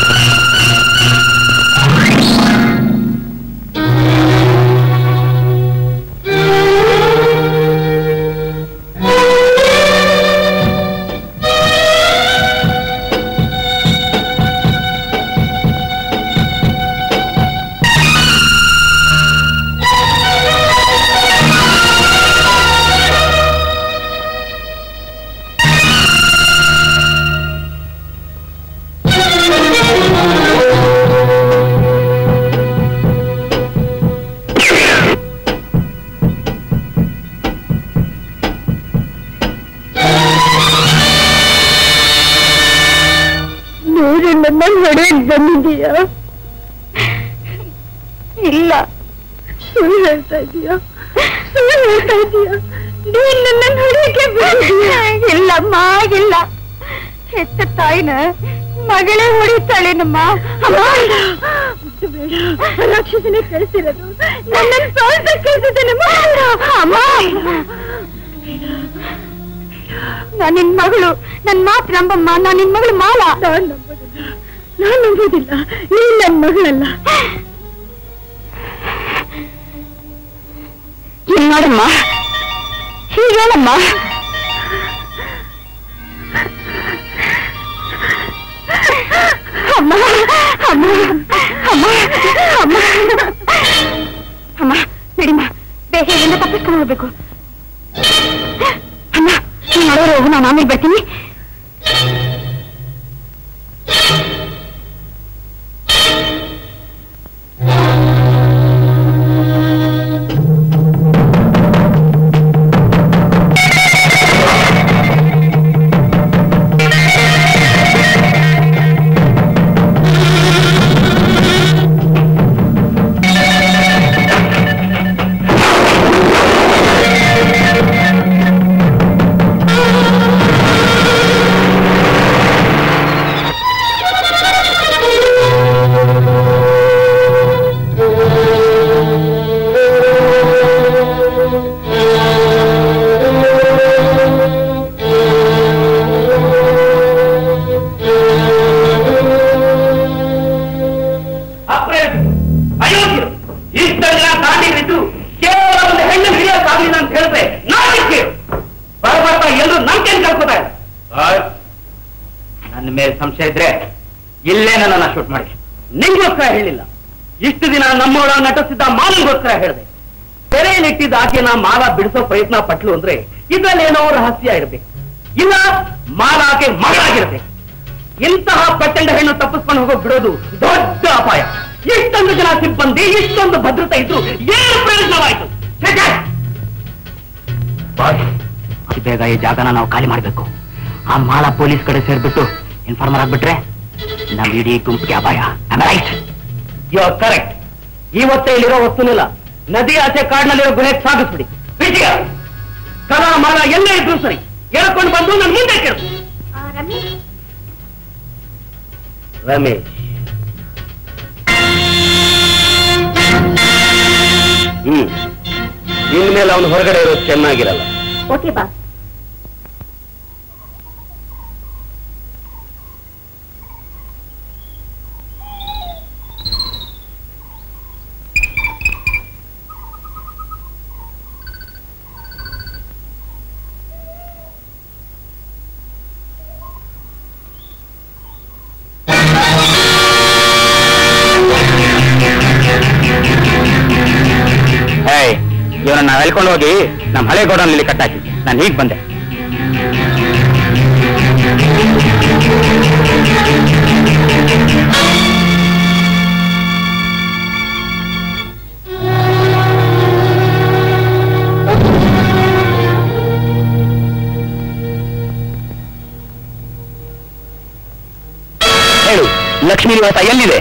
ನೋಡು ನನ್ನ ಹೊಡೆಯಕ್ ಬಂದಿದೀಯಾ ಇಲ್ಲ ಸುಳ್ಳು ಹೇಳ್ತಾ ಇದೀಯಾ ಸುಳ್ಳು ಹೇಳ್ತಾ ಇದೀಯಾ ನೀನ್ ನನ್ನ ಹೊಡೆಯಕ್ಕೆ ಬಂದಿದೀಯಾ ಇಲ್ಲಮ್ಮ ಇಲ್ಲ ಹೆತ್ತ ತಾಯಿನ ಮಗಳೇ ಹೊಡಿತಾಳೇನಮ್ಮ ಅಮ್ಮ ಮುದ್ದು ಬೇಡ ರಾಕ್ಷಸನೇ ಕಳಿಸಿರೋದು ನನ್ನನ್ನು ಸೋಲ್ಸ ಕಳಿಸಿದ್ದೇನಮ್ಮ ಅಮ್ಮ ನಾನ್ ನಿನ್ ಮಗಳು ನನ್ ಮಾತು ನಂಬಮ್ಮ ನಾನ್ ನಿನ್ ಮಗಳು ಮಾಲ ನಾನ್ ನಂಬೋದಿಲ್ಲ ನಾನ್ ನಂಬೋದಿಲ್ಲ ನೀನ್ ನನ್ ಮಗಳಲ್ಲ ಇಲ್ಲಿ ನೋಡಮ್ಮ ಹೀಗೇನಮ್ಮ ಅಮ್ಮ ಅಮ್ಮ ಅಮ್ಮ ಅಮ್ಮ ಅಮ್ಮ ನಡಿಮ್ಮ ಬೇಗ ಇಲ್ಲಿಂದ ತಪ್ಪಿಸ್ಕೊಂಡು ಹೋಗ್ಬೇಕು ಅಮ್ಮ ನೀನ್ ನೋಡೋರು ಹೋಗು ನಾನು ಆಮೇಲೆ ಬರ್ತೀನಿ ಅಪ್ರೇತ್ ಅಯೋಗ್ಯರು ಇಷ್ಟೆಲ್ಲ ದಾಂಡಿಗಳಿದ್ದು ಕೇವಲ ಒಂದು ಹೆಣ್ಣು ಹಿಡಿಯೋಕ್ಕಾಗಲಿಲ್ಲ ಅಂತ ಹೇಳಿದ್ರೆ ನಾಚಿಕೆ ಬರ್ಬರ್ತಾ ಎಲ್ಲರೂ ನಂಬಿಕೆ ಕಳ್ಕೊತಾರೆ ನನ್ನ ಮೇಲೆ ಸಂಶಯ ಇದ್ರೆ ಇಲ್ಲೇ ನನ್ನನ್ನ ಶೂಟ್ ಮಾಡಿ ನಿಂಗೋಸ್ಕರ ಹೇಳಿಲ್ಲ ಇಷ್ಟು ದಿನ ನಮ್ಮೊಳ ನಟಿಸಿದ್ದ ಮಾಲನ್ಗೋಸ್ಕರ ಹೇಳಿದೆ ತೆರೆಯಲ್ಲಿಟ್ಟಿದ್ದ ಆಕೆನ ಮಾಲ ಬಿಡಿಸೋ ಪ್ರಯತ್ನ ಪಟ್ಲು ಅಂದ್ರೆ ಇದ್ರಲ್ಲಿ ಏನೋ ರಹಸ್ಯ ಇರಬೇಕು ಇಲ್ಲ ಮಾಲ ಆಕೆ ಮಗಳಾಗಿರ್ಬೇಕು ಇಂತಹ ಪ್ರಚಂಡ ಹೆಣ್ಣು ತಪ್ಪಿಸ್ಕೊಂಡು ಹೋಗೋ ಬಿಡೋದು ದೊಡ್ಡ ಅಪಾಯ ಇಷ್ಟೊಂದು ಜನ ಸಿಬ್ಬಂದಿ ಇಷ್ಟೊಂದು ಭದ್ರತೆ ಇದ್ರು ಏನು ಪ್ರಯೋಜನವಾಯ್ತು ಛೆ, ಛೆ! ಬಾಸ್, ಅತಿ ಬೇಗ ಈ ಜಾಗನ ನಾವು ಖಾಲಿ ಮಾಡ್ಬೇಕು ಆ ಮಾಲ ಪೊಲೀಸ್ ಕಡೆ ಸೇರ್ಬಿಟ್ಟು ಇನ್ಫಾರ್ಮರ್ ಆಗ್ಬಿಟ್ರೆ ನಮ್ ಇಡೀ ಗುಂಪಿಗೆ ಅಪಾಯ ರೈಟ್ ಯು ಆರ್ ಕರೆಕ್ಟ್ ಇವತ್ತೇ ಇಲ್ಲಿರೋ ವಸ್ತುನಿಲ್ಲ ನದಿ ಆಚೆ ಕಾಡಿನಲ್ಲಿರೋ ಗುಹೆಗೆ ಸಾಗಿಸ್ಬಿಡಿ ವಿಜಯ ಕಲಾ ಮಾಲ ಎಲ್ಲೇ ಇದ್ರು ಸರಿ ಎಳ್ಕೊಂಡು ಬಂದು ನನ್ನ ಮುಂದೆ ಕೇಳು ರಮೇಶ್ ಹ್ಮ್ ಇನ್ಮೇಲೆ ಅವನು ಹೊರಗಡೆ ಇರೋದು ಚೆನ್ನಾಗಿರಲ್ಲ ಓಕೆ ಬಾ ಏಯ್ ಇವನನ್ನ ಹೇಳ್ಕೊಂಡು ಹೋಗಿ ನಮ್ಮ ಹಳೆ ಗೋಡನಲ್ಲಿ ಕಟ್ಟಾಕಿ ನಾನು ಹೀಗ್ ಬಂದೆ ಲಕ್ಷ್ಮೀ ನಿವಾಸ ಎಲ್ಲಿದೆ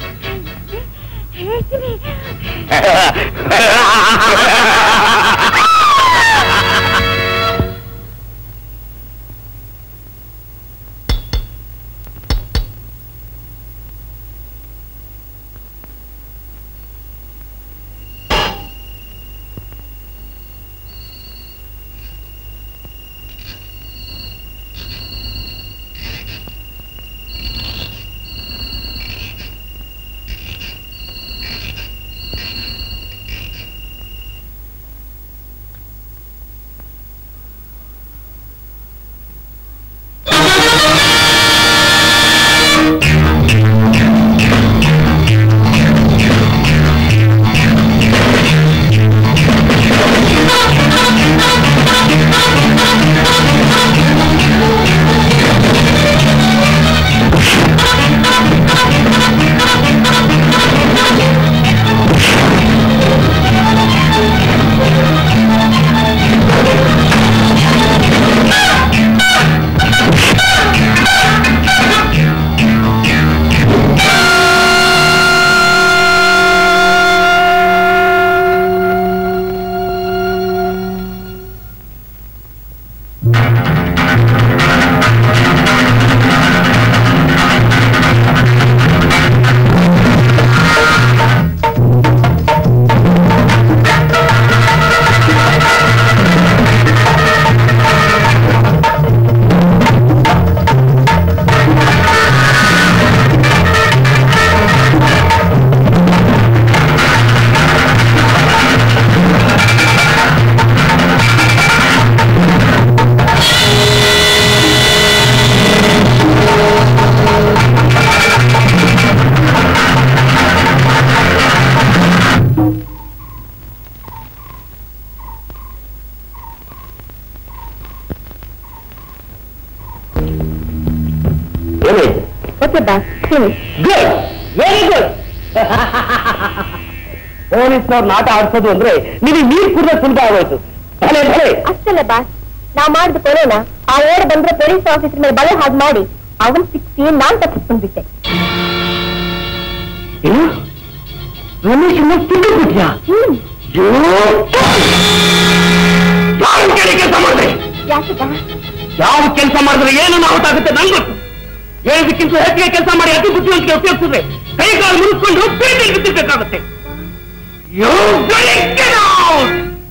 ಏನಾಯ್ತು ಓಕೆ ಬಾಸ್ ಹೇಳಿ ಗುಡ್ ವೆರಿ ಗುಡ್ ಪೊಲೀಸ್ನವ್ರು ನಾಟ ಆಡ್ಸೋದು ಅಂದ್ರೆ ನೀವು ನೀರು ಕುಡಿದ ಸುಲಭ ಆಗೋಯ್ತು ಭಲೆ ಭಲೆ ಅಷ್ಟಲ್ಲ ಬಾಸ್ ನಾವ್ ಮಾಡಿದ ಕೊಲೆನ ಆ ಓಡ್ ಬಂದ್ರೆ ಪೊಲೀಸ್ ಆಫೀಸರ್ ಮೇಲೆ ಬಲೆ ಹಾಗೆ ಮಾಡಿ ಅವನ್ ಸಿಕ್ಸಿ ನಾನ್ ತಪ್ಪಿಸ್ಕೊಂಡ್ಬಿಟ್ಟೆ ಏನು ರಮೇಶ್ ತಿಂದು ಬಿಟ್ಯಾ ಹ್ಮ್ ಯಾವ ಕಡೆ ಕೆಲಸ ಮಾಡಿದ್ರೆ ಯಾಕೆ ಬಾಸ್ ಯಾವ ಕೆಲಸ ಮಾಡಿದ್ರೆ ಏನು ಔಟ್ ಆಗುತ್ತೆ ನಂಗೆ ಗೊತ್ತು ಹೇಳೋದಕ್ಕಿಂತ ಹೆಚ್ಚಿಗೆ ಕೆಲಸ ಮಾಡಿ ಅತಿ ಬುದ್ಧಿವಂತಿಗೆ ಉಪಯೋಗಿಸಿದ್ರೆ ಕೈ ಕಾಲು ಮುರಿಸ್ಕೊಂಡು ಪೇಟೆಗೆ ಬಿದ್ದಿರ್ಬೇಕಾಗುತ್ತೆ You gotta get out!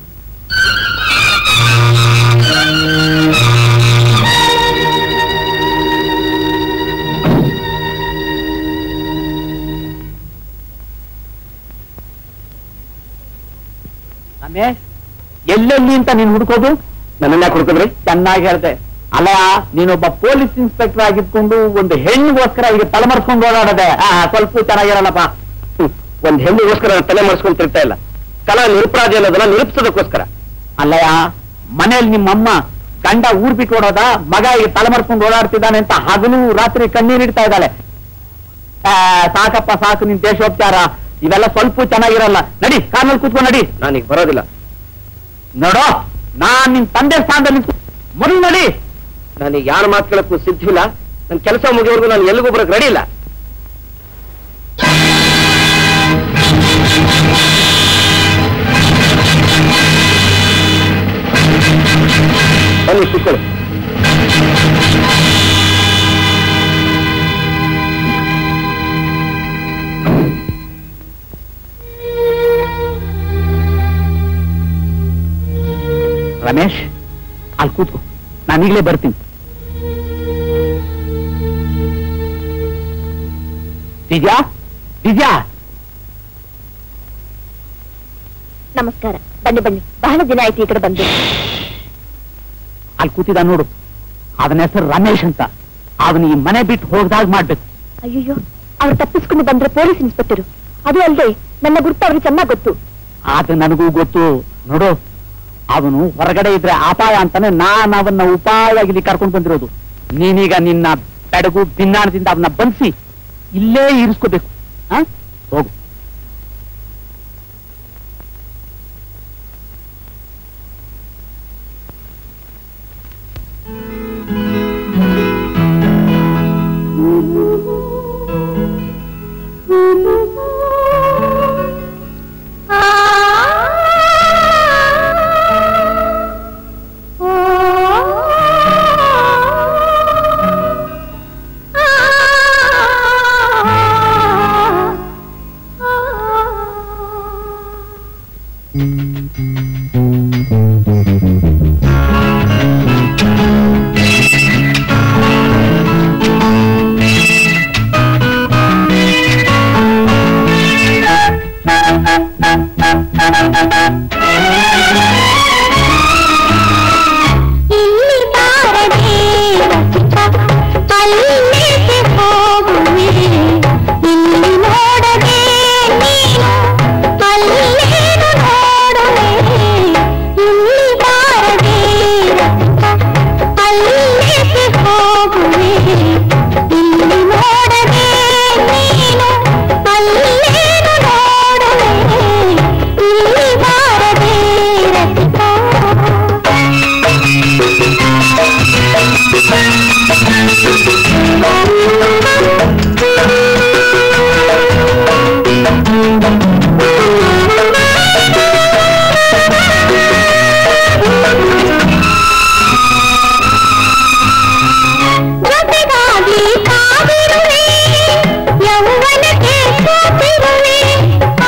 Ramesh ಎಲ್ಲೆಲ್ಲಿ ಅಂತ ನೀನ್ ಹುಡುಕೋದು ನನ್ನನ್ನ ಹುಡುಕಿದ್ರಿ ಚೆನ್ನಾಗಿ ಹೇಳ್ದೆ ಅಲ್ಲ ನೀನೊಬ್ಬ ಪೊಲೀಸ್ ಇನ್ಸ್ಪೆಕ್ಟರ್ ಆಗಿದ್ಕೊಂಡು ಒಂದು ಹೆಣ್ಣಿಗೋಸ್ಕರ ಈಗ ತಲೆ ಮರ್ಸ್ಕೊಂಡು ಓಡಾಡದೆ ಆ, ಸ್ವಲ್ಪ ಚೆನ್ನಾಗಿರಲ್ಲಪ್ಪ ಹ್ಮ್. ಒಂದ್ ಹೆಣ್ಣಿಗೋಸ್ಕರ ನಾನ್ ತಲೆ ಮರ್ಸ್ಕೊಂಡು ತಿರ್ತಾ ಇಲ್ಲ ಕಲಾ ನಿರಪರಾಧ ಅನ್ನೋದನ್ನ ನಿರೂಪಿಸೋದಕ್ಕೋಸ್ಕರ ಅಲ್ಲಯ್ಯ ಮನೇಲಿ ನಿಮ್ಮಮ್ಮ ಗಂಡ ಊರ್ ಬಿಟ್ಟು ಓಡೋದ ಮಗ ಈಗ ತಲೆ ಮರ್ಸ್ಕೊಂಡು ಓಡಾಡ್ತಿದ್ದಾನೆ ಅಂತ ಹಗಲು ರಾತ್ರಿ ಕಣ್ಣೀರಿಡ್ತಾ ಇದ್ದಾಳೆ ಆ, ಸಾಕಪ್ಪ ಸಾಕು ನಿನ್ ದೇಶೋಪಚಾರ ಇವೆಲ್ಲ ಸ್ವಲ್ಪ ಚೆನ್ನಾಗಿರಲ್ಲ ನಡಿ ಕಾರ್ನಲ್ಲಿ ಕೂತ್ಕೊಂಡು ನಡಿ ನಾನೀಗ ಬರೋದಿಲ್ಲ ನೋಡೋ ನಾನ್ ನಿನ್ ತಂದೆ ಸ್ಥಾನದಲ್ಲಿ ನಿಂತು- ಮೊದಲು ನಡಿ ನನಗೆ ಯಾರ ಮಾತು ಕೇಳಕ್ಕೂ ಸಿದ್ಧಿಲ್ಲ ನನ್ನ ಕೆಲಸ ಮುಗಿಯೋವರೆಗೂ ನಾನು ಎಲ್ಲಿಗೂ ಬರಕ್ ರೆಡಿ ಇಲ್ಲ ಬನ್ನಿ ಕೂತ್ಕೊಳ್ಳಿ ರಮೇಶ್ ಅಲ್ಲಿ ಕೂತ್ಕೋ ನಾನೀಗಲೇ ಬರ್ತೀನಿ ದಿವ್ಯಾ ದಿವ್ಯಾ ನಮಸ್ಕಾರ ಬನ್ನಿ ಬನ್ನಿ ಬಹಳ ದಿನ ಆಯ್ತು ಈ ಕಡೆ ಬಂದು ಅಲ್ಲಿ ಕೂತಿದ ನೋಡು ಅವನ ಹೆಸರು ರಮೇಶ್ ಅಂತ ಅವನು ಈ ಮನೆ ಬಿಟ್ಟು ಹೋಗ್ದಾಗ ಮಾಡ್ಬೇಕು ಅಯ್ಯಯ್ಯೋ ಅವ್ರು ತಪ್ಪಿಸ್ಕೊಂಡು ಬಂದ್ರೆ ಪೊಲೀಸ್ ಇನ್ಸ್ಪೆಕ್ಟರ್ ಅದು ಅಲ್ಲದೆ ನನ್ನ ಗುರುತು ಅವ್ರಿಗೆ ಚೆನ್ನಾಗ್ ಗೊತ್ತು ಅದು ನನಗೂ ಗೊತ್ತು ನೋಡು ಅವನು ಹೊರಗಡೆ ಇದ್ರೆ ಅಪಾಯ ಅಂತಾನೆ ನಾನು ಅವನ್ನ ಉಪಾಯವಾಗಿ ಇಲ್ಲಿ ಕರ್ಕೊಂಡು ಬಂದಿರೋದು ನೀನೀಗ ನಿನ್ನ ಬೆಡಗು ಭಿನ್ನಾಣದಿಂದ ಅವನ್ನ ಬಂಧಿಸಿ ಇಲ್ಲೇ ಇರಿಸ್ಕೋಬೇಕು ಆ? ಹೋಗು ಜೊತೆಗಾಗಿ ಕಾದಿರುವೆ ಯೌವನಕ್ಕೆ ಸೋತಿರುವೆ ಆ,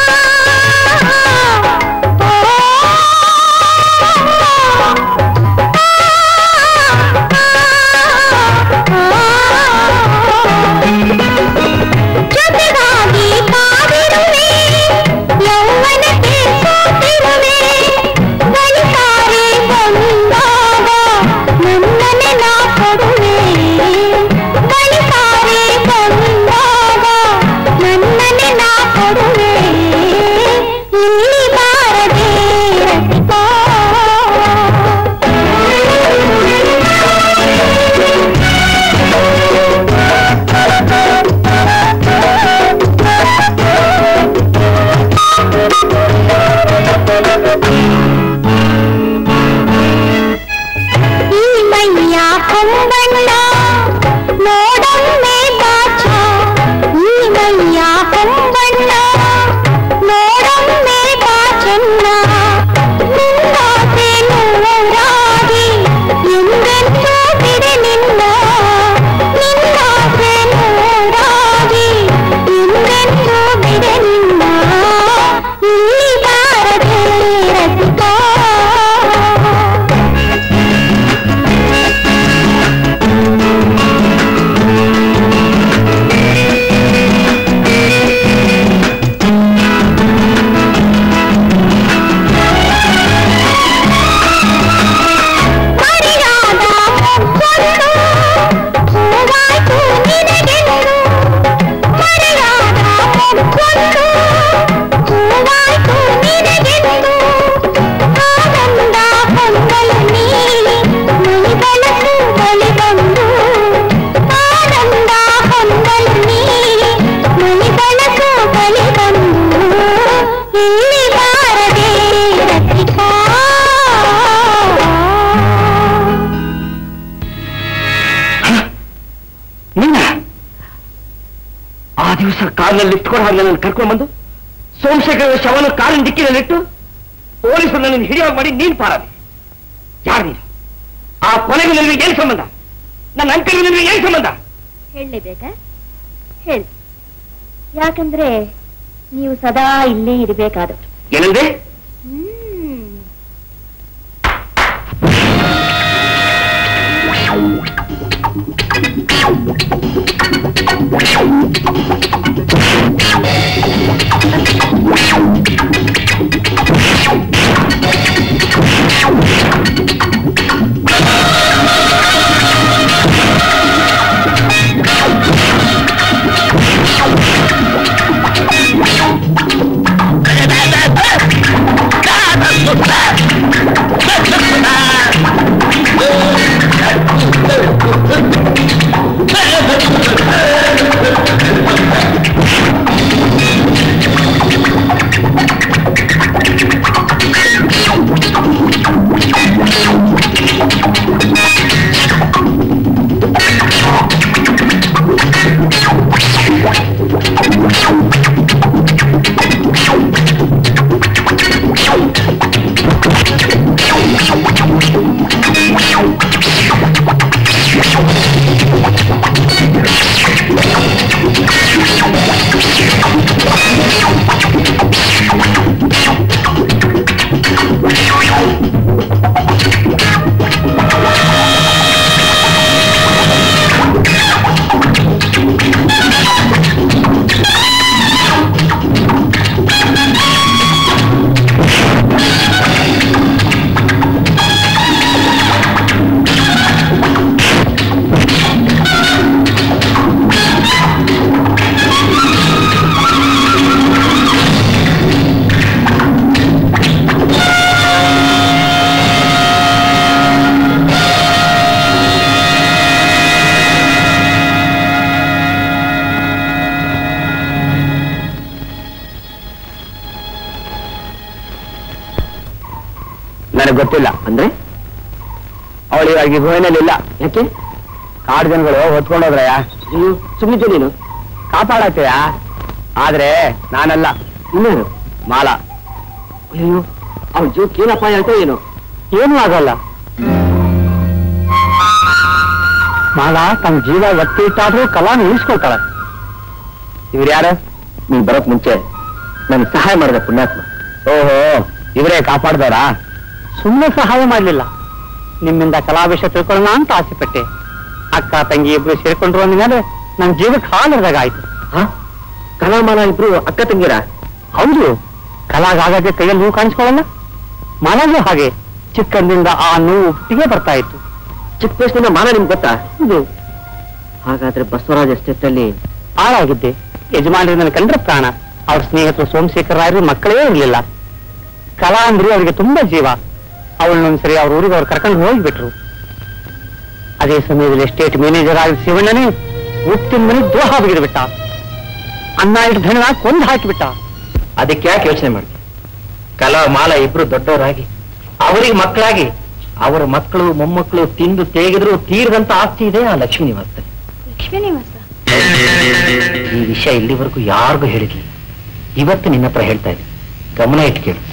ಜೊತೆಗಾಗಿ ಕಾದಿರುವೆ ಯೌವನಕ್ಕೆ ಸೋತಿರುವೆ ಬಳಿತಾರೆ ಬಂದಾಗ ನನ್ನನೆ ನಾ ಕೊಡುವೆ ಬಳಿತಾರೆ ಬಂದಾಗ ನನ್ನನೆ ನಾ ಕೊಡುವೆ ಇಲ್ಲಿ ಬಾರದೆ ರಸಿಕಾ ಈ ಮೈಯ ಹೊಂಬಣ್ಣ ನೋಡೊಮ್ಮೆ ಬಾಚ ಈ ಮೈಯ ಹೊಂಬಣ್ಣ ನೋಡೊಮ್ಮೆ ಬಾಚನ್ನ ನಿನ್ನಾಸೆ ನೂರಾಗಿ ಎಂದೆಂದೂ ಬಿಡೆ ನಿನ್ನ ನಿನ್ನಾಸೆ ನೂರಾಗಿ ಎಂದೆಂದೂ ಬಿಡೆ ನಿನ್ನ ಇಲ್ಲಿ ಬಾರದೆ ರಸಿಕಾ ಮರೆಯಾದ ಮುಗ್ಗನ್ನು ಹೂವಾಯ್ತು ನಿನಗೆಂದು ಮರೆಯಾದ ಮುಗ್ಗನ್ನು ಹೂವಾಯ್ತು ನಿನಗೆಂದು ಆನಂದ ಹೊಂದಲು ನೀಲಿ ಮೈ ಬೆಳಕು ಬಳಿ ಬಂದು ಆನಂದ ಹೊಂದಲು ನೀಲಿ ಮೈ ಬೆಳಕು ಬಳಿ ಬಂದು ಇಲ್ಲಿ ಬಾರದೆ ರಸಿಕಾ ನೀನ ಆ ದಿವಸ ಕಾರಿನಲ್ಲಿ ಇಟ್ಕೊಂಡು ಹಾಗೆ ನನ್ನ ಕರ್ಕೊಂಡು ಬಂದು ಸೋಮಶೇಖರ ಶವನ ಕಾರಿನ ದಿಕ್ಕಿನಲ್ಲಿಟ್ಟು ಪೊಲೀಸರು ನನ್ನ ಹಿಡಿಯೋಗಿ ಮಾಡಿ ನೀನ್ ಪಾರಾದೆ ಯಾರು ನೀನು ಆ ಕೊನೆಗೆ ನಿನಗೆ ಏನ್ ಸಂಬಂಧ ನನ್ನ ಅಂಕಲ್ಗೆ ನಿನಗೆ ಏನ್ ಸಂಬಂಧ ಹೇಳಲೇಬೇಕಾ ಹೇಳಿ ಯಾಕಂದ್ರೆ ನೀವು ಸದಾ ಇಲ್ಲೇ ಇರಬೇಕಾದವರು ಏನಂದ್ರೆ ಹ್ಮ್ ನನಗೆ ಗೊತ್ತಿಲ್ಲ ಅಂದ್ರೆ ಅವಳು ಇವಾಗ ಗುಹೆನಲ್ಲಿಲ್ಲ ಯಾಕೆ ಕಾಡು ಜನಗಳು ಹೊತ್ಕೊಂಡೋದ್ರಯ್ಯ ಸುಮ್ಮನೆ ನೀನು ಕಾಪಾಡತ್ತೀಯ ಆದ್ರೆ ನಾನಲ್ಲ ಇನ್ನೇನು ಮಾಲ ಅಯ್ಯೋ ಅವ್ರ ಜೀವಕ್ಕೆ ಏನು ಅಪಾಯ ಆಯ್ತೋ ಏನು ಏನೂ ಆಗಲ್ಲ ಮಾಲ ತಮ್ಮ ಜೀವ ಒತ್ತಿ ಇಟ್ಟಾದ್ರೂ ಕಲಾನ ಉಳಿಸ್ಕೊಳ್ತಾಳೆ ಇವ್ರು ಯಾರು ನೀನ್ ಬರೋಕ್ ಮುಂಚೆ ನನ್ ಸಹಾಯ ಮಾಡಿದ ಪುಣ್ಯಾತ್ಮ ಓಹೋ ಇವರೇ ಕಾಪಾಡ್ದಾರಾ ಸುಮ್ಮನೆ ಸಹಾಯ ಮಾಡ್ಲಿಲ್ಲ ನಿಮ್ಮಿಂದ ಕಲಾ ವಿಷಯ ತಿಳ್ಕೊಳ್ಳೋಣ ಅಂತ ಆಸೆ ಪಟ್ಟೆ ಅಕ್ಕ ತಂಗಿ ಇಬ್ರು ಸೇರ್ಕೊಂಡ್ರು ಅಂದ್ಮೇಲೆ ನನ್ ಜೀವಕ್ಕೆ ಹಾಲಿರ್ದಾಗ ಆಯ್ತು ಕಲಾಮಾಲ ಇಬ್ರು ಅಕ್ಕ ತಂಗಿರ ಹೌದು ಕಲಾಗಾಗದೆ ಕೈಯಲ್ಲಿ ನೋವು ಕಾಣಿಸ್ಕೊಳ್ಳಲ್ಲ ಮಾಲಾಗೂ ಹಾಗೆ ಚಿಕ್ಕಂದಿಂದ ಆ ನೋವು ಹುಟ್ಟಿಗೆ ಬರ್ತಾ ಇತ್ತು ಚಿಕ್ಕ ವಯಸ್ಸಿನಿಂದ ಮಾಲ ನಿಮ್ಗೆ ಗೊತ್ತಾ ಇದು ಹಾಗಾದ್ರೆ ಬಸವರಾಜ್ ಎಸ್ಟೇಟಲ್ಲಿ ಹಾಳಾಗಿದ್ದೆ ಯಜಮಾನರನ್ನ ಕಂಡ್ರೆ ಪ್ರಾಣ ಅವ್ರ ಸ್ನೇಹಿತರು ಸೋಮಶೇಖರ ರಾಯರು ಮಕ್ಕಳೇ ಇರಲಿಲ್ಲ ಕಲಾ ಅಂದ್ರೆ ಅವರಿಗೆ ತುಂಬಾ ಜೀವ ಅವಳನ್ನೊಂದ್ಸರಿ ಅವ್ರ ಊರಿಗೆ ಅವ್ರು ಕರ್ಕೊಂಡು ಹೋಗ್ಬಿಟ್ರು ಅದೇ ಸಮಯದಲ್ಲಿ ಎಸ್ಟೇಟ್ ಮ್ಯಾನೇಜರ್ ಆದ ಶಿವಣ್ಣನೇ ಹುಟ್ಟಿನ ಮನೆ ದ್ರೋಹ ಬಿಟ್ಟ ಅನ್ನ ಇಟ್ಟು ಧನ ಕೊಂದು ಹಾಕಿಬಿಟ್ಟ ಅದಕ್ಕೆ ಯಾಕೆ ಯೋಚನೆ ಮಾಡಿ ಕಲಾ ಮಾಲ ಇಬ್ರು ದೊಡ್ಡವರಾಗಿ ಅವರಿಗೆ ಮಕ್ಕಳಾಗಿ ಅವರ ಮಕ್ಕಳು ಮೊಮ್ಮಕ್ಕಳು ತಿಂದು ತೇಗಿದ್ರು ತೀರದಂತ ಆಸ್ತಿ ಇದೆ ಆ ಲಕ್ಷ್ಮೀ ನಿವಾಸದಲ್ಲಿ ಲಕ್ಷ್ಮೀ ನಿವಾಸ ಈ ವಿಷಯ ಇಲ್ಲಿವರೆಗೂ ಯಾರಿಗೂ ಹೇಳಿರ್ಲಿಲ್ಲ ಇವತ್ತು ನಿನ್ನ ಹತ್ರ ಹೇಳ್ತಾ ಇದ್ದೀನಿ ಗಮನ ಇಟ್ಟು ಕೇಳು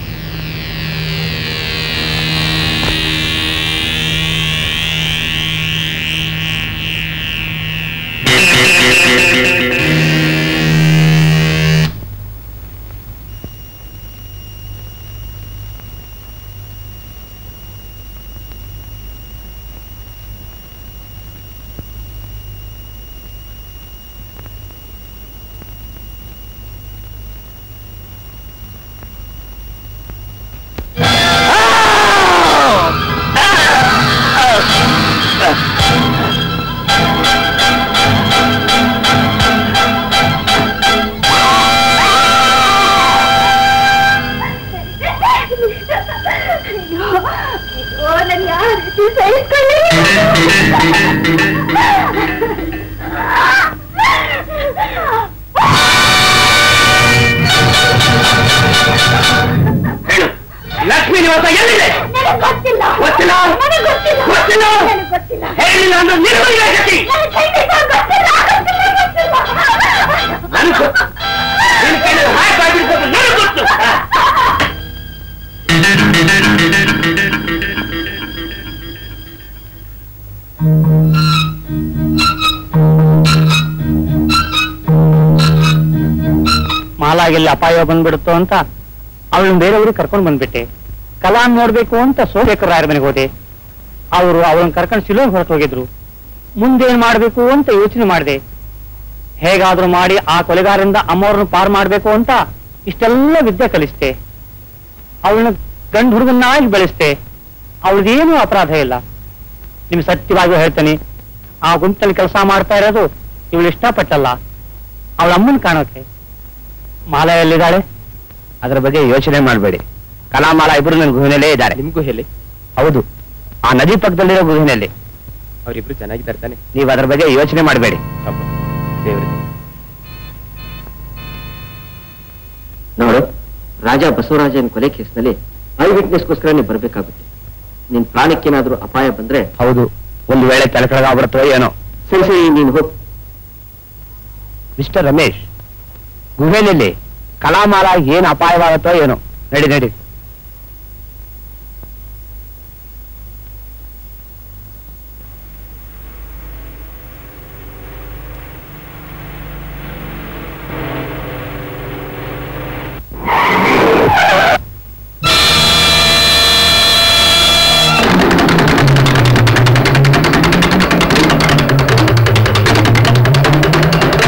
ಹೇಳು ಲಕ್ಷ್ಮೀ ನಿವಾಸ ಎಲ್ಲಿದೆ ಗೊತ್ತಿಲ್ಲ ಗೊತ್ತಿಲ್ಲ? ನನಗೆ ಗೊತ್ತಿಲ್ಲ ಗೊತ್ತಿಲ್ಲ? ನನಗೆ ಗೊತ್ತಿಲ್ಲ ಹೇಳಿಲ್ಲ ಅಂದ್ರೆ ನಿರ್ವಹಣೆ ಗತಿ. ನನಗೆ ಖಂಡಿತ ಗೊತ್ತಿಲ್ಲ ಗೊತ್ತಿಲ್ಲ ಗೊತ್ತಿಲ್ಲ ನನಗ್ ಗೊತ್ತು. ನಿನ್ ಕೈಯಲ್ಲಿ ಹಾಕ್ ಆಗಿರ್ಬೋದು, ನನಗ್ ಗೊತ್ತು. ಮಾಲಾಗೆಲ್ಲ ಅಪಾಯ ಬಂದ್ಬಿಡುತ್ತೋ ಅಂತ ಅವಳನ್ನ ಬೇರೆ ಊರಿಗೆ ಕರ್ಕೊಂಡು ಬಂದ್ಬಿಟ್ಟೆ ಕಲಾನ್ ನೋಡ್ಬೇಕು ಅಂತ ಸೋಮಶೇಖರ ರಾಯರ ಮನೆಗೆ ಹೋದೆ ಅವರು ಅವಳನ್ನ ಕರ್ಕೊಂಡು ಸಿಲೋಗ್ ಹೊರಟು ಹೋಗಿದ್ರು ಮುಂದೇನ್ ಮಾಡ್ಬೇಕು ಅಂತ ಯೋಚನೆ ಮಾಡಿದೆ ಹೇಗಾದ್ರೂ ಮಾಡಿ ಆ ಕೊಲೆಗಾರರಿಂದ ಅಮ್ಮವ್ರನ್ನ ಪಾರ್ ಮಾಡ್ಬೇಕು ಅಂತ ಇಷ್ಟೆಲ್ಲ ವಿದ್ಯೆ ಕಲಿಸ್ತೆ ಅವಳನ್ನ ಗಂಡು ಹುಡುಗನ್ನಾಗಿ ಬೆಳೆಸ್ತೆ ಅವಳದೇನೂ ಅಪರಾಧ ಇಲ್ಲ ನಿಮ್ಗೆ ಸತ್ಯವಾಗಿ ಹೇಳ್ತೇನೆ ಆ ಗುಂಪಲ್ಲಿ ಕೆಲಸ ಮಾಡ್ತಾ ಇರೋದು ಇವಳು ಇಷ್ಟಪಟ್ಟಲ್ಲ ಅವಳ ಅಮ್ಮನ್ ಕಾಣೋಕೆ ಮಾಲಾ ಎಲ್ಲಿದ್ದಾಳೆ ಅದರ ಬಗ್ಗೆ ಯೋಚನೆ ಮಾಡಬೇಡಿ ಕಲಾಮಾಲ ಇಬ್ರು ನನ್ನ ಗುಹೆನಲ್ಲೇ ಇದ್ದಾರೆ ನಿಮ್ಗೂ ಹೇಳಿ ಹೌದು ಆ ನದಿ ಪಕ್ಕದಲ್ಲಿರೋ ಗುಹೆನಲ್ಲಿ ಅವರಿಬ್ರು ಚೆನ್ನಾಗಿದ್ದಾರೆ ತಾನೆ ನೀವು ಅದರ ಬಗ್ಗೆ ಯೋಚನೆ ಮಾಡಬೇಡಿ ದೇವ್ರಿಗೆ ನೋಡು ರಾಜ ಬಸವರಾಜನ್ ಕೊಲೆ ಕೇಸ್ನಲ್ಲಿ ಐ ವಿಟ್ನೆಸ್ಗೋಸ್ಕರ ನೀವು ಬರಬೇಕಾಗುತ್ತೆ ನಿನ್ ಪ್ರಾಣಕ್ಕೇನಾದ್ರೂ ಅಪಾಯ ಬಂದ್ರೆ ಹೌದು ಒಂದು ವೇಳೆ ತಲೆಕೆಳಗಾಗ್ಬಿಡುತ್ತೋ ಏನೋ ಸರಿ ಸರಿ ನೀನು ಹೋಗ್ ಮಿಸ್ಟರ್ ರಮೇಶ್ ಗುಹೆನಲ್ಲಿ ಕಲಾಮಾಲ ಏನ್ ಅಪಾಯವಾಗುತ್ತೋ ಏನೋ ನಡಿ ನಡಿ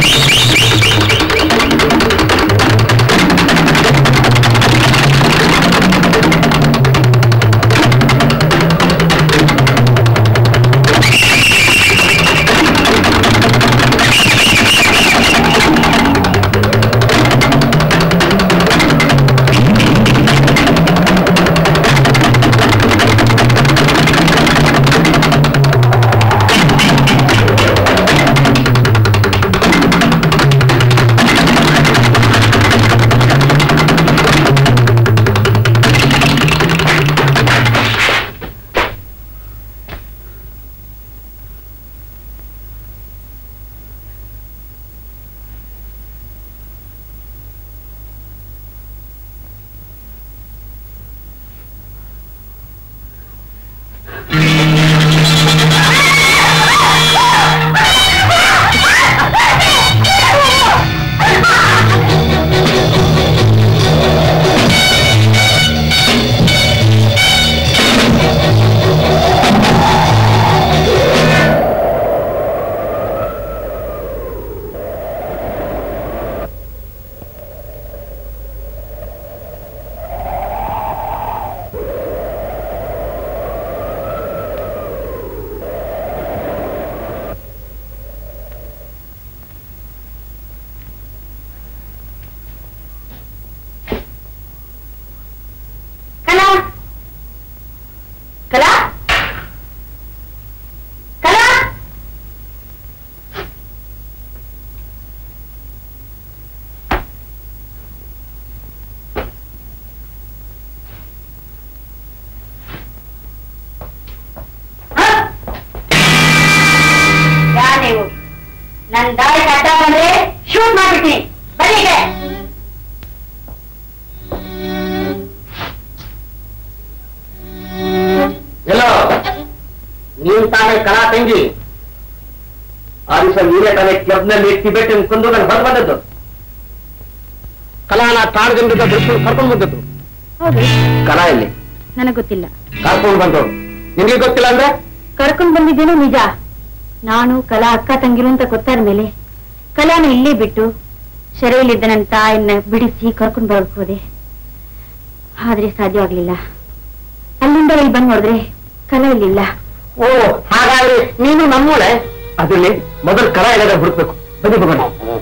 ಆ ಕಲಾ ಕಲಾ ಯಾರ್ ನೀವು ನನ್ ದಾರಿ ಅಡ್ಡ ಬಂದ್ರೆ ಶೂಟ್ ಮಾಡ್ಬಿಡ್ತೀನಿ ಬನ್ನಿಗೆ ಎಲ್ಲೋ ನೀನ್ ತಾನೇ ಕಲಾ ತಂಗಿ ಆ ದಿವಸ ನೀನೇ ತಾನೇ ಕ್ಲಬ್ನಲ್ಲಿ ಟಿಬೆಟ್ ಕೊಂದು ನಾನು ಹೊರ ಬಂದದ್ದು ಕಲಾನ ತಾಳದಿಂದ ಬಿಡಿಸ್ಕೊಂಡು ಕರ್ಕೊಂಡು ಬಂದದ್ದು ಹೌದು ಕಲಾ ಇಲ್ಲಿ ನನಗ್ ಗೊತ್ತಿಲ್ಲ ಕರ್ಕೊಂಡು ಬಂದು ನಿನ್ಗೆ ಗೊತ್ತಿಲ್ಲ ಅಂದ್ರೆ ಕರ್ಕೊಂಡ್ ಬಂದಿದ್ದೇನೋ ನಿಜ ನಾನು ಕಲಾ ಅಕ್ಕ ತಂಗಿರು ಅಂತ ಗೊತ್ತಾದ ಮೇಲೆ ಕಲಾನ ಇಲ್ಲೇ ಬಿಟ್ಟು ಶೆರೆಯಲ್ಲಿದ್ದ ನನ್ನ ತಾಯಿನ ಬಿಡಿಸಿ ಕರ್ಕೊಂಡ್ ಬರಕ್ ಹೋದೆ ಆದ್ರೆ ಸಾಧ್ಯವಾಗ್ಲಿಲ್ಲ ಅಲ್ಲಿಂದ ಇಲ್ಲಿ ಬಂದ್ ನೋಡಿದ್ರೆ ಕಲಾ ಇಲ್ಲಿಲ್ಲ ಓ ಹಾಗಾದ್ರೆ ನೀನು ನಮ್ಮೋಳೆ ಅದ್ರಲ್ಲಿ ಮೊದಲು ಕಲಾ ಇಲ್ಲದ ಹುಡುಕ್ಬೇಕು ಬನ್ನಿ ಬಗೋಣ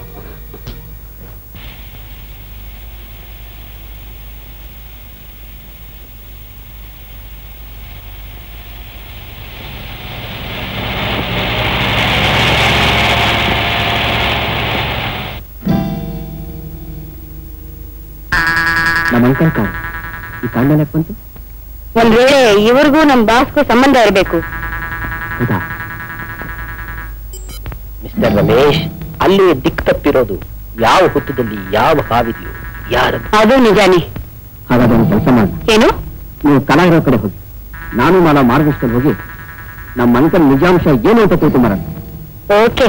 ನಮ್ಮ ಅಂಕಲ್ ಕಾರ್ ಈ ಕಾಂಡಲ್ಲಿ ಯಾಕೆ ಬಂತು ಒಂದ್ ವೇಳೆ ಇವ್ರಿಗೂ ನಮ್ ಬಾಸ್ಗೂ ಸಂಬಂಧ ಇರಬೇಕು ಹೌದಾ ಮಿಸ್ಟರ್ ರಮೇಶ್ ಅಲ್ಲಿ ದಿಕ್ ತಪ್ಪಿರೋದು ಯಾವ ಹುತ್ತದಲ್ಲಿ ಯಾವ ಹಾವಿದೆಯೋ ಯಾರದು ಅದು ನಿಜಾನೇ ಹಾಗಾದ್ರೆ ಒಂದು ಕೆಲಸ ಮಾಡಿ ಏನು ನೀವು ಕಲಾ ಇರೋ ಕಡೆ ಹೋಗಿ ನಾನು ಮಾಲ ಮಾರ್ಗದರ್ಶನ ಹೋಗಿ ನಮ್ಮ ಅಂಕಲ್ ನಿಜಾಂಶ ಏನು ಅಂತ ತಿಳ್ಕೊಂಬರೋಣ ಓಕೆ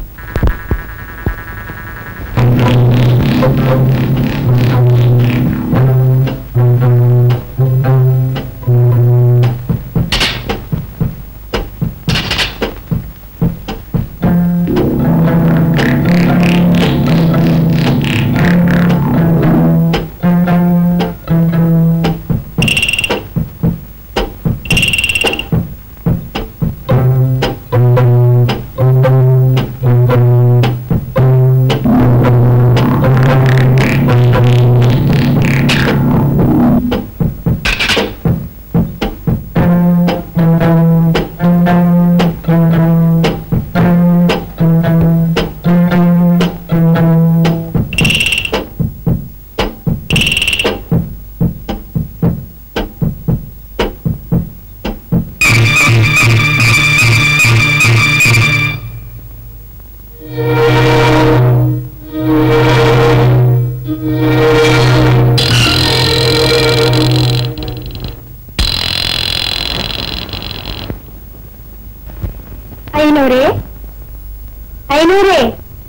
ಐನೂರೇ ಐನೂರೇ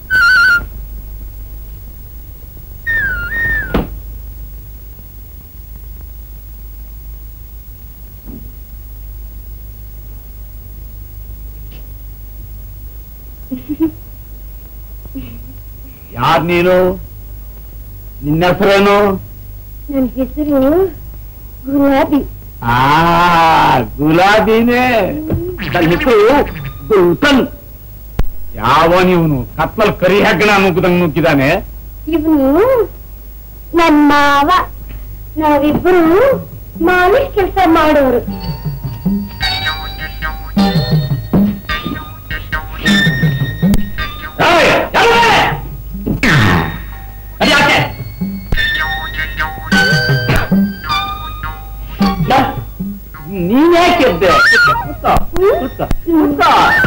ಯಾರ್ ನೀನು ನಿನ್ನ ಹೆಸರೇನು ನನ್ನ ಹೆಸರು ಗುಲಾಬಿ ಆ ಗುಲಾಬಿನೇ ನನ್ನ ಹೆಸರು ಗುಲ್ಕನ್ ಯಾವನಿವನು ಕತ್ಲಲ್ ಕರಿ ಹೆಗ್ಗಣ ನುಗ್ಗದಂಗ್ ನುಗ್ಗಿದಾನೆ ಇವನು ನನ್ನ ಮಾವ ನಾವಿಬ್ಬರು ಮಾಲಿಶ್ ಕೆಲಸ ಮಾಡೋರು ಏಯ್, ಯಾರವ್ರೆ? ಅದ್ಯಾಕೆ? ಯಾ- ನೀನ್ ಯಾಕೆ ಎದ್ದೆ? ಕೂತ್ಕೋ, ಕೂತ್ಕೋ, ಕೂತ್ಕೋ.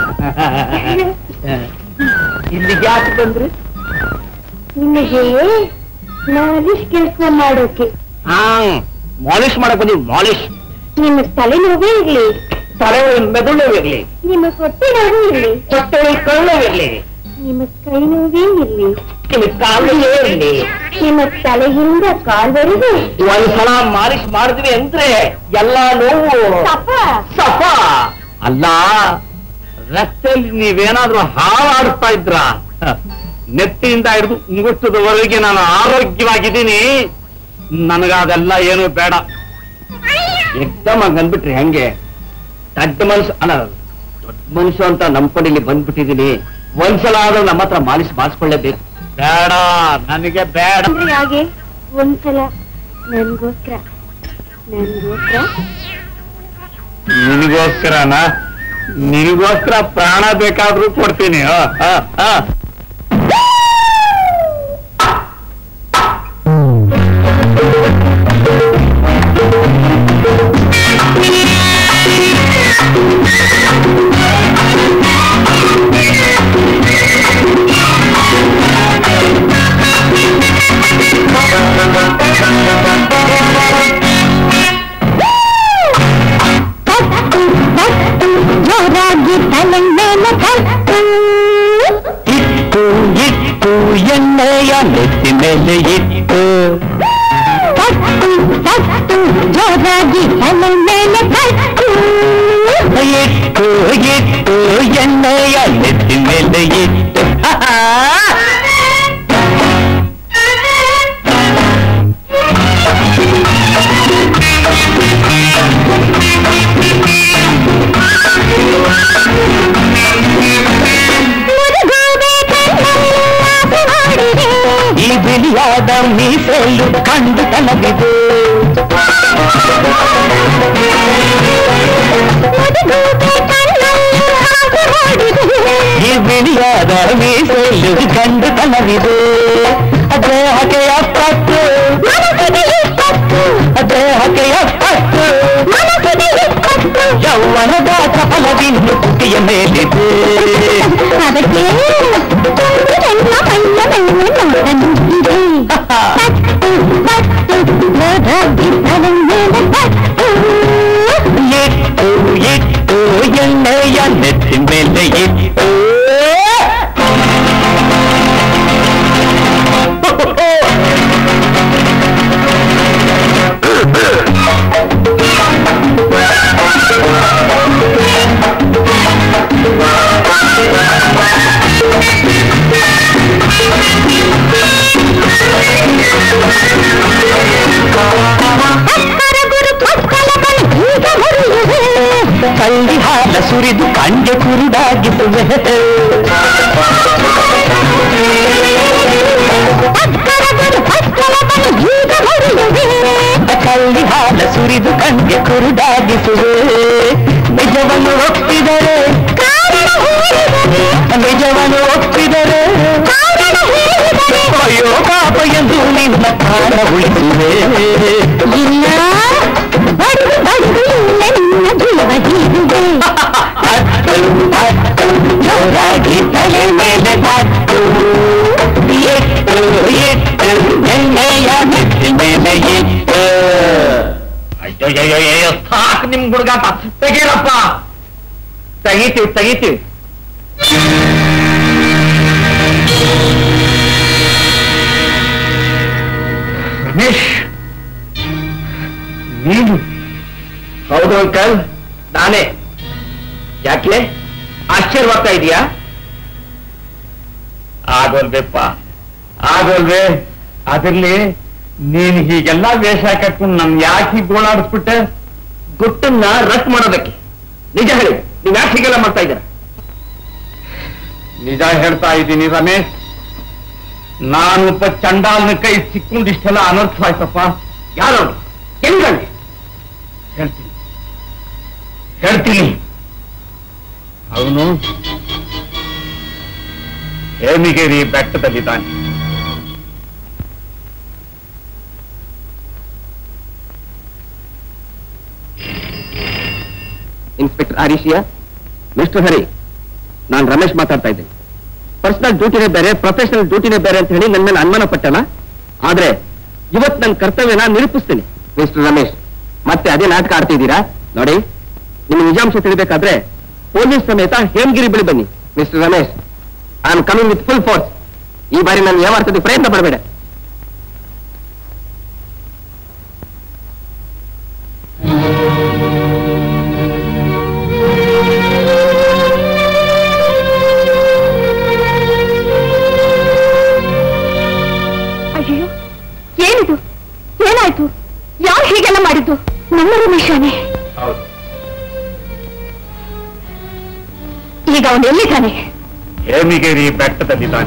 ಇಲ್ಲಿಗೆ ಯಾಕೆ ಬಂದ್ರಿ ನಿಮಗೆ ಮಾಲಿಶ್ ಕೆಲಸ ಮಾಡೋಕೆ ಹಾ ಮಾಲಿಶ್ ಮಾಡಕ್ ಬಂದಿ ಮಾಲಿಶ್ ನಿಮ್ಮ ತಲೆನೋವೇ ಇರ್ಲಿ ತಲೆ ಮೆದುಳು ಇರ್ಲಿ ನಿಮ್ಮ ಹೊಟ್ಟೆ ನೋವೇ ಇರ್ಲಿ ಹೊಟ್ಟೆ ಕಳ್ಳು ಇರ್ಲಿ ನಿಮ್ಮ ಕೈ ನೋವೇ ಇರ್ಲಿ ನಿಮ್ ಕಾಲು ಇರ್ಲಿ ನಿಮ್ಮ ತಲೆಯಿಂದ ಕಾಲ್ವರೆಗೂ ಒಂದ್ಸಲ ಮಾಲಿಶ್ ಮಾಡಿದ್ವಿ ಅಂದ್ರೆ ಎಲ್ಲಾ ನೋವು ತಪ ಸಫ ಅಲ್ಲ ರಸ್ತೆಯಲ್ಲಿ ನೀವೇನಾದ್ರೂ ಹಾಳಾಡ್ತಾ ಇದ್ರ ನೆತ್ತಿಯಿಂದ ಹಿಡಿದು ಮುಂಗುಷ್ಟದವರೆಗೆ ನಾನು ಆರೋಗ್ಯವಾಗಿದ್ದೀನಿ ನನಗಾದೆಲ್ಲ ಏನು ಬೇಡ ಎಕ್ದಮ್ ಹಂಗ್ ಅಂದ್ಬಿಟ್ರಿ ಹೆಂಗೆ ದೊಡ್ಡ ಮನುಷ್ಯ ಅಲ್ಲ ದೊಡ್ಡ ಮನುಷ್ಯ ಅಂತ ನಂಬ್ಕೊಂಡು ಇಲ್ಲಿ ಬಂದ್ಬಿಟ್ಟಿದೀನಿ ಒಂದ್ಸಲ ಆದ್ರೂ ನಮ್ಮ ಹತ್ರ ಮಾಲಿಶ್ ಮಾಡಿಸ್ಕೊಳ್ಳೇಬೇಕು ಬೇಡ ನನಗೆ ಬೇಡ ಅಂದ್ರೆ ಹಾಗೆ ಒಂದ್ಸಲ ನನ್ಗೋಸ್ಕರ ನನ್ಗೋಸ್ಕರ ನಿನಗೋಸ್ಕರನಾ ನಿನಗೋಸ್ಕರ ಪ್ರಾಣ ಬೇಕಾದ್ರೂ ಕೊಡ್ತೀನಿ ಆ, ಆ, ಆ. ಜೋರಾಗಿ ತಲೆ ಮೇಲೆ ಕಟ್ಟು ಇಟ್ಟು ಇಟ್ಟು ಎಣ್ಣೆಯ ನೆತ್ತಿ ಮೇಲೆ ಇಟ್ಟು ಕಟ್ಟು ಕಟ್ಟು ಜೋರಾಗಿ ತಲೆ ಮೇಲೆ ಕಟ್ಟು ಇಟ್ಟು ಇಟ್ಟು ಎಣ್ಣೆಯ ನೆತ್ತಿ ಮೇಲೆ ಇಟ್ಟು ಮುರುಗೋದೆ ಕಣ್ಣಲ್ಲಿ ಆಸೆ ಮಾಡಿದೆ ಈ ಬಿಳಿಯಾದ ಮೀಸಲು ಕಂಡು ತನವಿದು ಮುರುಗೋದೆ ಕಣ್ಣಲ್ಲಿ ಆಸೆ ಮಾಡಿದೆ ಈ ಬಿಳಿಯಾದ ಮೀಸಲು ಕಂಡು ತನವಿದು ದೇಹಕೆಯ ಪಟ್ಟು ಮನಸ್ಸಿಗೆ ಇಪ್ಪತ್ತು ದೇಹಕೆಯ ಪಟ್ಟು ಮನಸ್ಸಿಗೆ ಇಪ್ಪತ್ತು ಯೌವನದ ಚಪಲವಿನ್ನು ತುಟಿಯ ಮೇಲಿದೆ ಅದಕ್ಕೆ ನನ್ನ ಮೈಯ ಮೇಲೆ ನೋಡ ನುಗ್ಗಿದೆ ಕಟ್ಟು ಕಟ್ಟು ಜೋರಾಗಿ ತಲೆ ಮೇಲೆ ಕಟ್ಟು ಇಟ್ಟು ಇಟ್ಟು ಎಣ್ಣೆಯ ನೆತ್ತಿ ಮೇಲೆ ಇಟ್ಟು ಅಕ್ಕರ ಗುರು ಪಕ್ಕಲ ಬಳಿ ಈಗ ಮುರಿಯುವೆ ಕಳ್ಳಿ ಹಾಲ ಸುರಿದು ಕಂಡೆ ಕುರುಡಾಗಿಸುವೆ ಅಕ್ಕರ ಗುರು ಪಕ್ಕಲ ಬಳಿ ಈಗ ಮುರಿಯುವೆ ಕಳ್ಳಿ ಹಾಲ ಸುರಿದು ಕಂಡೆ ಕುರುಡಾಗಿಸುವೆ ನಿಜವನ್ನು ಒಪ್ಪಿದರೆ ಕಾರಣ ಹೇಳಿದರೆ ನಿಜವನ್ನು ಒಪ್ಪಿದರೆ ಕಾರಣ ಹೇಳಿದರೆ ಅಯ್ಯೋ ಪಾಪ ಎಂದು ನಿನ್ನ ಪ್ರಾಣ ಉಳಿಸುವೆ ಇಲ್ಲ ಬಡಿದು ಬಡಿದು ಇಲ್ಲ ನಿನ್ನ ಜೀವ ಹೀರಿದೆ ಹತ್ತು ಹತ್ತು ಜೋರಾಗಿ ತಲೆ ಮೇಲೆ ಹತ್ತು ಎಟ್ಟು ಎಟ್ಟು ಎಣ್ಣೆಯ ನೆತ್ತಿ ಮೇಲೆ ಇಟ್ಟು ಅಯ್ಯೋ ಸಾಕು ನಿಮ್ ಹುಡುಗಾಟ ತೆಗೀರಪ್ಪ ತೆಗಿತೀವಿ ತೆಗಿತೀವಿ ರಮೇಶ್ ನೀನು ಹೌದು ಅಂಕಲ್ ನಾನೇ ಯಾಕೆ ಆಶ್ಚರ್ಯವಾಗ್ತಾ ಇದೆಯಾ ಆಗೋಲ್ಬೇಪ್ಪ ಆಗೋಲ್ವೇ ಅದ್ರಲ್ಲಿ ನೀನ್ ಹೀಗೆಲ್ಲ ವೇಷ ಕಟ್ಕೊಂಡು ನಮ್ ಯಾಕೆ ಗೋಳಾಡಿಸ್ಬಿಟ್ಟೆ ಗುಟ್ಟನ್ನ ರಟ್ ಮಾಡೋದಕ್ಕೆ ನಿಜ ಹೇಳಿ ನೀವ್ ಯಾಕೆ ಹೀಗೆಲ್ಲ ಮಾಡ್ತಾ ಇದ್ದೀರ ನಿಜ ಹೇಳ್ತಾ ಇದ್ದೀನಿ ರಮೇಶ್ ನಾನೊಬ್ಬ ಚಂಡಾಲನ ಕೈ ಸಿಕ್ಕೊಂಡು ಇಷ್ಟೆಲ್ಲ ಅನರ್ಥವಾಯ್ತಪ್ಪ ಯಾರು ಎಲ್ಲಿಗಂడి ಹೇಳ್ತೀನಿ ಹೇಳ್ತೀನಿ ಅವನು ಹೇಮಿಗೇರಿ ಬೆಟ್ಟದಲ್ಲಿದ್ದಾನೆ ಇನ್ಸ್ಪೆಕ್ಟರ್ ಆರೀಶಿಯಾ ಮಿಸ್ಟರ್ ಹರಿ ನಾನು ರಮೇಶ್ ಮಾತಾಡ್ತಾ ಇದ್ದೀನಿ ಪರ್ಸನಲ್ ಡ್ಯೂಟಿನೇ ಬೇರೆ ಪ್ರೊಫೆಷನಲ್ ಡ್ಯೂಟಿನೇ ಬೇರೆ ಅಂತ ಹೇಳಿ ನನ್ನ ಮೇಲೆ ಅನುಮಾನ ಪಟ್ಟಲ್ಲ ಆದ್ರೆ ಇವತ್ತು ನನ್ನ ಕರ್ತವ್ಯನ ನಿರೂಪಿಸ್ತೀನಿ ಮಿಸ್ಟರ್ ರಮೇಶ್ ಮತ್ತೆ ಅದೇ ನಾಟಕ ಆಡ್ತಿದ್ದೀರಾ ನೋಡಿ ನಿಮ್ಮ ನಿಜಾಂಶ ತಿಳಿಬೇಕಾದ್ರೆ ಪೊಲೀಸ್ ಸಮೇತ ಹೇಮಗಿರಿ ಬಳಿ ಬನ್ನಿ mister Ramesh I am coming with full force ಈ ಬಾರಿ ನಾನು ಯಾವಾರ್ತದೆ ಪ್ರಯತ್ನ ಪಡಬೇಡ ಅಯ್ಯೋ ಏನಿದು ಏನಾಯ್ತು ಯಾರು ಹೀಗೆಲ್ಲ ಮಾಡಿದ್ದು ನಮ್ಮ ರಮೇಶಾನೆ ಈಗ ಅವನು ಎಲ್ಲಿದ್ದಾನೆ ಹೇಮಿಗೇರಿ ಬೆಟ್ಟದಲ್ಲಿದ್ದಾನೆ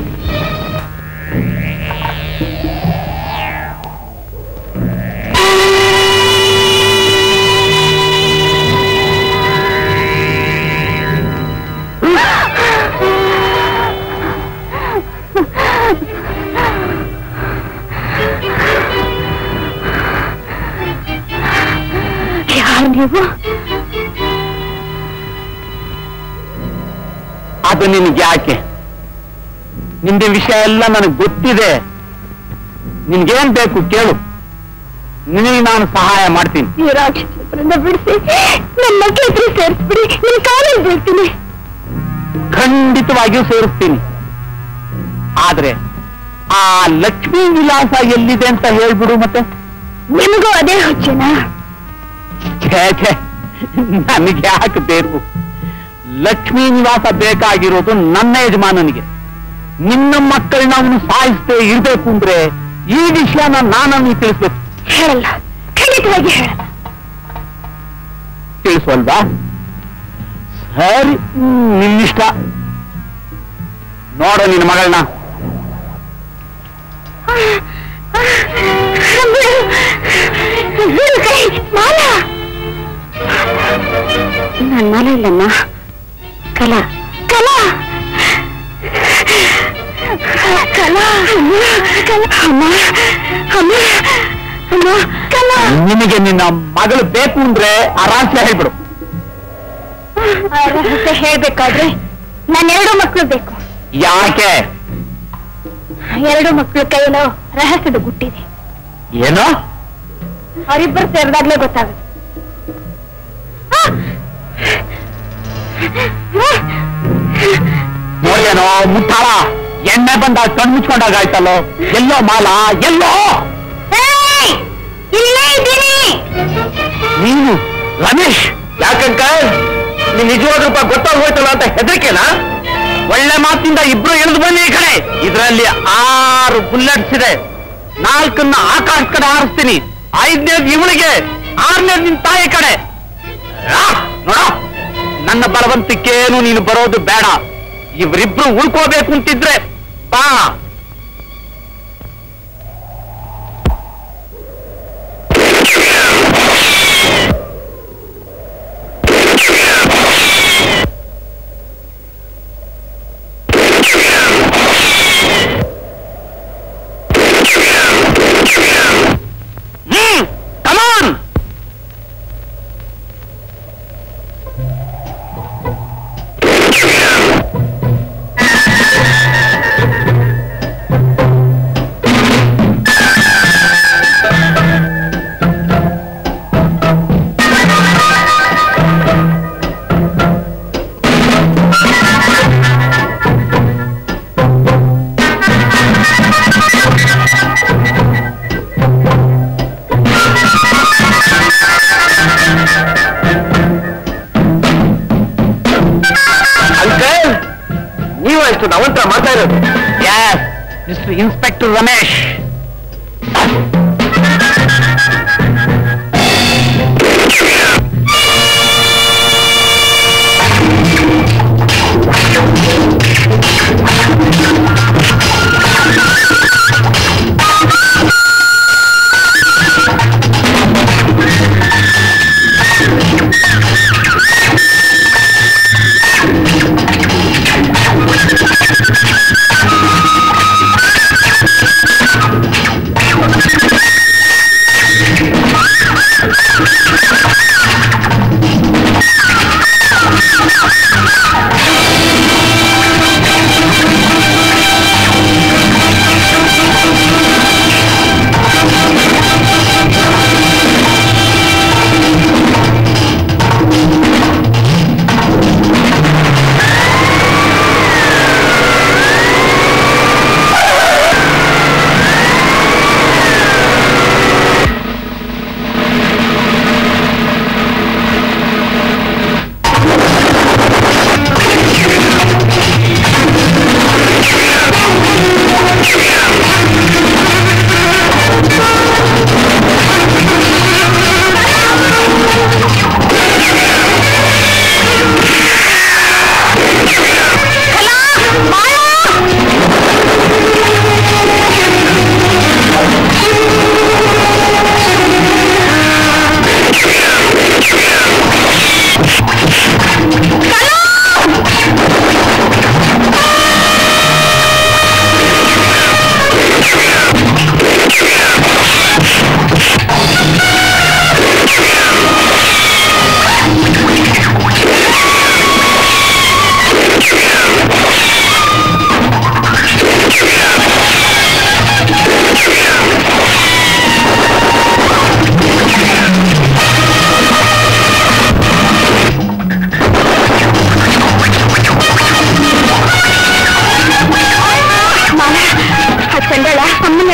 ನೀವು ಅದು ನಿನ್ಗೆ ಯಾಕೆ ನಿಂದ ವಿಷಯ ಎಲ್ಲ ನನಗೆ ಗೊತ್ತಿದೆ ನಿನ್ಗೇನ್ ಬೇಕು ಕೇಳು ನಿನಗೆ ನಾನು ಸಹಾಯ ಮಾಡ್ತೀನಿ ಈ ರಾಕ್ಷಸರನ್ನ ಬಿಡಿಸಿ ನನ್ನ ಮಕ್ಕಳ ಹತ್ರ ಸೇರಿಸ್ಬಿಡಿ ನಿನ್ ಕಾಲಲ್ಲಿ ಬೀಳ್ತೀನಿ ಖಂಡಿತವಾಗಿಯೂ ಸೇರಿಸ್ತೀನಿ ಆದ್ರೆ ಆ ಲಕ್ಷ್ಮೀ ವಿಲಾಸ ಎಲ್ಲಿದೆ ಅಂತ ಹೇಳ್ಬಿಡು ಮತ್ತೆ ನಿಮಗೂ ಅದೇ ಹುಚ್ಚೇನಾ ಛೇ ಛೇ ನನಗೆ ಯಾಕೆ ಬೇಕು ಲಕ್ಷ್ಮೀ ನಿವಾಸ ಬೇಕಾಗಿರೋದು ನನ್ನ ಯಜಮಾನನಿಗೆ ನಿನ್ನ ಮಕ್ಕಳನ್ನ ಅವನು ಸಾಯಿಸದೆ ಇರ್ಬೇಕು ಅಂದ್ರೆ ಈ ವಿಷಯನ ನಾನನ್ನು ತಿಳಿಸ್ಬೇಕು ಹೇಳಲ್ಲ ಖಂಡಿತವಾಗಿ ಹೇಳಲ್ಲ ತಿಳಿಸುವಲ್ವಾ ಸರಿ ಹ್ಮ್, ನಿನ್ನಿಷ್ಟ ನೋಡು ನಿನ್ನ ಮಗಳನ್ನ ಬಿಡು ಕೈ, ಮಾಲ ನನ್ ಮಾಲ ಇಲ್ಲಮ್ಮ ಕಲಾ ಕಲಾ ಕಲಾ ಅಮ್ಮ ಕಲಾ ಅಮ್ಮ ಅಮ್ಮ ಅಮ್ಮ ಕಲಾ ನಿನಗೆ ನಿನ್ನ ಮಗಳು ಬೇಕು ಅಂದ್ರೆ ಆ ರಹಸ್ಯ ಹೇಳ್ಬಿಡು ಆ ರಹಸ್ಯ ಹೇಳ್ಬೇಕಾದ್ರೆ ನನ್ನ ಎರಡು ಮಕ್ಕಳು ಬೇಕು ಯಾಕೆ ಎರಡು ಮಕ್ಕಳ ಕೈಯಲ್ಲೋ ರಹಸ್ಯದ ಗುಟ್ಟಿದೆ ಏನು ಅವರಿಬ್ಬರು ಸೇರಿದಾಗ್ಲೇ ಗೊತ್ತಾಗುತ್ತೆ ಆ! ನೋಡೇನೋ ಮುಟ್ಟಾಳ ಎಣ್ಣೆ ಬಂದಾಗ ಕಣ್ಣು ಮುಚ್ಕೊಂಡಾಗ ಆಯ್ತಲ್ಲೋ ಎಲ್ಲೋ ಮಾಲ ಎಲ್ಲೋ ಏಯ್! ಇಲ್ಲೇ ಇದ್ದೀನಿ ನೀನು ರಮೇಶ್ ಯಾಕಂಕ ನೀನ್ ನಿಜವಾದ ರೂಪ ಗೊತ್ತಾಗ ಹೋಯ್ತಲ್ಲ ಅಂತ ಹೆದರಿಕೆನಾ ಒಳ್ಳೆ ಮಾತಿಂದ ಇಬ್ರು ಇಳಿದು ಬನ್ನಿ ಈ ಕಡೆ ಇದರಲ್ಲಿ ಆರು ಬುಲೆಟ್ಸ್ ಇದೆ ನಾಲ್ಕನ್ನ ಆಕಾಶ ಕಡೆ ಹಾರಿಸ್ತೀನಿ ಐದನೇದು ಇವಳಿಗೆ ಆರನೇದು ನಿನ್ ತಾಯಿ ಕಡೆ ಆ, ನೋಡ ನನ್ನ ಬಲವಂತಿಕೇನು ನೀನು ಬರೋದು ಬೇಡ ಇವರಿಬ್ರು ಉಳ್ಕೋಬೇಕು ಅಂತಿದ್ರೆ ಬಾ ಹ್ಮ್ ಕಮಾನ್ ಅಂಕಲ್ ನೀವು ಎಷ್ಟು ನವಂತರ ಮಾಡ್ತಾ ಇರೋದು ಯಸ್ ಮಿಸ್ಟರ್ ಇನ್ಸ್ಪೆಕ್ಟರ್ ರಮೇಶ್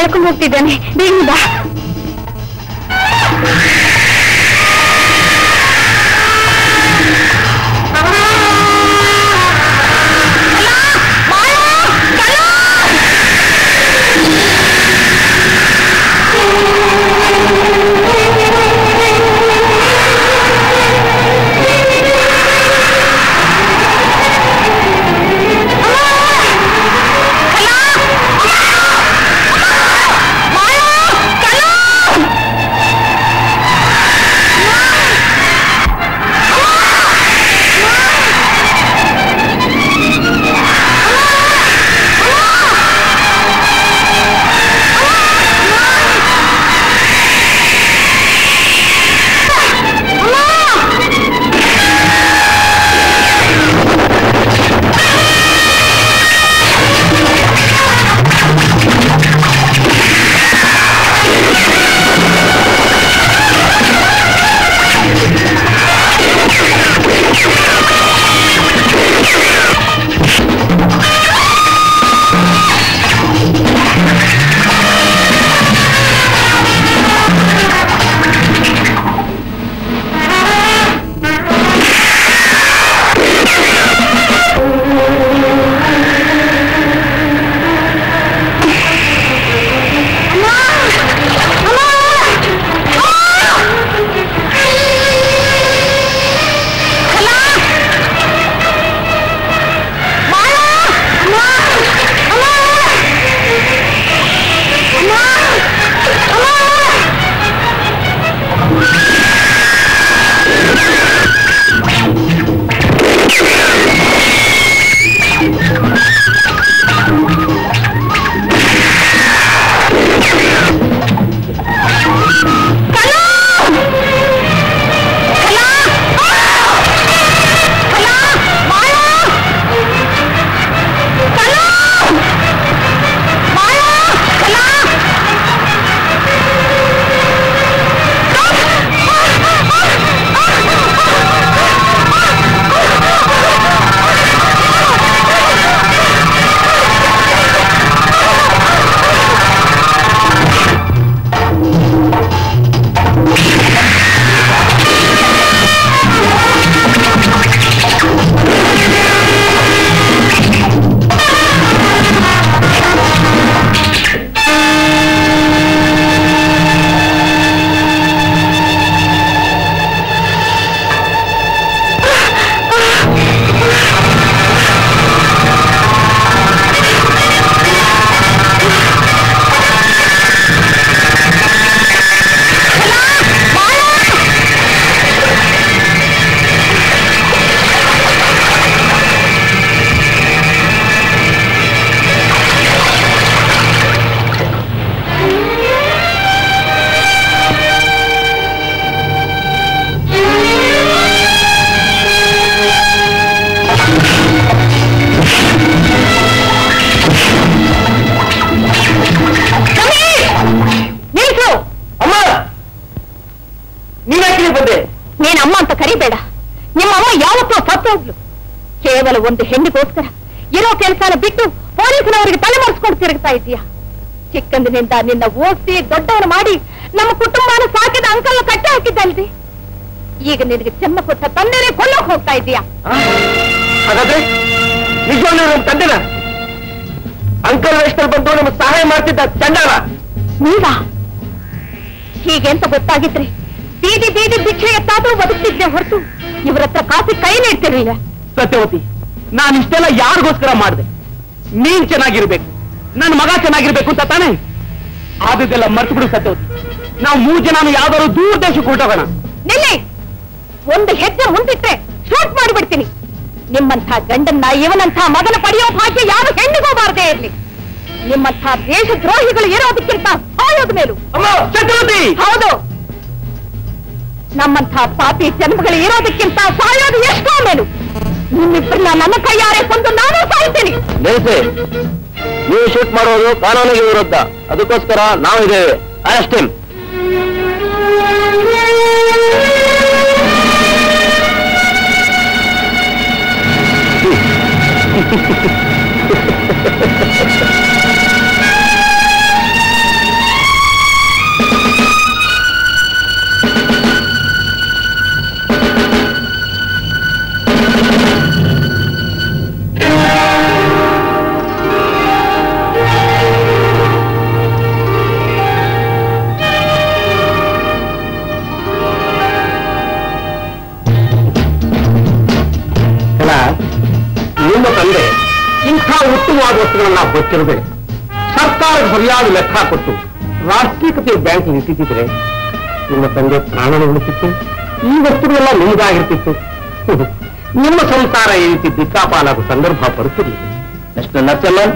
ಹೇಳ್ಕೊಂಡು ಹೋಗ್ತಿದ್ದಾನೆ ಬೇಗ ಬಾ ನಿಲ್ಸು ಅಮ್ಮ ನೀವ್ಯಾಕೆ ಬಂದೆ ನೀನ್ ಅಮ್ಮ ಅಂತ ಕರಿಬೇಡ ನಿಮ್ಮ ಅಮ್ಮ ಯಾವತ್ತೂ ಸತ್ತೋಗ್ಲು ಕೇವಲ ಒಂದು ಹೆಣ್ಣಿಗೋಸ್ಕರ ಇರೋ ಕೆಲಸನ ಬಿಟ್ಟು ಪೊಲೀಸನವರಿಗೆ ತಲೆಮರೆಸ್ಕೊಂಡು ತಿರುಗ್ತಾ ಇದೀಯ ಚಿಕ್ಕಂದಿನಿಂದ ನಿನ್ನ ಓದಿಸಿ ದೊಡ್ಡವನು ಮಾಡಿ ನಮ್ಮ ಕುಟುಂಬನ ಸಾಕಿದ ಅಂಕಲ್ ಕಟ್ಟಿ ಹಾಕಿದ್ದಲ್ದಿ ಈಗ ನಿನಗೆ ಜನ್ಮ ಕೊಟ್ಟ ತಂದೆನೇ ಕೊಲ್ಲೋಕ್ ಹೋಗ್ತಾ ಇದೀಯಾ ಹಾಗಾದ್ರೆ ನಿಜವಾಗ್ಲೂ ನಮ್ಮ ತಂದೆನ ಅಂಕಲ್ ವೇಷದಲ್ಲಿ ಬಂದು ನಮ್ಗೆ ಸಹಾಯ ಮಾಡ್ತಿದ್ದ ಚಂಡಾಲ ನೀವಾ ಹೀಗೆ ಅಂತ ಗೊತ್ತಾಗಿದ್ರೆ ಬೀದಿ ಬೀದಿ ಭಿಕ್ಷೆ ಎತ್ತಾದ್ರೂ ಬದುಕ್ತಿದ್ದೆ ಹೊರತು ಇವ್ರ ಹತ್ರ ಕಾಸಿ ಕೈ ನೀಡ್ತಿರ್ಲಿಲ್ಲ ಸತ್ಯವತಿ ನಾನು ಇಷ್ಟೆಲ್ಲ ಯಾರಿಗೋಸ್ಕರ ಮಾಡಿದೆ ನೀನ್ ಚೆನ್ನಾಗಿರ್ಬೇಕು ನನ್ನ ಮಗ ಚೆನ್ನಾಗಿರ್ಬೇಕು ಅಂತ ತಾನೇ ಆದದ್ದೆಲ್ಲ ಮರ್ತು ಬಿಡು ಸತ್ಯವತಿ ನಾವು ಮೂರ್ ಜನ ಯಾವ್ದಾದ್ರು ದೂರ ದೇಶಕ್ಕೆ ಹೊರಟೋಗೋಣ ನಿಲ್ಲಿ ಒಂದು ಹೆಜ್ಜೆ ಮುಂದಿಟ್ರೆ ಶೂಟ್ ಮಾಡಿಬಿಡ್ತೀನಿ ನಿಮ್ಮಂಥ ಗಂಡನ್ನ ಇವನಂಥ ಮಗನ ಪಡೆಯೋ ಭಾಗ್ಯ ಯಾವ ಹೆಣ್ಣಿಗೂ ಬಾರದೇ ಇರ್ಲಿ ನಿಮ್ಮಂಥ ದೇಶದ್ರೋಹಿಗಳು ಇರೋದಕ್ಕಿಂತ ಸಾಯೋದ ಮೇಲು ಅಮ್ಮ ಸತ್ಯವತಿ ಹೌದು ನಮ್ಮಂಥ ಪಾಪಿ ಜನ್ಮಗಳು ಇರೋದಕ್ಕಿಂತ ಸಾಯೋದು ಎಷ್ಟೋ ಮೇಲು ನಿಮ್ಮಿಬ್ಬರನ್ನ ನನ್ನ ಕೈಯಾರೆ ಕೊಂದು ನಾನು ಸಾಯ್ತೀನಿ ನಿಲ್ಸಿ ನೀವು ಶೂಟ್ ಮಾಡೋದು ಕಾನೂನಿಗೆ ವಿರುದ್ಧ ಅದಕ್ಕೋಸ್ಕರ ನಾವು ಇದ್ದೇವೆ ಅಷ್ಟೇ ನಿಮ್ಮ ತಂದೆ ಇಂಥ ಉತ್ತಮವಾದ ವಸ್ತುಗಳನ್ನ ಹೊಚ್ಚಿರದೆ ಸರ್ಕಾರದ ಸರಿಯಾದ ಲೆಕ್ಕ ಕೊಟ್ಟು ರಾಷ್ಟ್ರೀಕತೆ ಬ್ಯಾಂಕ್ ಇಟ್ಟಿದ್ದರೆ ನಿಮ್ಮ ತಂದೆ ಪ್ರಾಣ ಉಳಿಸಿತ್ತು ಈ ವಸ್ತುಗಳೆಲ್ಲ ನಿಮಗಾಗಿರ್ತಿತ್ತು ನಿಮ್ಮ ಸಂಸಾರ ಈ ರೀತಿ ದಿಕ್ಕಾಪಾಲಾದ ಸಂದರ್ಭ ಬರುತ್ತಿರಲಿಲ್ಲ ಮಿಸ್ಟರ್ ನರಸಿಂಹನ್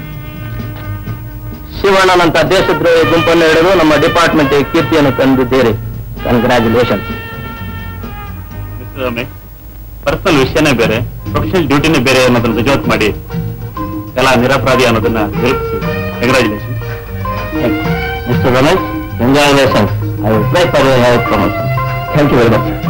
ಶಿವಣ್ಣನಂತ ದೇಶದ್ರೋಹಿ ಗುಂಪನ್ನು ಹಿಡಿದು ನಮ್ಮ ಡಿಪಾರ್ಟ್ಮೆಂಟ್ ಕೀರ್ತಿಯನ್ನು ತಂದಿದ್ದೀರಿ ಕಂಗ್ರ್ಯಾಚುಲೇಷನ್ ಮಿಸ್ಟರ್ ರಮೇಶ್ ಪರ್ಸನಲ್ ವಿಷಯನೇ ಬೇರೆ ಪ್ರೊಫೆಷನಲ್ ಡ್ಯೂಟಿನೇ ಬೇರೆ ಅನ್ನೋದನ್ನ ರಿಜೋತ್ ಮಾಡಿ ಎಲ್ಲ ನಿರಪರಾಧಿ ಅನ್ನೋದನ್ನ ನಿರೂಪಿಸಿ congratulation mister Ramesh congratulation I will try for your promotion thank you very much